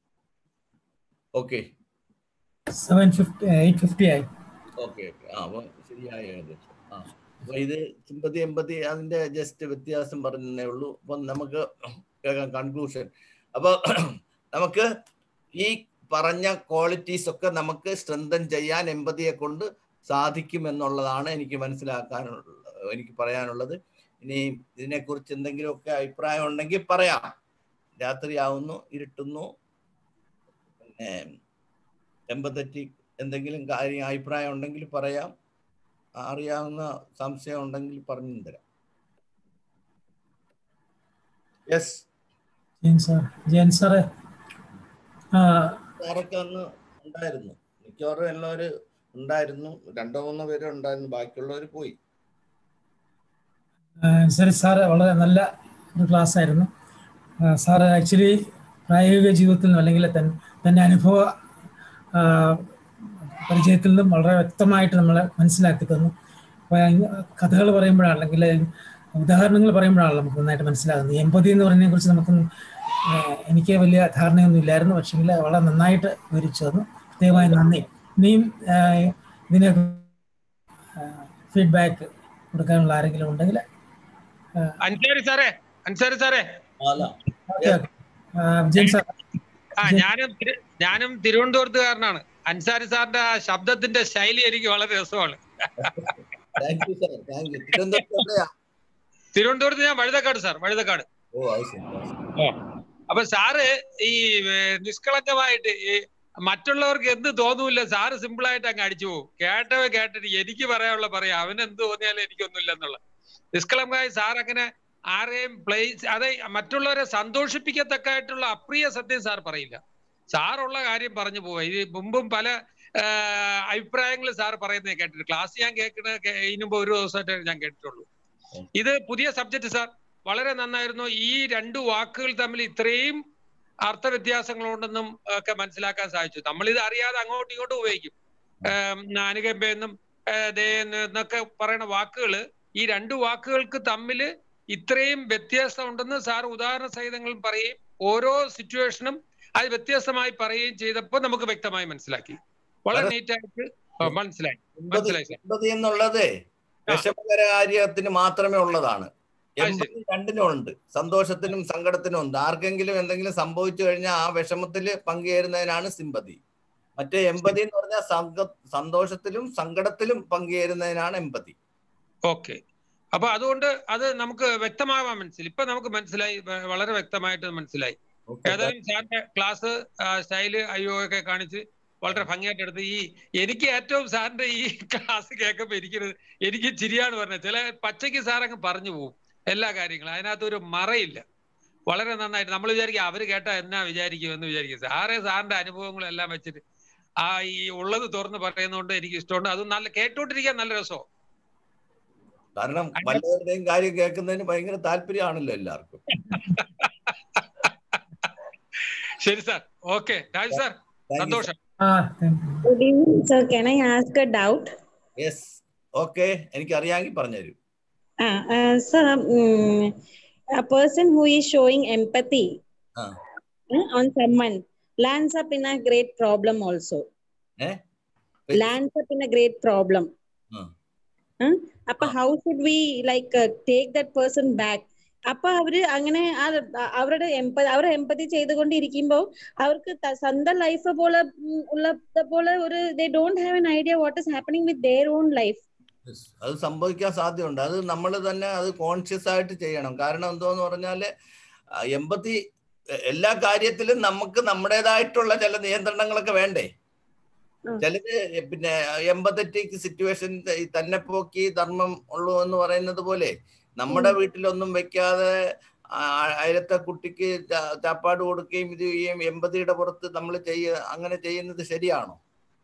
okay seven fifty eight fifty ആയി ഓക്കെ ഓക്കെ ആ അപ്പൊ ശരിയായ ഏകദേശം ആ അപ്പൊ ഇത് സിമ്പതി എമ്പതി അതിന്റെ ജസ്റ്റ് വ്യത്യാസം പറഞ്ഞതേ ഉള്ളൂ അപ്പൊ നമുക്ക് കേൾക്കാം കൺക്ലൂഷൻ അപ്പൊ നമുക്ക് ഈ പറഞ്ഞ ക്വാളിറ്റീസ് ഒക്കെ നമുക്ക് സ്ട്രെങ്തൻ ചെയ്യാൻ എമ്പതിയെ കൊണ്ട് സാധിക്കും എന്നുള്ളതാണ് എനിക്ക് മനസ്സിലാക്കാനുള്ള എനിക്ക് പറയാനുള്ളത് ഇനി ഇതിനെക്കുറിച്ച് എന്തെങ്കിലുമൊക്കെ അഭിപ്രായം ഉണ്ടെങ്കിൽ പറയാം രാത്രിയാവുന്നു ഇരുട്ടുന്നു പിന്നെ എമ്പത്തറ്റിക് എന്തെങ്കിലും കാര്യം അഭിപ്രായം ഉണ്ടെങ്കിൽ പറയാം അറിയാവുന്ന സംശയം ഉണ്ടെങ്കിൽ പറഞ്ഞു തരാം yes Jayan sir Jayan sir ആ, സാറൊക്കെ അന്ന് ഉണ്ടായിരുന്നു മിക്കവാറും എല്ലാവരും ഉണ്ടായിരുന്നു രണ്ടോ മൂന്നോ പേര് ഉണ്ടായിരുന്നു ബാക്കിയുള്ളവർ പോയി ആ, ശരി സാറ് വളരെ നല്ല ഒരു ക്ലാസ് ആയിരുന്നു ആ, സാറ് ആക്ച്വലി പ്രായോഗിക ജീവിതത്തിൽ നിന്നും അല്ലെങ്കിൽ തൻ തൻ്റെ അനുഭവ ആ, പരിചയത്തിൽ നിന്നും വളരെ വ്യക്തമായിട്ട് നമ്മളെ മനസ്സിലാക്കി തന്നു അപ്പോൾ കഥകൾ പറയുമ്പോഴാണ് അല്ലെങ്കിൽ ഉദാഹരണങ്ങൾ പറയുമ്പോഴാണ് നമുക്ക് നന്നായിട്ട് മനസ്സിലാകുന്നത് എമ്പതി എന്ന് പറയുന്നതിനെ കുറിച്ച് നമുക്കൊന്നും ആ, എനിക്ക് വലിയ ധാരണയൊന്നും ഇല്ലായിരുന്നു പക്ഷേ വളരെ നന്നായിട്ട് വിവരിച്ചു തന്നു പ്രത്യേകമായി നന്ദി ഇനിയും ആ, ഇതിന് ഫീഡ്ബാക്ക് കൊടുക്കാനുള്ള ആരെങ്കിലും ഉണ്ടെങ്കിൽ അൻസാരി സാറേ അൻസാരി സാറേ അല്ല ഓക്കെ ഓക്കെ വിജയൻ സാർ ആ ഞാനും തിരു- ഞാനും തിരുവനന്തപുരത്തുകാരനാണ് അൻസാരി സാറിന്റെ ആ ശബ്ദത്തിന്റെ ശൈലി എനിക്ക് വളരെ രസമാണ് thank you sir thank you തിരുവനന്തപുരത്ത് എവിടെയാ തിരുവനന്തപുരത്ത് ഞാൻ വഴുതക്കാട് സാർ വഴുതക്കാട് ഓ അത് ശരി അത് ശരി. അപ്പൊ സാറ് ഈ ഏ, നിഷ്കളങ്കമായിട്ട് ഈ മറ്റുള്ളവർക്ക് എന്ത് തോന്നൂല്ല സാറ് സിമ്പിൾ ആയിട്ട് അങ്ങ് അടിച്ചു പോകും കേട്ടവ കേട്ടിട്ട് എനിക്ക് പറയാനുള്ള പറയാം അവന് എന്ത് തോന്നിയാലും എനിക്കൊന്നുമില്ല എന്നുള്ള നിഷ്കളങ്കമായി സാർ അങ്ങനെ ആരെയും പ്ലേസ് അതെ മറ്റുള്ളവരെ സന്തോഷിപ്പിക്കത്തക്കായിട്ടുള്ള അപ്രിയ സത്യം സാർ പറയില്ല സാറുള്ള കാര്യം പറഞ്ഞു പോവുക ഇത് മുമ്പും പല ആ, അഭിപ്രായങ്ങൾ സാർ പറയുന്നത് കേട്ടിട്ട് ക്ലാസ് ഞാൻ കേൾക്കണ ഇതിനു മുമ്പ് ഒരു ദിവസമായിട്ട് ഞാൻ കേട്ടിട്ടുള്ളൂ ഇത് പുതിയ സബ്ജക്ട് സാർ വളരെ നന്നായിരുന്നു ഈ രണ്ട് വാക്കുകൾ തമ്മിൽ ഇത്രയും അർത്ഥവ്യത്യാസങ്ങളുണ്ടെന്നും ഒക്കെ മനസ്സിലാക്കാൻ സാധിച്ചു നമ്മൾ ഇത് അറിയാതെ അങ്ങോട്ടും ഇങ്ങോട്ടും ഉപയോഗിക്കും അനുകമ്പയെന്നും എന്നൊക്കെ പറയുന്ന വാക്കുകൾ ഈ രണ്ട് വാക്കുകൾക്ക് തമ്മിൽ ഇത്രയും വ്യത്യാസം ഉണ്ടെന്ന് സാർ ഉദാഹരണ സഹിതങ്ങൾ പറയുകയും ഓരോ സിറ്റുവേഷനും അത് വ്യത്യസ്തമായി പറയുകയും ചെയ്തപ്പോൾ നമുക്ക് വ്യക്തമായി മനസ്സിലാക്കി വളരെ നീറ്റായിട്ട് മനസ്സിലായി എൺപത് മനസ്സിലായി സാർ എൺപത് എന്നുള്ളത് വിഷമകര കാര്യത്തിന് മാത്രമേ ഉള്ളതാണ് എമ്പതി രണ്ടിനും ഉണ്ട് സന്തോഷത്തിനും സങ്കടത്തിനും ഉണ്ട് ആർക്കെങ്കിലും എന്തെങ്കിലും സംഭവിച്ചു കഴിഞ്ഞാൽ ആ വിഷമത്തിൽ പങ്കുചേരുന്നതിനാണ് സിമ്പതി മറ്റേ എമ്പതി എന്ന് പറഞ്ഞാൽ സംഘ സന്തോഷത്തിലും സങ്കടത്തിലും പങ്കുചേരുന്നതിനാണ് എമ്പതി ഓക്കെ അപ്പൊ അതുകൊണ്ട് അത് നമുക്ക് വ്യക്തമാവാൻ മനസ്സിലായി ഇപ്പൊ നമുക്ക് മനസ്സിലായി വ- വളരെ വ്യക്തമായിട്ട് മനസ്സിലായി ഏതായാലും സാറിന്റെ ക്ലാസ് സ്റ്റൈല് അയ്യോ ഒക്കെ കാണിച്ച് വളരെ ഭംഗിയായിട്ട് എടുത്ത് ഈ എനിക്ക് ഏറ്റവും സാറിന്റെ ഈ ക്ലാസ് കേൾക്കുമ്പോ എനിക്കൊരു എനിക്ക് ചിരിയാണ് പറഞ്ഞത് ചില പച്ചയ്ക്ക് സാർ അങ്ങ് പറഞ്ഞു പോകും എല്ലാ കാര്യങ്ങളും അതിനകത്ത് ഒരു മറയില്ല വളരെ നന്നായിട്ട് നമ്മൾ വിചാരിക്കും അവര് കേട്ടാ എന്നാ വിചാരിക്കും എന്ന് വിചാരിക്കും സാറേ സാറിന്റെ അനുഭവങ്ങളും എല്ലാം വെച്ചിട്ട് ആ ഈ ഉള്ളത് തുറന്ന് പറയുന്നതുകൊണ്ട് എനിക്ക് ഇഷ്ടമുണ്ട് അത് നല്ല കേട്ടോണ്ടിരിക്കാൻ നല്ല രസമോ കാരണം വല്ലവരുടെയും കാര്യം കേൾക്കുന്നതിന് ഭയങ്കര താല്പര്യമാണല്ലോ എല്ലാവർക്കും ശരി സാർ ഓക്കെ രാജു സാർ സന്തോഷം Good evening, sir. Can I ask a doubt? Yes okay എനിക്ക് അറിയാമെങ്കിൽ പറഞ്ഞുതരൂ Uh, uh, sir, mm, a person who is showing empathy ആ uh, on someone lands up in a great problem also. ഏ Lands up in a great problem. ആ Uh, അപ്പൊ how should we like uh, take that person back? അപ്പൊ അവര് അങ്ങനെ ആ- അവരുടെ എംപ അവർ എമ്പതി ചെയ്തുകൊണ്ടിരിക്കുമ്പോ അവർക്ക് ത- സ്വന്തം ലൈഫ് പോലെ ഉം, ഉള്ള പോലെ ഒരു they don't have an idea what is happening with their own life Yes. അത് സംഭവിക്കാൻ സാധ്യതയുണ്ട് അത് നമ്മൾ തന്നെ അത് കോൺഷ്യസ് ആയിട്ട് ചെയ്യണം കാരണം എന്തോന്ന് പറഞ്ഞാല് എമ്പത്തി എല്ലാ കാര്യത്തിലും നമുക്ക് നമ്മുടേതായിട്ടുള്ള ചില നിയന്ത്രണങ്ങളൊക്കെ വേണ്ടേ ചിലത് പിന്നെ എമ്പത്തറ്റിക് സിറ്റുവേഷൻ തന്നെ പോക്കി ധർമ്മം ഉള്ളൂ എന്ന് പറയുന്നത് പോലെ നമ്മുടെ വീട്ടിലൊന്നും വെക്കാതെ ആ- അയലത്തെ കുട്ടിക്ക് ചാ- ചാപ്പാട് കൊടുക്കുകയും ഇത് ചെയ്യുകയും എമ്പതിയുടെ പുറത്ത് നമ്മൾ ചെയ്യ അങ്ങനെ ചെയ്യുന്നത് ശരിയാണോ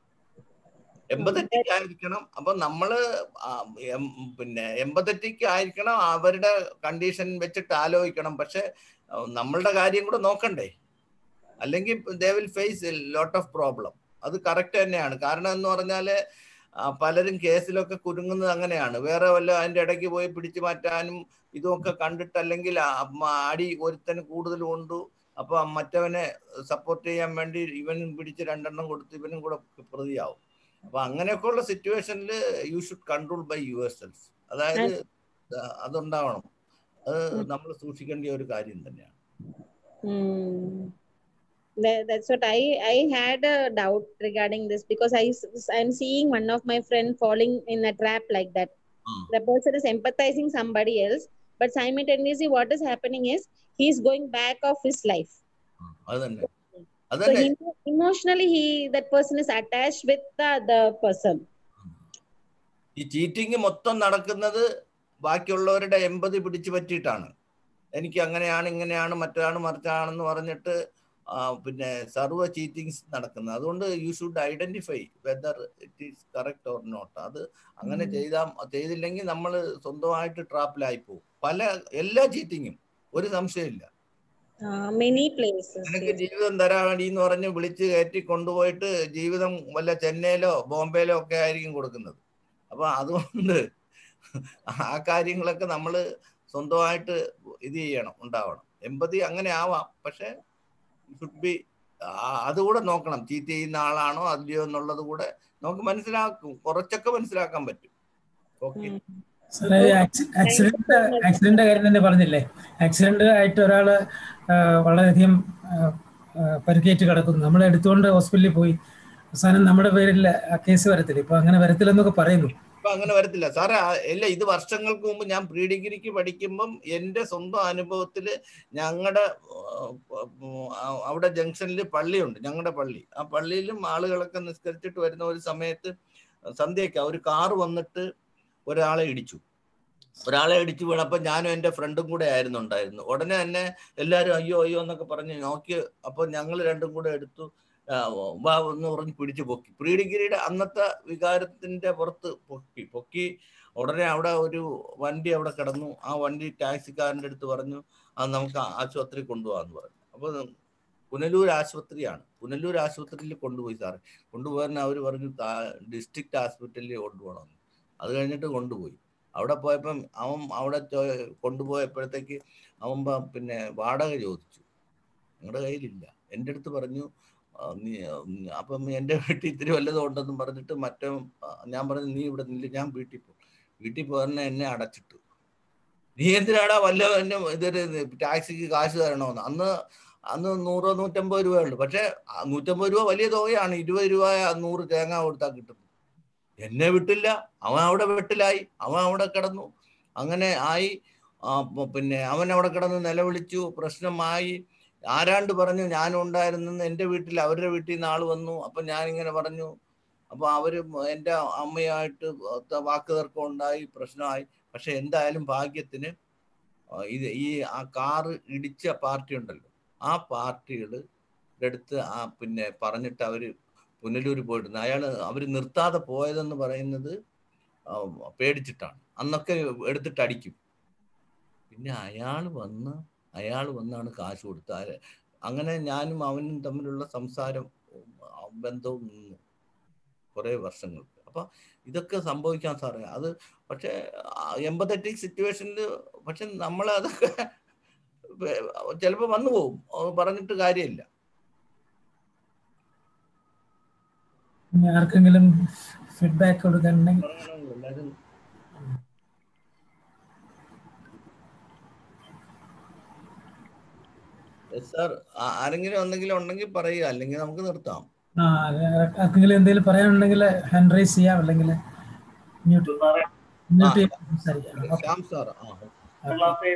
എമ്പതറ്റിക് ആയിരിക്കണം അപ്പൊ നമ്മള് ആ എം- പിന്നെ എമ്പതറ്റിക് ആയിരിക്കണം അവരുടെ കണ്ടീഷൻ വെച്ചിട്ട് ആലോചിക്കണം പക്ഷെ അഹ് നമ്മളുടെ കാര്യം കൂടെ നോക്കണ്ടേ അല്ലെങ്കിൽ they will face lot of problem അത് കറക്റ്റ് തന്നെയാണ് കാരണം എന്ന് പറഞ്ഞാല് ആ, പലരും കേസിലൊക്കെ കുരുങ്ങുന്നത് അങ്ങനെയാണ് വേറെ വല്ല അതിന്റെ ഇടയ്ക്ക് പോയി പിടിച്ചു മാറ്റാനും ഇതുമൊക്കെ കണ്ടിട്ട് അല്ലെങ്കിൽ ആ- മ- അടി ഒരുത്തന് കൂടുതൽ കൊണ്ടു അപ്പൊ മറ്റവനെ സപ്പോർട്ട് ചെയ്യാൻ വേണ്ടി ഇവനും പിടിച്ച് രണ്ടെണ്ണം കൊടുത്ത് ഇവനും കൂടെ പ്രതിയാവും അപ്പൊ അങ്ങനെയൊക്കെയുള്ള സിറ്റുവേഷനിൽ you should control by yourself അതായത് ആ, അതുണ്ടാവണം അത് നമ്മൾ സൂക്ഷിക്കേണ്ട ഒരു കാര്യം തന്നെയാണ് Hmm. That, that's what I I had a doubt regarding this because I s- I'm seeing one of my friend falling in a trap like that. The person is empathizing somebody else, but simultaneously what is happening is he's going back of his life. അത് തന്നെ അത് So തന്നെ he, emotionally he that person is attached with the other person. ഈ cheating മൊത്തം നടക്കുന്നത് ബാക്കിയുള്ളവരുടെ എമ്പതി പിടിച്ചു പറ്റിയിട്ടാണ് എനിക്ക് അങ്ങനെയാണ് ഇങ്ങനെയാണ് മറ്റാണ് മറിച്ചാണെന്ന് പറഞ്ഞിട്ട് ആ, പിന്നെ സർവ്വ ചീറ്റിങ്സ് നടക്കുന്നത് അതുകൊണ്ട് you should identify whether it is correct or not അത് അങ്ങനെ ചെയ്താൽ ചെയ്തില്ലെങ്കിൽ നമ്മൾ സ്വന്തമായിട്ട് ട്രാപ്പിലായി പോകും പല എല്ലാ ചീറ്റിങ്ങും ഒരു സംശയമില്ല Uh, many places. നിനക്ക് ജീവിതം തരാടി എന്ന് പറഞ്ഞ് വിളിച്ച് കയറ്റി കൊണ്ടുപോയിട്ട് ജീവിതം വല്ല ചെന്നൈയിലോ ബോംബെയിലോ ഒക്കെ ആയിരിക്കും കൊടുക്കുന്നത് അപ്പൊ അതുകൊണ്ട് ആ കാര്യങ്ങളൊക്കെ നമ്മൾ സ്വന്തമായിട്ട് ഇത് ചെയ്യണം ഉണ്ടാവണം എമ്പതി അങ്ങനെ ആവാം പക്ഷെ ഷുഡ് ബി അതുകൂടെ നോക്കണം ചീറ്റ് ചെയ്യുന്ന ആളാണോ അല്ലയോ എന്നുള്ളത് കൂടെ നമുക്ക് മനസ്സിലാക്കും കുറച്ചൊക്കെ മനസ്സിലാക്കാൻ പറ്റും ഓക്കെ സാറേ ആക്സിഡന്റ് ആക്സിഡന്റ് കാര്യം തന്നെ പറഞ്ഞില്ലേ ആക്സിഡന്റ് ആയിട്ട് ഒരാള് ആ, വളരെയധികം ആ, ആ, പരിക്കേറ്റ് കിടക്കുന്നു നമ്മൾ എടുത്തുകൊണ്ട് ഹോസ്പിറ്റലിൽ പോയി അവസാനം നമ്മുടെ പേരിൽ ആ കേസ് വരത്തില്ല ഇപ്പൊ അങ്ങനെ വരത്തില്ലെന്നൊക്കെ പറയുന്നു ഇപ്പൊ അങ്ങനെ വരത്തില്ല സാറേ ആ- ഇല്ല ഇത് വർഷങ്ങൾക്ക് മുമ്പ് ഞാൻ പ്രീ ഡിഗ്രിക്ക് പഠിക്കുമ്പം എൻ്റെ സ്വന്തം അനുഭവത്തിൽ ഞങ്ങളുടെ അവിടെ ജംഗ്ഷനിൽ പള്ളിയുണ്ട് ഞങ്ങളുടെ പള്ളി ആ പള്ളിയിലും ആളുകളൊക്കെ നിസ്കരിച്ചിട്ട് വരുന്ന ഒരു സമയത്ത് സന്ധ്യയ്ക്ക് ഒരു കാറ് വന്നിട്ട് ഒരാളെ ഇടിച്ചു ഒരാളെ ഇടിച്ചു വീണപ്പോൾ ഞാനും എൻ്റെ ഫ്രണ്ടും കൂടെ ആയിരുന്നു ഉണ്ടായിരുന്നു ഉടനെ തന്നെ എല്ലാവരും അയ്യോ അയ്യോ എന്നൊക്കെ പറഞ്ഞ് നോക്കി അപ്പോൾ ഞങ്ങൾ രണ്ടും കൂടെ എടുത്തു ആ, വാ എന്ന് പറഞ്ഞ് പിടിച്ചു പൊക്കി പ്രീ ഡിഗ്രിയുടെ അന്നത്തെ വികാരത്തിന്റെ പുറത്ത് പൊക്കി പൊക്കി ഉടനെ അവിടെ ഒരു വണ്ടി അവിടെ കിടന്നു ആ വണ്ടി ടാക്സിക്കാരൻ്റെ അടുത്ത് പറഞ്ഞു അത് നമുക്ക് ആശുപത്രി കൊണ്ടുപോകാന്ന് പറഞ്ഞു അപ്പോൾ പുനലൂർ ആശുപത്രിയാണ് പുനലൂർ ആശുപത്രിയിൽ കൊണ്ടുപോയി സാറേ കൊണ്ടുപോകാൻ അവർ പറഞ്ഞു ഡിസ്ട്രിക്ട് ഹോസ്പിറ്റലിൽ കൊണ്ടുപോകണമെന്ന് അത് കഴിഞ്ഞിട്ട് കൊണ്ടുപോയി അവിടെ പോയപ്പം അവൻ അവിടെ ചോ- കൊണ്ടുപോയപ്പോഴത്തേക്ക് അവൻ പ- പിന്നെ വാടക ചോദിച്ചു ഞങ്ങളുടെ കയ്യിലില്ല എൻ്റെ അടുത്ത് പറഞ്ഞു ആ, നീ ഉം, അപ്പം എൻ്റെ വീട്ടിൽ ഇത്തിരി വല്ലതും ഉണ്ടെന്നും പറഞ്ഞിട്ട് മറ്റേ ആ, ഞാൻ പറഞ്ഞു നീ ഇവിടെ നില്ല ഞാൻ വീട്ടിൽ പോകും വീട്ടിൽ പോകാൻ എന്നെ അടച്ചിട്ടു നീ എന്തിനാടാ വല്ല എന്നെ ഇതൊരു ടാക്സിക്ക് കാശ് തരണമെന്ന് അന്ന് അന്ന് നൂറോ നൂറ്റമ്പത് രൂപയേ ഉള്ളൂ പക്ഷെ ആ നൂറ്റമ്പത് രൂപ വലിയ തുകയാണ് ഇരുപത് രൂപ നൂറ് തേങ്ങ കൊടുത്താൽ കിട്ടും എന്നെ വിട്ടില്ല അവൻ അവിടെ വെട്ടിലായി അവൻ അവിടെ കിടന്നു അങ്ങനെ ആയി ആ, പ- പിന്നെ അവൻ അവിടെ കിടന്ന് നിലവിളിച്ചു പ്രശ്നമായി ആരാണ്ട് പറഞ്ഞു ഞാനും ഉണ്ടായിരുന്നെന്ന് എൻ്റെ വീട്ടിൽ അവരുടെ വീട്ടിൽ നിന്ന് ആള് വന്നു അപ്പം ഞാനിങ്ങനെ പറഞ്ഞു അപ്പൊ അവര് എൻ്റെ അമ്മയായിട്ട് ത- വാക്ക് തർക്കം ഉണ്ടായി പ്രശ്നമായി പക്ഷെ എന്തായാലും ഭാഗ്യത്തിന് ആ, ഇത് ഈ ആ കാറ് ഇടിച്ച പാർട്ടി ഉണ്ടല്ലോ ആ പാർട്ടികൾ എടുത്ത് ആ പിന്നെ പറഞ്ഞിട്ട് അവര് പുനലൂർ പോയിട്ടുണ്ട് അയാൾ അവർ നിർത്താതെ പോയതെന്ന് പറയുന്നത് ആ, പേടിച്ചിട്ടാണ് അന്നൊക്കെ എടുത്തിട്ട് അടിക്കും പിന്നെ അയാൾ വന്ന് അയാൾ വന്നാണ് കാശ് കൊടുത്തത് ആര്- അങ്ങനെ ഞാനും അവനും തമ്മിലുള്ള സംസാരം ഉം, ആ, ബന്ധവും നിന്നു കുറേ വർഷങ്ങൾക്ക് അപ്പൊ ഇതൊക്കെ സംഭവിക്കാൻ സാറേ അത് പക്ഷെ എമ്പത്തറ്റിക് സിറ്റുവേഷനിൽ പക്ഷെ നമ്മൾ അതൊക്കെ ചിലപ്പോൾ വന്നു പോകും അത് പറഞ്ഞിട്ട് കാര്യമില്ല ഇനി ആർക്കെങ്കിലും ഫീഡ്ബാക്ക് കൊടുക്കാനുണ്ടെങ്കിൽ പറയണമെങ്കിൽ എല്ലാവരും സാർ ആരെങ്കിലും എന്തെങ്കിലും ഉണ്ടെങ്കിൽ പറയുക അല്ലെങ്കിൽ നമുക്ക് നിർത്താം ആ ആർക്കെങ്കിലും എന്തെങ്കിലും പറയാനുണ്ടെങ്കിൽ ഹാൻഡ് റൈസ് ചെയ്യാം അല്ലെങ്കിൽ മ്യൂട്ട് മ്യൂട്ട് ചെയ്ത് സംസാരിക്കാം ഓക്കെ ശ്യാം സാർ ആ ഓക്കെ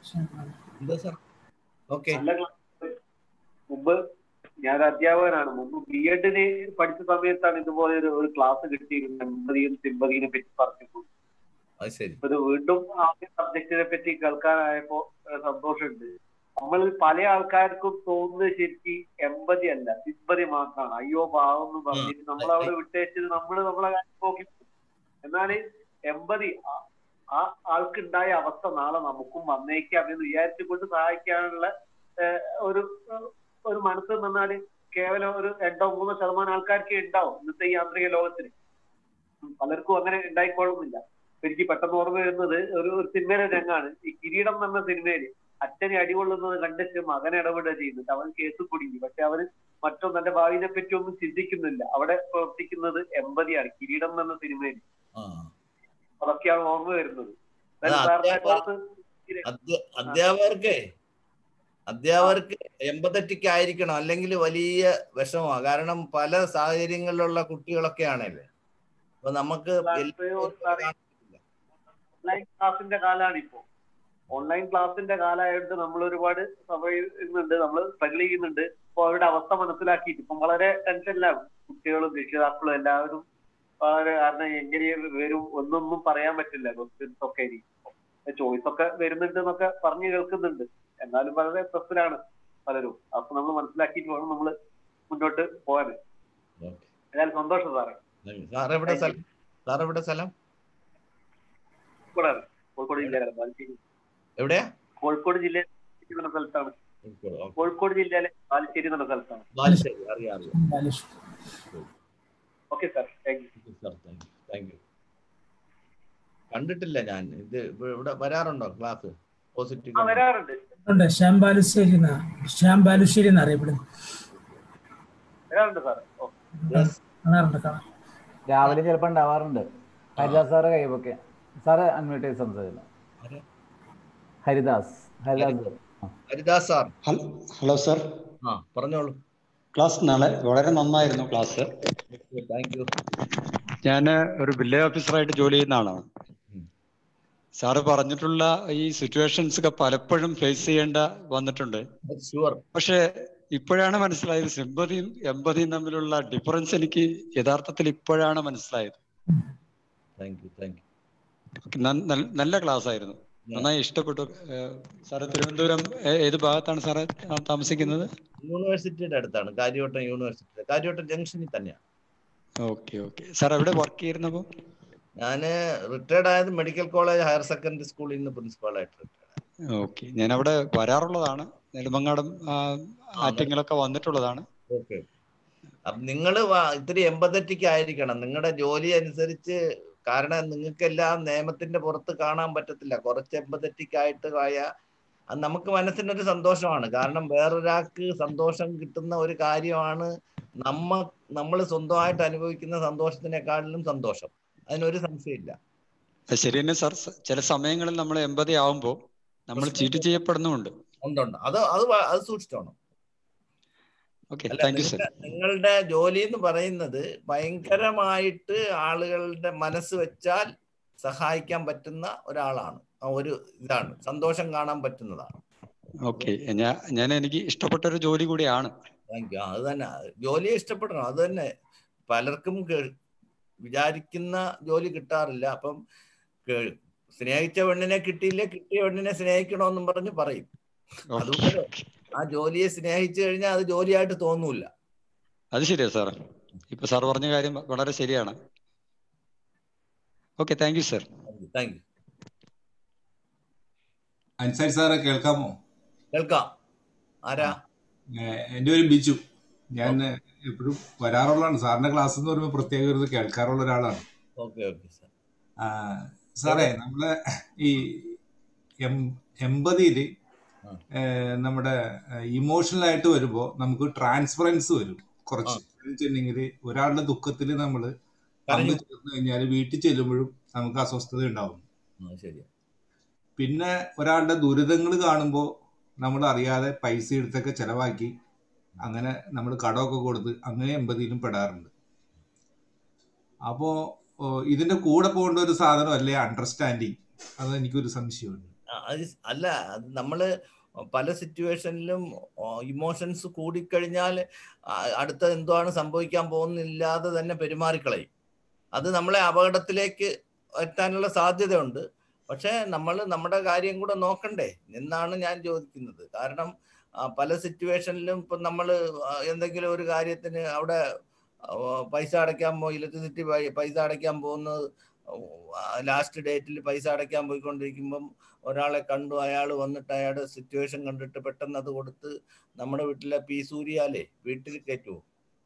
എന്താ സാർ ഓക്കെ നല്ല ക്ലാസ് മുമ്പ് ഞാൻ ഒരു അധ്യാപകനാണ് മുമ്പ് ബി എഡിന് പഠിച്ച സമയത്താണ് ഇതുപോലെ ഒരു ഒരു ക്ലാസ് കിട്ടിയിരുന്നത് എൺപതിയും സിമ്പതിനെ പറ്റി പറഞ്ഞു അത് ശരി ഇപ്പൊ ഇത് വീണ്ടും ആദ്യ സബ്ജക്റ്റിനെ പറ്റി കേൾക്കാനായപ്പോ ഏഹ് സന്തോഷമുണ്ട് നമ്മൾ പല ആൾക്കാർക്കും തോന്നുന്നത് ശരിക്കും എൺപതി അല്ല സിമ്പതി മാത്രമാണ് അയ്യോ പാവം എന്ന് പറഞ്ഞിട്ട് നമ്മൾ അവിടെ വിട്ടേച്ചത് നമ്മൾ നമ്മളെ കാര്യം നോക്കി എന്നാല് എൺപതി ആ- ആ ആൾക്കുണ്ടായ അവസ്ഥ നാളെ നമുക്കും വന്നേക്കാം എന്ന് വിചാരിച്ചുകൊണ്ട് സഹായിക്കാനുള്ള ഏഹ്, ഒരു ഏഹ്, ഒരു മനസ്സ് നിന്നാല് കേവലം ഒരു രണ്ടോ മൂന്നോ ശതമാനം ആൾക്കാർക്ക് ഉണ്ടാവും ഇന്നത്തെ ഈ യാന്ത്രിക ലോകത്തിന് ഉം, പലർക്കും അങ്ങനെ ഉണ്ടായിക്കൊള്ളുന്നില്ല ഇപ്പൊ എനിക്ക് പെട്ടെന്ന് ഓർമ്മ വരുന്നത് ഒരു ഒരു സിനിമയിലെ രംഗാണ് ഈ കിരീടം എന്ന സിനിമയില് അച്ഛനെ അടികൊള്ളുന്നത് കണ്ടിട്ട് മകൻ ഇടപെടുക ചെയ്യുന്നുണ്ട് അവൻ കേസ് കുടുങ്ങി പക്ഷെ അവന് മറ്റൊന്നും തന്റെ ഭാവിനെ പറ്റി ഒന്നും ചിന്തിക്കുന്നില്ല അവിടെ പ്രവർത്തിക്കുന്നത് എൺപതിയാണ് കിരീടം എന്ന സിനിമയിൽ ആ അതൊക്കെയാണ് ഓർമ്മ വരുന്നത് അത് എന്തായാലും സാറിന്റെ അധ്യാപകർ- ക്ലാസ് അധ്യ- അധ്യാപകർക്ക് അധ്യാപകർക്ക് എമ്പത്തറ്റിക് ആയിരിക്കണം അല്ലെങ്കിൽ വലിയ വിഷമമാണ് കാരണം പല സാഹചര്യങ്ങളിലുള്ള കുട്ടികളൊക്കെ ആണല്ലേ അപ്പൊ നമുക്ക് എല്ലാ- ഓൺലൈൻ ക്ലാസിന്റെ കാലാണ് ഇപ്പോ ഓൺലൈൻ ക്ലാസിന്റെ കാലമായിട്ട് നമ്മൾ ഒരുപാട് സമയുന്നുണ്ട് നമ്മൾ സ്ട്രഗിൾ ചെയ്യുന്നുണ്ട് അപ്പൊ അവരുടെ അവസ്ഥ മനസ്സിലാക്കിയിട്ട് ഇപ്പം വളരെ ടെൻഷനിലാണ് കുട്ടികളും രക്ഷിതാക്കളും എല്ലാവരും വളരെ കാരണം എങ്ങനെ വരും ഒന്നൊന്നും പറയാൻ പറ്റില്ല ക്വസ്റ്റ്യൻസ് ഒക്കെ ചോയ്സ് ഒക്കെ വരുന്നുണ്ട് എന്നൊക്കെ പറഞ്ഞു കേൾക്കുന്നുണ്ട് എന്നാലും വളരെ പ്രശ്നമാണ് പലരും അപ്പൊ നമ്മൾ മനസ്സിലാക്കിയിട്ട് വേണം നമ്മൾ മുന്നോട്ട് പോകാൻ ഏതായാലും സന്തോഷം സാറേ സാർ എവിടെ സ്ഥലം സാർ എവിടെ സ്ഥലം കോഴിക്കോടാണ് കോഴിക്കോട് ജില്ലയിലാണ് ബാലുശ്ശേരി എവിടെയാ കോഴിക്കോട് ജില്ലയിൽ എന്ന സ്ഥലത്താണ് കോഴിക്കോട്, ഓക്കേ. കോഴിക്കോട് ജില്ലയിലെ ബാലുശ്ശേരി എന്ന സ്ഥലത്താണ് ബാലുശ്ശേരി അറിയാം അറിയാം okay sir thank you sir thank you thank you കണ്ടിട്ടില്ല ഞാൻ ഇത് ഇവ- ഇവിടെ വരാറുണ്ടോ ക്ലാസ് പോസിറ്റീവ് ആ വരാറുണ്ട് ഉണ്ട് ശ്യാം ബാലുശ്ശേരി എന്നാ ശ്യാം ബാലുശ്ശേരി എന്ന് അറിയപ്പെടുന്നു വരാറുണ്ട് സാർ ഓ കാണാറുണ്ട് കാണാം രാവിലെ ചിലപ്പോൾ ഉണ്ടാവാറുണ്ട് ഹരിദാസ് സാറ് കൈവൊക്കെ സാറ് അൺമ്യൂട്ട് ചെയ്ത് സംസാരിക്കണം ഹരിദാസ് ഹരിദാസ് ആ. ഹരിദാസ് സാർ ഹലോ സർ ആ പറഞ്ഞോളൂ ക്ലാസ് നാളെ വളരെ നന്നായിരുന്നു ക്ലാസ് താങ്ക് യു ഞാൻ ഒരു വില്ലേജ് ഓഫീസറായിട്ട് ജോലി ചെയ്യുന്ന ആളാണ് സാറ് പറഞ്ഞിട്ടുള്ള ഈ സിറ്റുവേഷൻസ് ഒക്കെ പലപ്പോഴും ഫേസ് ചെയ്യേണ്ട വന്നിട്ടുണ്ട് ഷുവർ പക്ഷെ ഇപ്പോഴാണ് മനസ്സിലായത് സിമ്പതിയും എമ്പതിയും തമ്മിലുള്ള ഡിഫറൻസ് എനിക്ക് യഥാർത്ഥത്തിൽ ഇപ്പോഴാണ് മനസ്സിലായത് താങ്ക് യു താങ്ക് ന- നൽ- നല്ല ക്ലാസ് ആയിരുന്നു നന്നായി ഇഷ്ടപ്പെട്ടു ഏഹ് സാറ് തിരുവനന്തപുരം ഏ- ഏത് ഭാഗത്താണ് സാറ് താമസിക്കുന്നത് യു യൂണിവേഴ്സിറ്റിയുടെ അടുത്താണ് കാര്യവട്ടം യൂണിവേഴ്സിറ്റി കാര്യവട്ടം ജംഗ്ഷനിൽ തന്നെയാണ് ഓക്കെ ഓക്കെ സാർ എവിടെ വർക്ക് ചെയ്യുന്നപ്പോ ഞാൻ റിട്ടയർഡ് ആയത് മെഡിക്കൽ കോളേജ് ഹയർ സെക്കൻഡറി സ്കൂളിൽ നിന്ന് പ്രിൻസിപ്പാളായിട്ട് റിട്ടയർഡ് ഓക്കെ ഞാൻ അവിടെ വരാറുള്ളതാണ് നെടുമങ്ങാടും ആ, ആറ്റിങ്ങലൊക്കെ വന്നിട്ടുള്ളതാണ് ഓക്കെ അപ്പൊ നിങ്ങൾ ഇത്തിരി എമ്പതറ്റിക് ആയിരിക്കണം നിങ്ങളുടെ ജോലി അനുസരിച്ച് കാരണം നിങ്ങൾക്കെല്ലാം നിയമത്തിന്റെ പുറത്ത് കാണാൻ പറ്റത്തില്ല കുറച്ച് എമ്പതറ്റിക് ആയിട്ട് ആയ അത് നമുക്ക് മനസ്സിനൊരു സന്തോഷമാണ് കാരണം വേറൊരാൾക്ക് സന്തോഷം കിട്ടുന്ന ഒരു കാര്യമാണ് നമ്മ നമ്മൾ സ്വന്തമായിട്ട് അനുഭവിക്കുന്ന സന്തോഷത്തിനേക്കാളിലും സന്തോഷം അതിനൊരു സംശയമില്ല അത് ശരി തന്നെ സാർ സ- ചില സമയങ്ങളിൽ നമ്മൾ എൺപതി ആവുമ്പോൾ നമ്മൾ ചീറ്റ് ചെയ്യപ്പെടുന്നുമുണ്ട് ഉണ്ട് ഉണ്ട് അത് അത് വ- അത് സൂക്ഷിച്ചോണം ഓക്കെ അല്ല താങ്ക് യു സർ നിങ്ങളുടെ നിങ്ങളുടെ ജോലി എന്ന് പറയുന്നത് ഭയങ്കരമായിട്ട് ആളുകളുടെ മനസ്സ് വെച്ചാൽ സഹായിക്കാൻ പറ്റുന്ന ഒരാളാണ് ആ ഒരു ഇതാണ് സന്തോഷം കാണാൻ പറ്റുന്നതാണ് ഓക്കെ ഞാൻ ഞാൻ എനിക്ക് ഇഷ്ടപ്പെട്ട ഒരു ജോലി കൂടിയാണ് താങ്ക് യു അത് തന്നെ ജോലിയെ ഇഷ്ടപ്പെടണം അത് തന്നെ പലർക്കും കേ- വിചാരിക്കുന്ന ജോലി കിട്ടാറില്ല അപ്പം കേ- സ്നേഹിച്ച പെണ്ണിനെ കിട്ടിയില്ലേ കിട്ടിയ പെണ്ണിനെ സ്നേഹിക്കണമെന്നും പറഞ്ഞ് പറയും അതുപോലെ ആ ജോലിയെ സ്നേഹിച്ചു കഴിഞ്ഞാൽ അത് ജോലിയായിട്ട് തോന്നൂല അത് ശരിയാ സാർ ഇപ്പൊ സാർ പറഞ്ഞ കാര്യം വളരെ ശരിയാണ് okay thank you sir thank you Ansari സാറെ കേൾക്കാമോ കേൾക്കാം ആരാ ഏഹ് എൻ്റെ ഒരു ബിജു ഞാൻ എപ്പോഴും വരാറുള്ളതാണ് സാറിന്റെ ക്ലാസ് എന്ന് പറയുമ്പോൾ പ്രത്യേക ഒരു ഇത് കേൾക്കാറുള്ള ഒരാളാണ് ഓക്കെ ഓക്കെ സാർ ആ, സാറേ നമ്മളെ ഈ എം- എൺപതില് ഏഹ് നമ്മുടെ ഇമോഷണൽ ആയിട്ട് വരുമ്പോൾ നമുക്ക് ട്രാൻസ്പറൻസ് വരും കുറച്ച് വെച്ചിട്ടുണ്ടെങ്കിൽ ഒരാളുടെ ദുഃഖത്തിൽ നമ്മൾ പങ്കു ചേർന്ന് കഴിഞ്ഞാൽ വീട്ടിൽ ചെല്ലുമ്പോഴും നമുക്ക് അസ്വസ്ഥത ഉണ്ടാവും ആ, ശരിയാ പിന്നെ ഒരാളുടെ ദുരിതങ്ങൾ കാണുമ്പോൾ നമ്മൾ അറിയാതെ പൈസ എടുത്തൊക്കെ ചെലവാക്കി അങ്ങനെ നമ്മൾ കടമൊക്കെ കൊടുത്ത് അങ്ങനെ എൺപതിലും പെടാറുണ്ട് അപ്പോൾ ഇതിന്റെ കൂടെ പോകേണ്ട ഒരു സാധനം അല്ലേ അണ്ടർസ്റ്റാൻഡിങ് അത് എനിക്കൊരു സംശയമുണ്ട് ആ, അത് സ് അല്ല അത് നമ്മള് പല സിറ്റുവേഷനിലും ഇമോഷൻസ് കൂടിക്കഴിഞ്ഞാൽ അടുത്ത എന്താണ് സംഭവിക്കാൻ പോകുന്നില്ലാതെ തന്നെ പെരുമാറിക്കളയും അത് നമ്മളെ അപകടത്തിലേക്ക് എത്താനുള്ള സാധ്യതയുണ്ട് പക്ഷേ നമ്മൾ നമ്മുടെ കാര്യം കൂടെ നോക്കണ്ടേ എന്നാണ് ഞാൻ ചോദിക്കുന്നത് കാരണം ആ, പല സിറ്റുവേഷനിലും ഇപ്പം നമ്മൾ എന്തെങ്കിലും ഒരു കാര്യത്തിന് അവിടെ ആ, പൈസ അടയ്ക്കാൻ പോയി ഇലക്ട്രിസിറ്റി പൈസ അടയ്ക്കാൻ പോകുന്നത് ലാസ്റ്റ് ഡേറ്റിൽ പൈസ അടയ്ക്കാൻ പോയിക്കൊണ്ടിരിക്കുമ്പം ഒരാളെ കണ്ടു അയാൾ വന്നിട്ട് അയാളുടെ സിറ്റുവേഷൻ കണ്ടിട്ട് പെട്ടെന്ന് അത് കൊടുത്ത് നമ്മുടെ വീട്ടിലെ പി സൂര്യാലേ വീട്ടിൽ കയറ്റുമോ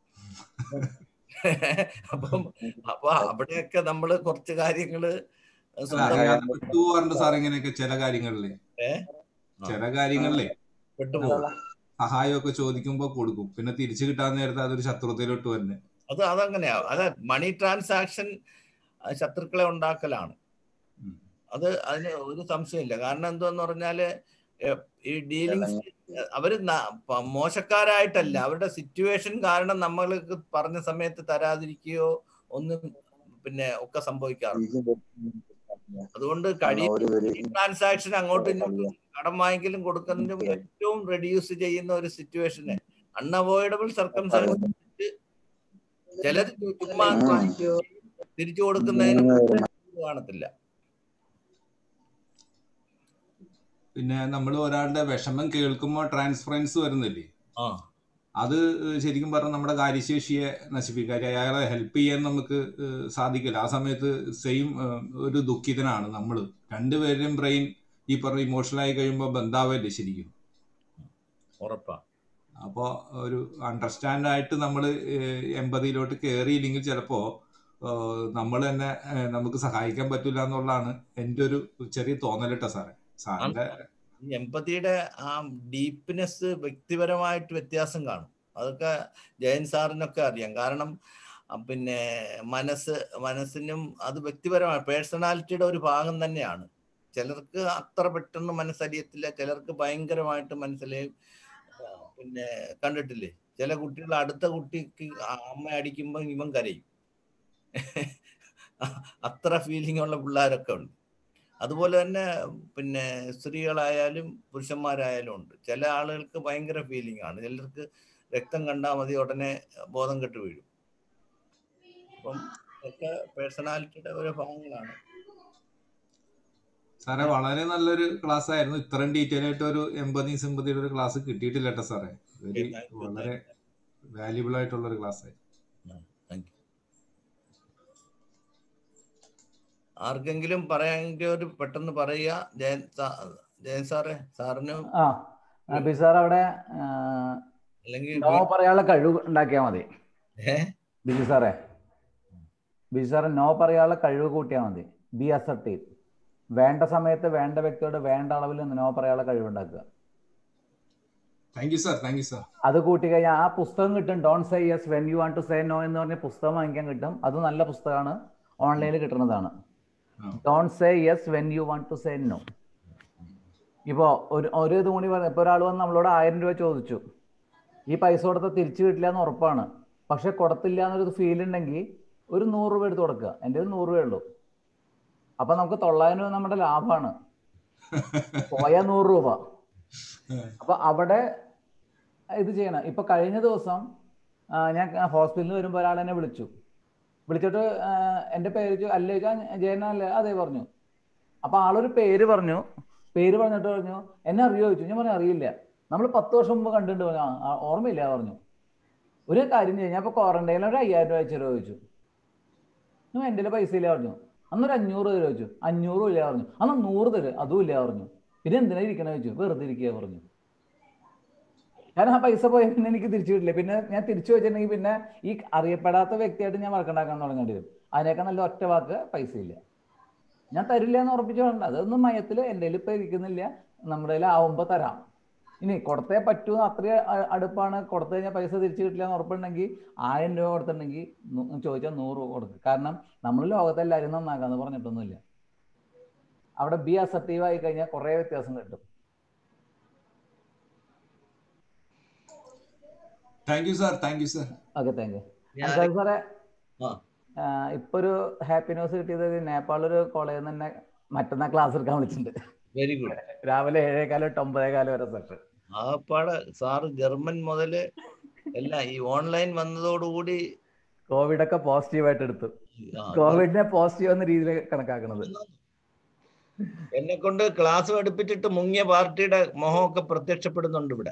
അപ്പം അപ്പൊ അവിടെയൊക്കെ നമ്മൾ കുറച്ച് കാര്യങ്ങള് അല്ല സ്വന്തം അറിയാതെ വിട്ടുപോകാറുണ്ട് സാർ ഇങ്ങനെയൊക്കെ ചില കാര്യങ്ങളിലെ ഏ? ചില കാര്യങ്ങളിലെ വിട്ടുപോകും സഹായമൊക്കെ ചോദിക്കുമ്പോൾ കൊടുക്കും പിന്നെ തിരിച്ചു കിട്ടാൻ നേരത്തെ അതൊരു ശത്രുതയിലോട്ട് തന്നെ അത് അതങ്ങനെയാ അത് മണി ട്രാൻസാക്ഷൻ ശത്രുക്കളെ ഉണ്ടാക്കലാണ് അത് അതിന് ഒരു സംശയമില്ല കാരണം എന്തുവെന്ന് പറഞ്ഞാല് എ- ഈ ഡീലിങ്സ് അവര് ന- പ- മോശക്കാരായിട്ടല്ല അവരുടെ സിറ്റുവേഷൻ കാരണം നമ്മൾക്ക് പറഞ്ഞ സമയത്ത് തരാതിരിക്കുകയോ ഒന്നും പിന്നെ ഒക്കെ സംഭവിക്കാറുണ്ട് അതുകൊണ്ട് കഴിയും ട്രാൻസാക്ഷൻ അങ്ങോട്ടും ഇങ്ങോട്ടും കടം വാങ്ങിക്കലും കൊടുക്കുന്നതിനും ഏറ്റവും റെഡ്യൂസ് ചെയ്യുന്ന ഒരു സിറ്റുവേഷന് അൺഅവോയ്ഡബിൾ സർക്കംസ്റ്റൻസ് ചിലർ ചുമ്മാ തിരിച്ചു കൊടുക്കുന്നതിന് കാണത്തില്ല പിന്നെ നമ്മൾ ഒരാളുടെ വിഷമം കേൾക്കുമ്പോൾ ട്രാൻസ്പറൻസ് വരുന്നില്ലേ ആ അത് ശരിക്കും പറഞ്ഞാൽ നമ്മുടെ കാര്യശേഷിയെ നശിപ്പിക്കുക അയാളെ ഹെൽപ്പ് ചെയ്യാൻ നമുക്ക് ഏഹ്, സാധിക്കില്ല ആ സമയത്ത് സെയിം ഒരു ദുഃഖിതനാണ് നമ്മൾ രണ്ടുപേരുടെയും ബ്രെയിൻ ഈ പറഞ്ഞ ഇമോഷണൽ ആയി കഴിയുമ്പോൾ ബന്ധാവല്ലേ ശരിക്കും ഉറപ്പാ അപ്പോൾ ഒരു അണ്ടർസ്റ്റാൻഡ് ആയിട്ട് നമ്മൾ എൺപതിലോട്ട് കയറിയില്ലെങ്കിൽ ചിലപ്പോൾ നമ്മൾ തന്നെ ഏഹ്, നമുക്ക് സഹായിക്കാൻ പറ്റില്ല എന്നുള്ളതാണ് എൻ്റെ ഒരു ചെറിയ തോന്നലിട്ട സാറേ സാറിന്റെ ഈ എമ്പതിയുടെ ആ ഡീപ്നെസ് വ്യക്തിപരമായിട്ട് വ്യത്യാസം കാണും അതൊക്കെ ജയൻ സാറിനൊക്കെ അറിയാം കാരണം ആ, പിന്നെ മനസ്സ് മനസ്സിനും അത് വ്യക്തിപരമായ പേഴ്സണാലിറ്റിയുടെ ഒരു ഭാഗം തന്നെയാണ് ചിലർക്ക് അത്ര പെട്ടെന്ന് മനസ്സറിയത്തില്ല ചിലർക്ക് ഭയങ്കരമായിട്ട് മനസ്സിലെയും ആ, പിന്നെ കണ്ടിട്ടില്ലേ ചില കുട്ടികൾ അടുത്ത കുട്ടിക്ക് ആ അമ്മ അടിക്കുമ്പോൾ ഇവൻ കരയും അത്ര ഫീലിംഗ് ഉള്ള പിള്ളേരൊക്കെ ഉണ്ട് അതുപോലെ തന്നെ പിന്നെ സ്ത്രീകളായാലും പുരുഷന്മാരായാലും ഉണ്ട് ചില ആളുകൾക്ക് ഭയങ്കര ഫീലിംഗ് ആണ് ചിലർക്ക് രക്തം കണ്ടാൽ മതി ഉടനെ ബോധം കെട്ട് വീഴും അപ്പം ഇതൊക്കെ പേഴ്സണാലിറ്റിയുടെ ഓരോ ഭാഗങ്ങളാണ് സാറേ വളരെ നല്ലൊരു ക്ലാസ് ആയിരുന്നു ഇത്രയും ഡീറ്റെയിൽ ആയിട്ട് ഒരു എൺപതി സിമ്പതിയുടെ ഒരു ക്ലാസ് കിട്ടിയിട്ടില്ല കേട്ടോ സാറേ വെരി Okay, thank you, വളരെ വാല്യുബിൾ ആയിട്ടുള്ള ഒരു ക്ലാസ് ആയിരുന്നു താങ്ക് യു ആർക്കെങ്കിലും പറയാമെങ്കിൽ ഒരു പെട്ടെന്ന് പറയുക ജയൻ സാ- ജയൻ സാറേ സാറിന് ആ ആ, ബി സാർ അവിടെ ആ, അല്ലെങ്കിൽ നോ പറയാനുള്ള കഴിവ് ഉണ്ടാക്കിയാൽ മതി ഏ? ബിജു സാറേ ബിജു സാറേ നോ പറയാനുള്ള കഴിവ് കൂട്ടിയാൽ മതി ബി അസർട്ടീവ് വേണ്ട സമയത്ത് വേണ്ട വ്യക്തിയോട് വേണ്ട അളവിൽ നോ പറയാനുള്ള കഴിവ് ഉണ്ടാക്കുക thank you sir thank you sir അത് കൂട്ടി കഴിഞ്ഞാൽ ആ പുസ്തകം കിട്ടും don't say yes when you want to say no എന്ന് പറഞ്ഞ പുസ്തകം വാങ്ങിക്കാൻ കിട്ടും അത് നല്ല പുസ്തകമാണ് ഓൺലൈനിൽ കിട്ടുന്നതാണ് don't say yes when you want to say no ഇപ്പോൾ ഒരു ഒരു ഇത് കൂടി പറഞ്ഞു ഇപ്പോൾ ഒരാൾ വന്ന് നമ്മളോട് ആയിരം രൂപ ചോദിച്ചു ഈ പൈസ കൊടുത്താൽ തിരിച്ചു കിട്ടില്ല എന്ന് ഉറപ്പാണ് പക്ഷെ കൊടുത്തില്ല എന്നൊരു ഫീൽ ഉണ്ടെങ്കിൽ ഒരു നൂറ് രൂപ എടുത്ത് കൊടുക്കുക എൻ്റെ ഒരു നൂറ് രൂപയേ ഉള്ളൂ അപ്പൊ നമുക്ക് തൊള്ളായിരം രൂപ നമ്മുടെ ലാഭമാണ് പോയ നൂറ് രൂപ അപ്പൊ അവിടെ ഇത് ചെയ്യണം ഇപ്പൊ കഴിഞ്ഞ ദിവസം ആ, ഞാൻ ഹോസ്പിറ്റലിൽ വരുമ്പോൾ ഒരാൾ എന്നെ വിളിച്ചു വിളിച്ചിട്ട് ആ, എൻ്റെ പേര് ചോ- അല്ലേ ചോദിച്ചാൽ ജയനല്ലേ അതെ പറഞ്ഞു അപ്പൊ ആളൊരു പേര് പറഞ്ഞു പേര് പറഞ്ഞിട്ട് പറഞ്ഞു എന്നെ അറിയോ ചോദിച്ചു ഞാൻ പറഞ്ഞു അറിയില്ല നമ്മൾ പത്ത് വർഷം മുമ്പ് കണ്ടിട്ടുണ്ട് പറഞ്ഞു "ആ, ആ, ഓർമ്മയില്ല പറഞ്ഞു ഒരു കാര്യം ചെയ്യും ഞാൻ ഇപ്പൊ ക്വാറന്റൈനിൽ ഒരു അയ്യായിരം രൂപ അയച്ചു ചോദിച്ചു ഞാൻ എൻ്റെ കയ്യില് പൈസ ഇല്ല പറഞ്ഞു അന്നൊരു അഞ്ഞൂറ് തരുമോ ചോദിച്ചു അഞ്ഞൂറും ഇല്ല പറഞ്ഞു അന്ന് നൂറ് തരും അതും ഇല്ല പറഞ്ഞു പിന്നെ എന്തിനാ ഇരിക്കണ ചോദിച്ചു വെറുതെ ഇരിക്കുക പറഞ്ഞു കാരണം ആ പൈസ പോയ പിന്നെ എനിക്ക് തിരിച്ചു കിട്ടില്ല പിന്നെ ഞാൻ തിരിച്ചു വെച്ചിട്ടുണ്ടെങ്കിൽ പിന്നെ ഈ അറിയപ്പെടാത്ത വ്യക്തിയായിട്ട് ഞാൻ വർക്കുണ്ടാക്കാൻ തുടങ്ങേണ്ടി വരും അതിനേക്കാൾ നല്ല ഒറ്റ വാക്ക് പൈസ ഇല്ല ഞാൻ തരില്ല എന്ന് ഉറപ്പിച്ചു വേണ്ട അതൊന്നും മയത്തിൽ എൻ്റെ കയ്യിൽ ഇപ്പം ഇരിക്കുന്നില്ല നമ്മുടെ കയ്യിൽ ആവുമ്പോൾ തരാം ഇനി കൊടുത്തേ പറ്റൂ അത്രയും അ- അടുപ്പാണ് കൊടുത്തു കഴിഞ്ഞാൽ പൈസ തിരിച്ചു കിട്ടില്ല എന്ന് ഉറപ്പുണ്ടെങ്കിൽ ആയിരം രൂപ കൊടുത്തിട്ടുണ്ടെങ്കിൽ നൂ- ചോദിച്ചാൽ നൂറ് രൂപ കൊടുക്കും കാരണം നമ്മൾ ലോകത്തെ എല്ലാവരും നന്നാക്കാന്ന് പറഞ്ഞിട്ടൊന്നുമില്ല അവിടെ ബി അസർട്ടീവ് ആയി കഴിഞ്ഞാൽ കുറേ വ്യത്യാസം കിട്ടും thank you sir thank you sir okay thank you ഞാൻ- അൻസാരി സാറേ ആ. ആ, ഇപ്പൊ ഒരു ഹാപ്പി ന്യൂസ് കിട്ടിയത് നേപ്പാൾ ഒരു കോളേജിൽ നിന്ന് തന്നെ മറ്റന്നാ ക്ലാസ് എടുക്കാൻ വിളിച്ചിട്ടുണ്ട് വെരി ഗുഡ് രാവിലെ ഏഴേകാലം തൊട്ട് ഒമ്പതേകാലം വരെ സെഷൻ ആപ്പാട് സാറ് ജർമ്മൻ മുതല് എല്ലാം ഈ ഓൺലൈൻ വന്നതോടുകൂടി കോവിഡ് ഒക്കെ പോസിറ്റീവ് ആയിട്ട് എടുത്തു ആ, കോവിഡിനെ പോസിറ്റീവ് എന്ന രീതിയിൽ കണക്കാക്കണത് എന്നെ കൊണ്ട് ക്ലാസ് പഠിപ്പിച്ചിട്ട് മുങ്ങിയ പാർട്ടിയുടെ മുഖമൊക്കെ പ്രത്യക്ഷപ്പെടുന്നുണ്ട് ഇവിടെ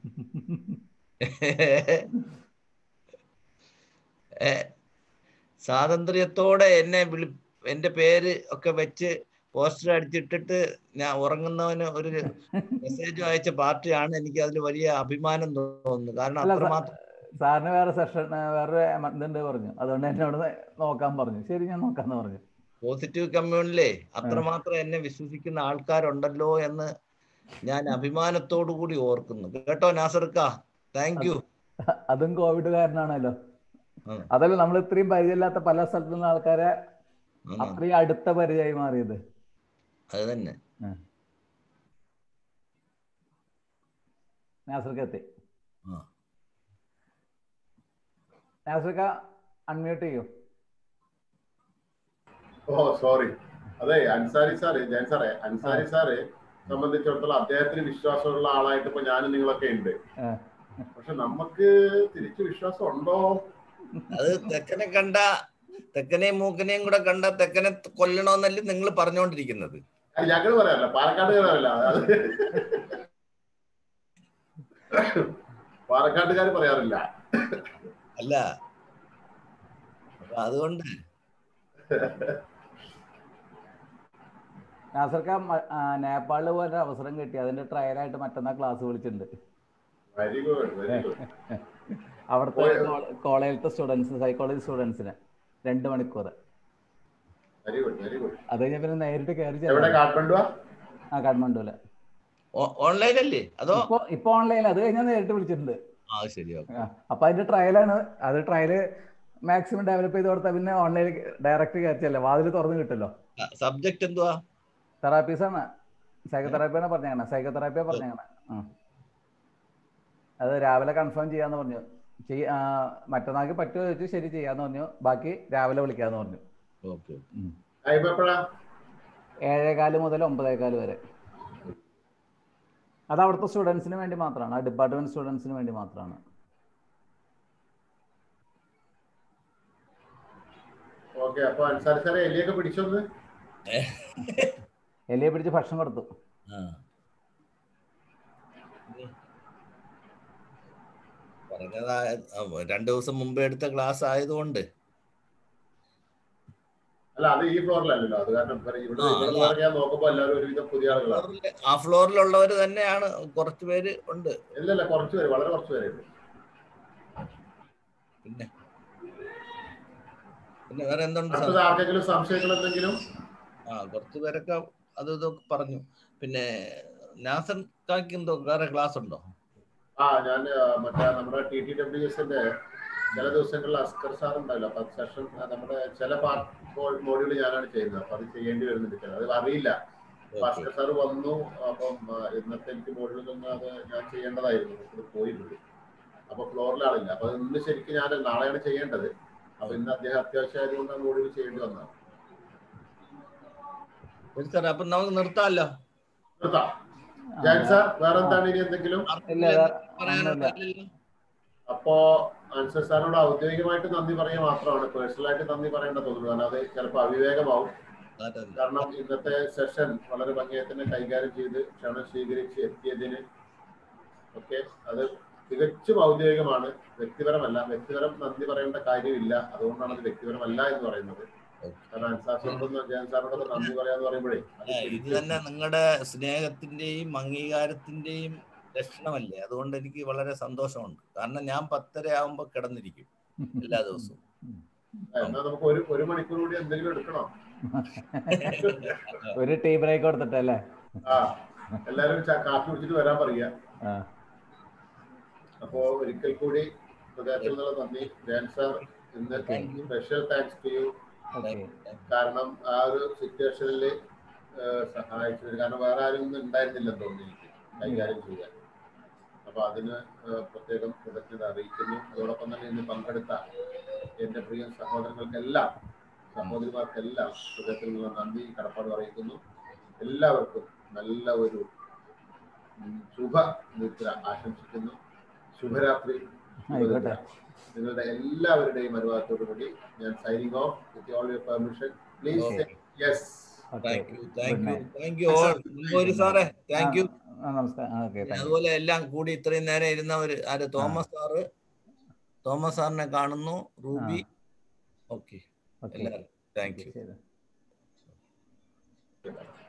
ഏ, സ്വാതന്ത്ര്യത്തോടെ എന്നെ വിളി എന്റെ പേര് ഒക്കെ വെച്ച് പോസ്റ്റർ അടിച്ചിട്ടിട്ട് ഞാൻ ഉറങ്ങുന്നവന് ഒരു മെസ്സേജ് അയച്ച പാർട്ടിയാണ് എനിക്ക് അതിൽ വലിയ അഭിമാനം തോന്നുന്നു കാരണം അല്ല, സ- അത്രമാത്രം സാറിന് വേറെ സെഷൻ വേറെ ഇതുണ്ട് പറഞ്ഞു അതുകൊണ്ട് എന്നോട് നോക്കാൻ പറഞ്ഞു ശരി ഞാൻ നോക്കാന്ന് പറഞ്ഞു പോസിറ്റീവ് കമ്മ്യൂണിലെ അത്രമാത്രം എന്നെ വിശ്വസിക്കുന്ന ആൾക്കാരുണ്ടല്ലോ എന്ന് ഞാൻ അഭിമാനത്തോടു കൂടി ഓർക്കുന്നു കേട്ടോ നാസർക്ക താങ്ക് യു അതും കോവിഡ് കാരണമാണല്ലോ ആ. അതല്ല നമ്മൾ ഇത്രയും പരിചയമില്ലാത്ത പല സ്ഥലത്തു നിന്ന് ആൾക്കാരെ ആണ്. അത്രയും അടുത്ത പരിചയമായി മാറിയത് അത് തന്നെ നാസർക്ക് എത്തി ആ. നാസർക്ക അൺമ്യൂട്ട് ചെയ്യൂ ഓ സോറി അതെ അൻസാരി സാറ് ജയൻ സാറേ അൻസാരി സാറ് സംബന്ധിച്ചിടത്തോളം അദ്ദേഹത്തിന് വിശ്വാസമുള്ള ആളായിട്ട് ഇപ്പൊ ഞാനും നിങ്ങളൊക്കെ ഉണ്ട് ആ. പക്ഷെ നമുക്ക് തിരിച്ചു വിശ്വാസം ഉണ്ടോ അത് തെക്കനെ കണ്ട തെക്കനെയും മൂക്കനെയും കൂടെ കണ്ട തെക്കനെ കൊല്ലണമെന്നല്ലേ നിങ്ങൾ പറഞ്ഞുകൊണ്ടിരിക്കുന്നത് ഞങ്ങൾ പറയാറില്ല പാലക്കാട്ടുകാരല്ല അത് പാലക്കാട്ടുകാർ പറയാറില്ല അല്ല അപ്പൊ അതുകൊണ്ട് നാസർക്ക മ- ആ, നേപ്പാളിൽ പോകാൻ അവസരം കിട്ടി അതിന്റെ ട്രയലായിട്ട് മറ്റന്നാ ക്ലാസ് വിളിച്ചിട്ടുണ്ട് വെരി ഗുഡ് വെരി ഗുഡ് അവിടുത്തെ പോയ- കോളേജിലത്തെ സ്റ്റുഡൻസ് സൈക്കോളജി സ്റ്റുഡൻസിന് രണ്ട് മണിക്കൂർ വെരി ഗുഡ് വെരി ഗുഡ് അത് കഴിഞ്ഞ പിന്നെ നേരിട്ട് കയറി എവിടെ ചെല്ലണം. കാഠ്മണ്ഡുവാ ആ കാഠ്മണ്ഡുവില് ഓൺലൈൻ അല്ലേ അതോ ഇപ്പൊ ഇപ്പൊ ഓൺലൈനിൽ അത് കഴിഞ്ഞാൽ നേരിട്ട് വിളിച്ചിട്ടുണ്ട് ആ ശരി ഓക്കെ ആ, അപ്പൊ അതിന്റെ ട്രയലാണ് അത് ട്രയല് മാക്സിമം ഡെവലപ്പ് ചെയ്ത് കൊടുത്താൽ പിന്നെ ഓൺലൈനിൽ ഡയറക്റ്റ് കയറ്റിയല്ലേ വാതിൽ തുറന്ന് കിട്ടല്ലോ സബ്ജക്ട് എന്തുവാ തെറാപ്പീസ് ആണ് സൈക്കോതെറാപ്പിയാണ് പറഞ്ഞേക്കണേ സൈക്കോതെറാപ്പിയാ പറഞ്ഞേക്കണേ ആ. അത് രാവിലെ കൺഫേം ചെയ്യാന്ന് പറഞ്ഞു ചെയ്യ ആ, മറ്റന്നാൾക്ക് പറ്റുമോ ചോദിച്ചു ശരി ചെയ്യാന്ന് പറഞ്ഞു ബാക്കി രാവിലെ വിളിക്കാന്ന് പറഞ്ഞു ഓക്കെ ഇപ്പൊ എപ്പോഴാ ഏഴേകാല് മുതൽ ഒമ്പതേകാല് വരെ അത് അവിടുത്തെ സ്റ്റുഡൻസിന് വേണ്ടി മാത്രമാണ് ആ ഡിപ്പാർട്ട്മെന്റ് സ്റ്റുഡൻസിന് വേണ്ടി മാത്രമാണ് ഓക്കെ അപ്പൊ അൻസാരി സാറെ എലിയൊക്കെ പിടിച്ചോന്ന് എലിയെ പിടിച്ച് ഭക്ഷണം കൊടുത്തു പറഞ്ഞതാ രണ്ടു ദിവസം മുമ്പേ എടുത്ത ക്ലാസ് ആയതുകൊണ്ട് അല്ല അത് ഈ ഫ്ലോറിലല്ലല്ലോ അത് കാരണം ഇവര് ഇവിടെ ആ, ഇവിടെ അല്ല. നിന്ന് ഞാൻ നോക്കുമ്പോ എല്ലാവരും ഒരുവിധം പുതിയ ആളുകളാണ് ആ ഫ്ലോറിലുള്ളവർ തന്നെയാണ് കുറച്ച് പേര് ഉണ്ട് ഇല്ലല്ല കുറച്ച് പേര് വളരെ കുറച്ച് പേരുണ്ട് പിന്നെ പിന്നെ വേറെ എന്തുണ്ട് അടുത്തത് സാർ? ആർക്കെങ്കിലും സംശയങ്ങൾ എന്തെങ്കിലും ആ കുറച്ച് പേരൊക്കെ അത് ഇതൊക്കെ പറഞ്ഞു പിന്നെ നാസർ കാക്ക് എന്തോ വേറെ ക്ലാസ് ഉണ്ടോ ആ ഞാൻ ആ, മറ്റേ നമ്മുടെ ടി ടി ഡബ്ല്യു എസിന്റെ ചില ദിവസങ്ങളിൽ അസ്കർ സാർ ഉണ്ടല്ലോ അപ്പൊ സെഷൻ നമ്മുടെ ചില പാർട്ട് മോഡ്യൂൾ ഞാനാണ് ചെയ്യുന്നത് അപ്പൊ അത് ചെയ്യേണ്ടി വരുന്നുണ്ട് ചില അത് അറിയില്ല അപ്പൊ അസ്കർ സാർ വന്നു അപ്പം ആ, ഇന്നത്തെ എനിക്ക് മോഡ്യൂൾ തന്നെ അത് ഞാൻ ചെയ്യേണ്ടതായിരുന്നു ഇത് പോയിട്ടുണ്ട് അപ്പൊ ഫ്ലോറിൽ ആളില്ല അപ്പൊ ഇന്ന് ശരിക്കും ഞാൻ നാളെയാണ് ചെയ്യേണ്ടത് അപ്പൊ ഇന്ന് അദ്ദേഹം അത്യാവശ്യമായതുകൊണ്ട് ആ മോഡ്യൂൾ ചെയ്യേണ്ടി വന്നതാണ് ശരി സാറേ അപ്പൊ നമുക്ക് നിർത്താമല്ലോ നിർത്താം ജയൻ സാർ വേറെ എന്താണ് ഇനി എന്തെങ്കിലും ഇല്ല വേറെ പറയാനുള്ള ഒന്നുമില്ല അപ്പോ അൻസർ സാറിനോട് ഔദ്യോഗികമായിട്ട് നന്ദി പറയുക മാത്രമാണ് പേഴ്സണൽ ആയിട്ട് നന്ദി പറയേണ്ട തോന്നുന്നു കാരണം അത് ചിലപ്പോൾ അവിവേകമാവും കാരണം ഇന്നത്തെ സെഷൻ വളരെ ഭംഗിയായി തന്നെ കൈകാര്യം ചെയ്ത് ക്ഷണം സ്വീകരിച്ച് എത്തിയതിന് ഒക്കെ അത് തികച്ചും ഔദ്യോഗികമാണ് വ്യക്തിപരമല്ല വ്യക്തിപരം നന്ദി പറയേണ്ട കാര്യമില്ല അതുകൊണ്ടാണ് അത് വ്യക്തിപരമല്ല എന്ന് പറയുന്നത് കാരണം അൻസാർ സാറിനോട് ജയൻ സാറിനോട് നന്ദി പറയാന്ന് പറയുമ്പോഴേ അത് ഏ, ഇത് ശരിക്കും തന്നെ നിങ്ങളുടെ സ്നേഹത്തിന്റെയും അംഗീകാരത്തിന്റെയും ലക്ഷണമല്ലേ അതുകൊണ്ട് എനിക്ക് വളരെ സന്തോഷമുണ്ട് കാരണം ഞാൻ പത്തര ആവുമ്പോ കിടന്നിരിക്കും എല്ലാ ദിവസവും എന്നാ നമുക്ക് ഒരു ഒരു മണിക്കൂർ കൂടി എന്തെങ്കിലും എടുക്കണം ഒരു ടീ ബ്രേക്ക് കൊടുത്തിട്ടല്ലേ ആ എല്ലാരും ച- കാപ്പി കുടിച്ചിട്ട് വരാൻ പറയാ ആ അപ്പോ ഒരിക്കൽ കൂടി ഹൃദയത്തിൽ നിന്നുള്ള നന്ദി ജയൻ സാർ ഇന്ന് special thanks to you okay കാരണം ആ ഒരു സിറ്റുവേഷനിൽ സഹായിച്ചത് കാരണം വേറെ ആരും ഒന്നും ഉണ്ടായിരുന്നില്ലെന്ന് തോന്നുന്നു എനിക്ക് കൈകാര്യം ചെയ്യാൻ അപ്പൊ അതിന് ഏഹ്, പ്രത്യേകം കൃതജ്ഞത അറിയിക്കുന്നു അതോടൊപ്പം തന്നെ ഇന്ന് പങ്കെടുത്ത എന്റെ പ്രിയ സഹോദരങ്ങൾക്കെല്ലാം സഹോദരിമാർക്കെല്ലാം ഹൃദയത്തിൽ നിന്നുള്ള നന്ദി കടപ്പാട് അറിയിക്കുന്നു എല്ലാവർക്കും നല്ല ഒരു ഉം, ശുഭ നിദ്ര ആശംസിക്കുന്നു ശുഭരാത്രി ആയിക്കോട്ടെ നിങ്ങളുടെ എല്ലാവരുടെയും അനുവാദത്തോടു കൂടി ഞാൻ signing off with all your permission please Okay. Yes okay thank you good thank you night thank you all ഒരു സാറേ താങ്ക് യു നമസ്കാരം ഓക്കെ താങ്ക് യു അതുപോലെ എല്ലാം കൂടി ഇത്രയും നേരം ഇരുന്നവര് ആര് തോമസ് സാറ് തോമസ് സാറിനെ കാണുന്നു റൂബി ഓക്കെ ഓക്കെ എല്ലാവരും താങ്ക് യു ശരി Goodbye.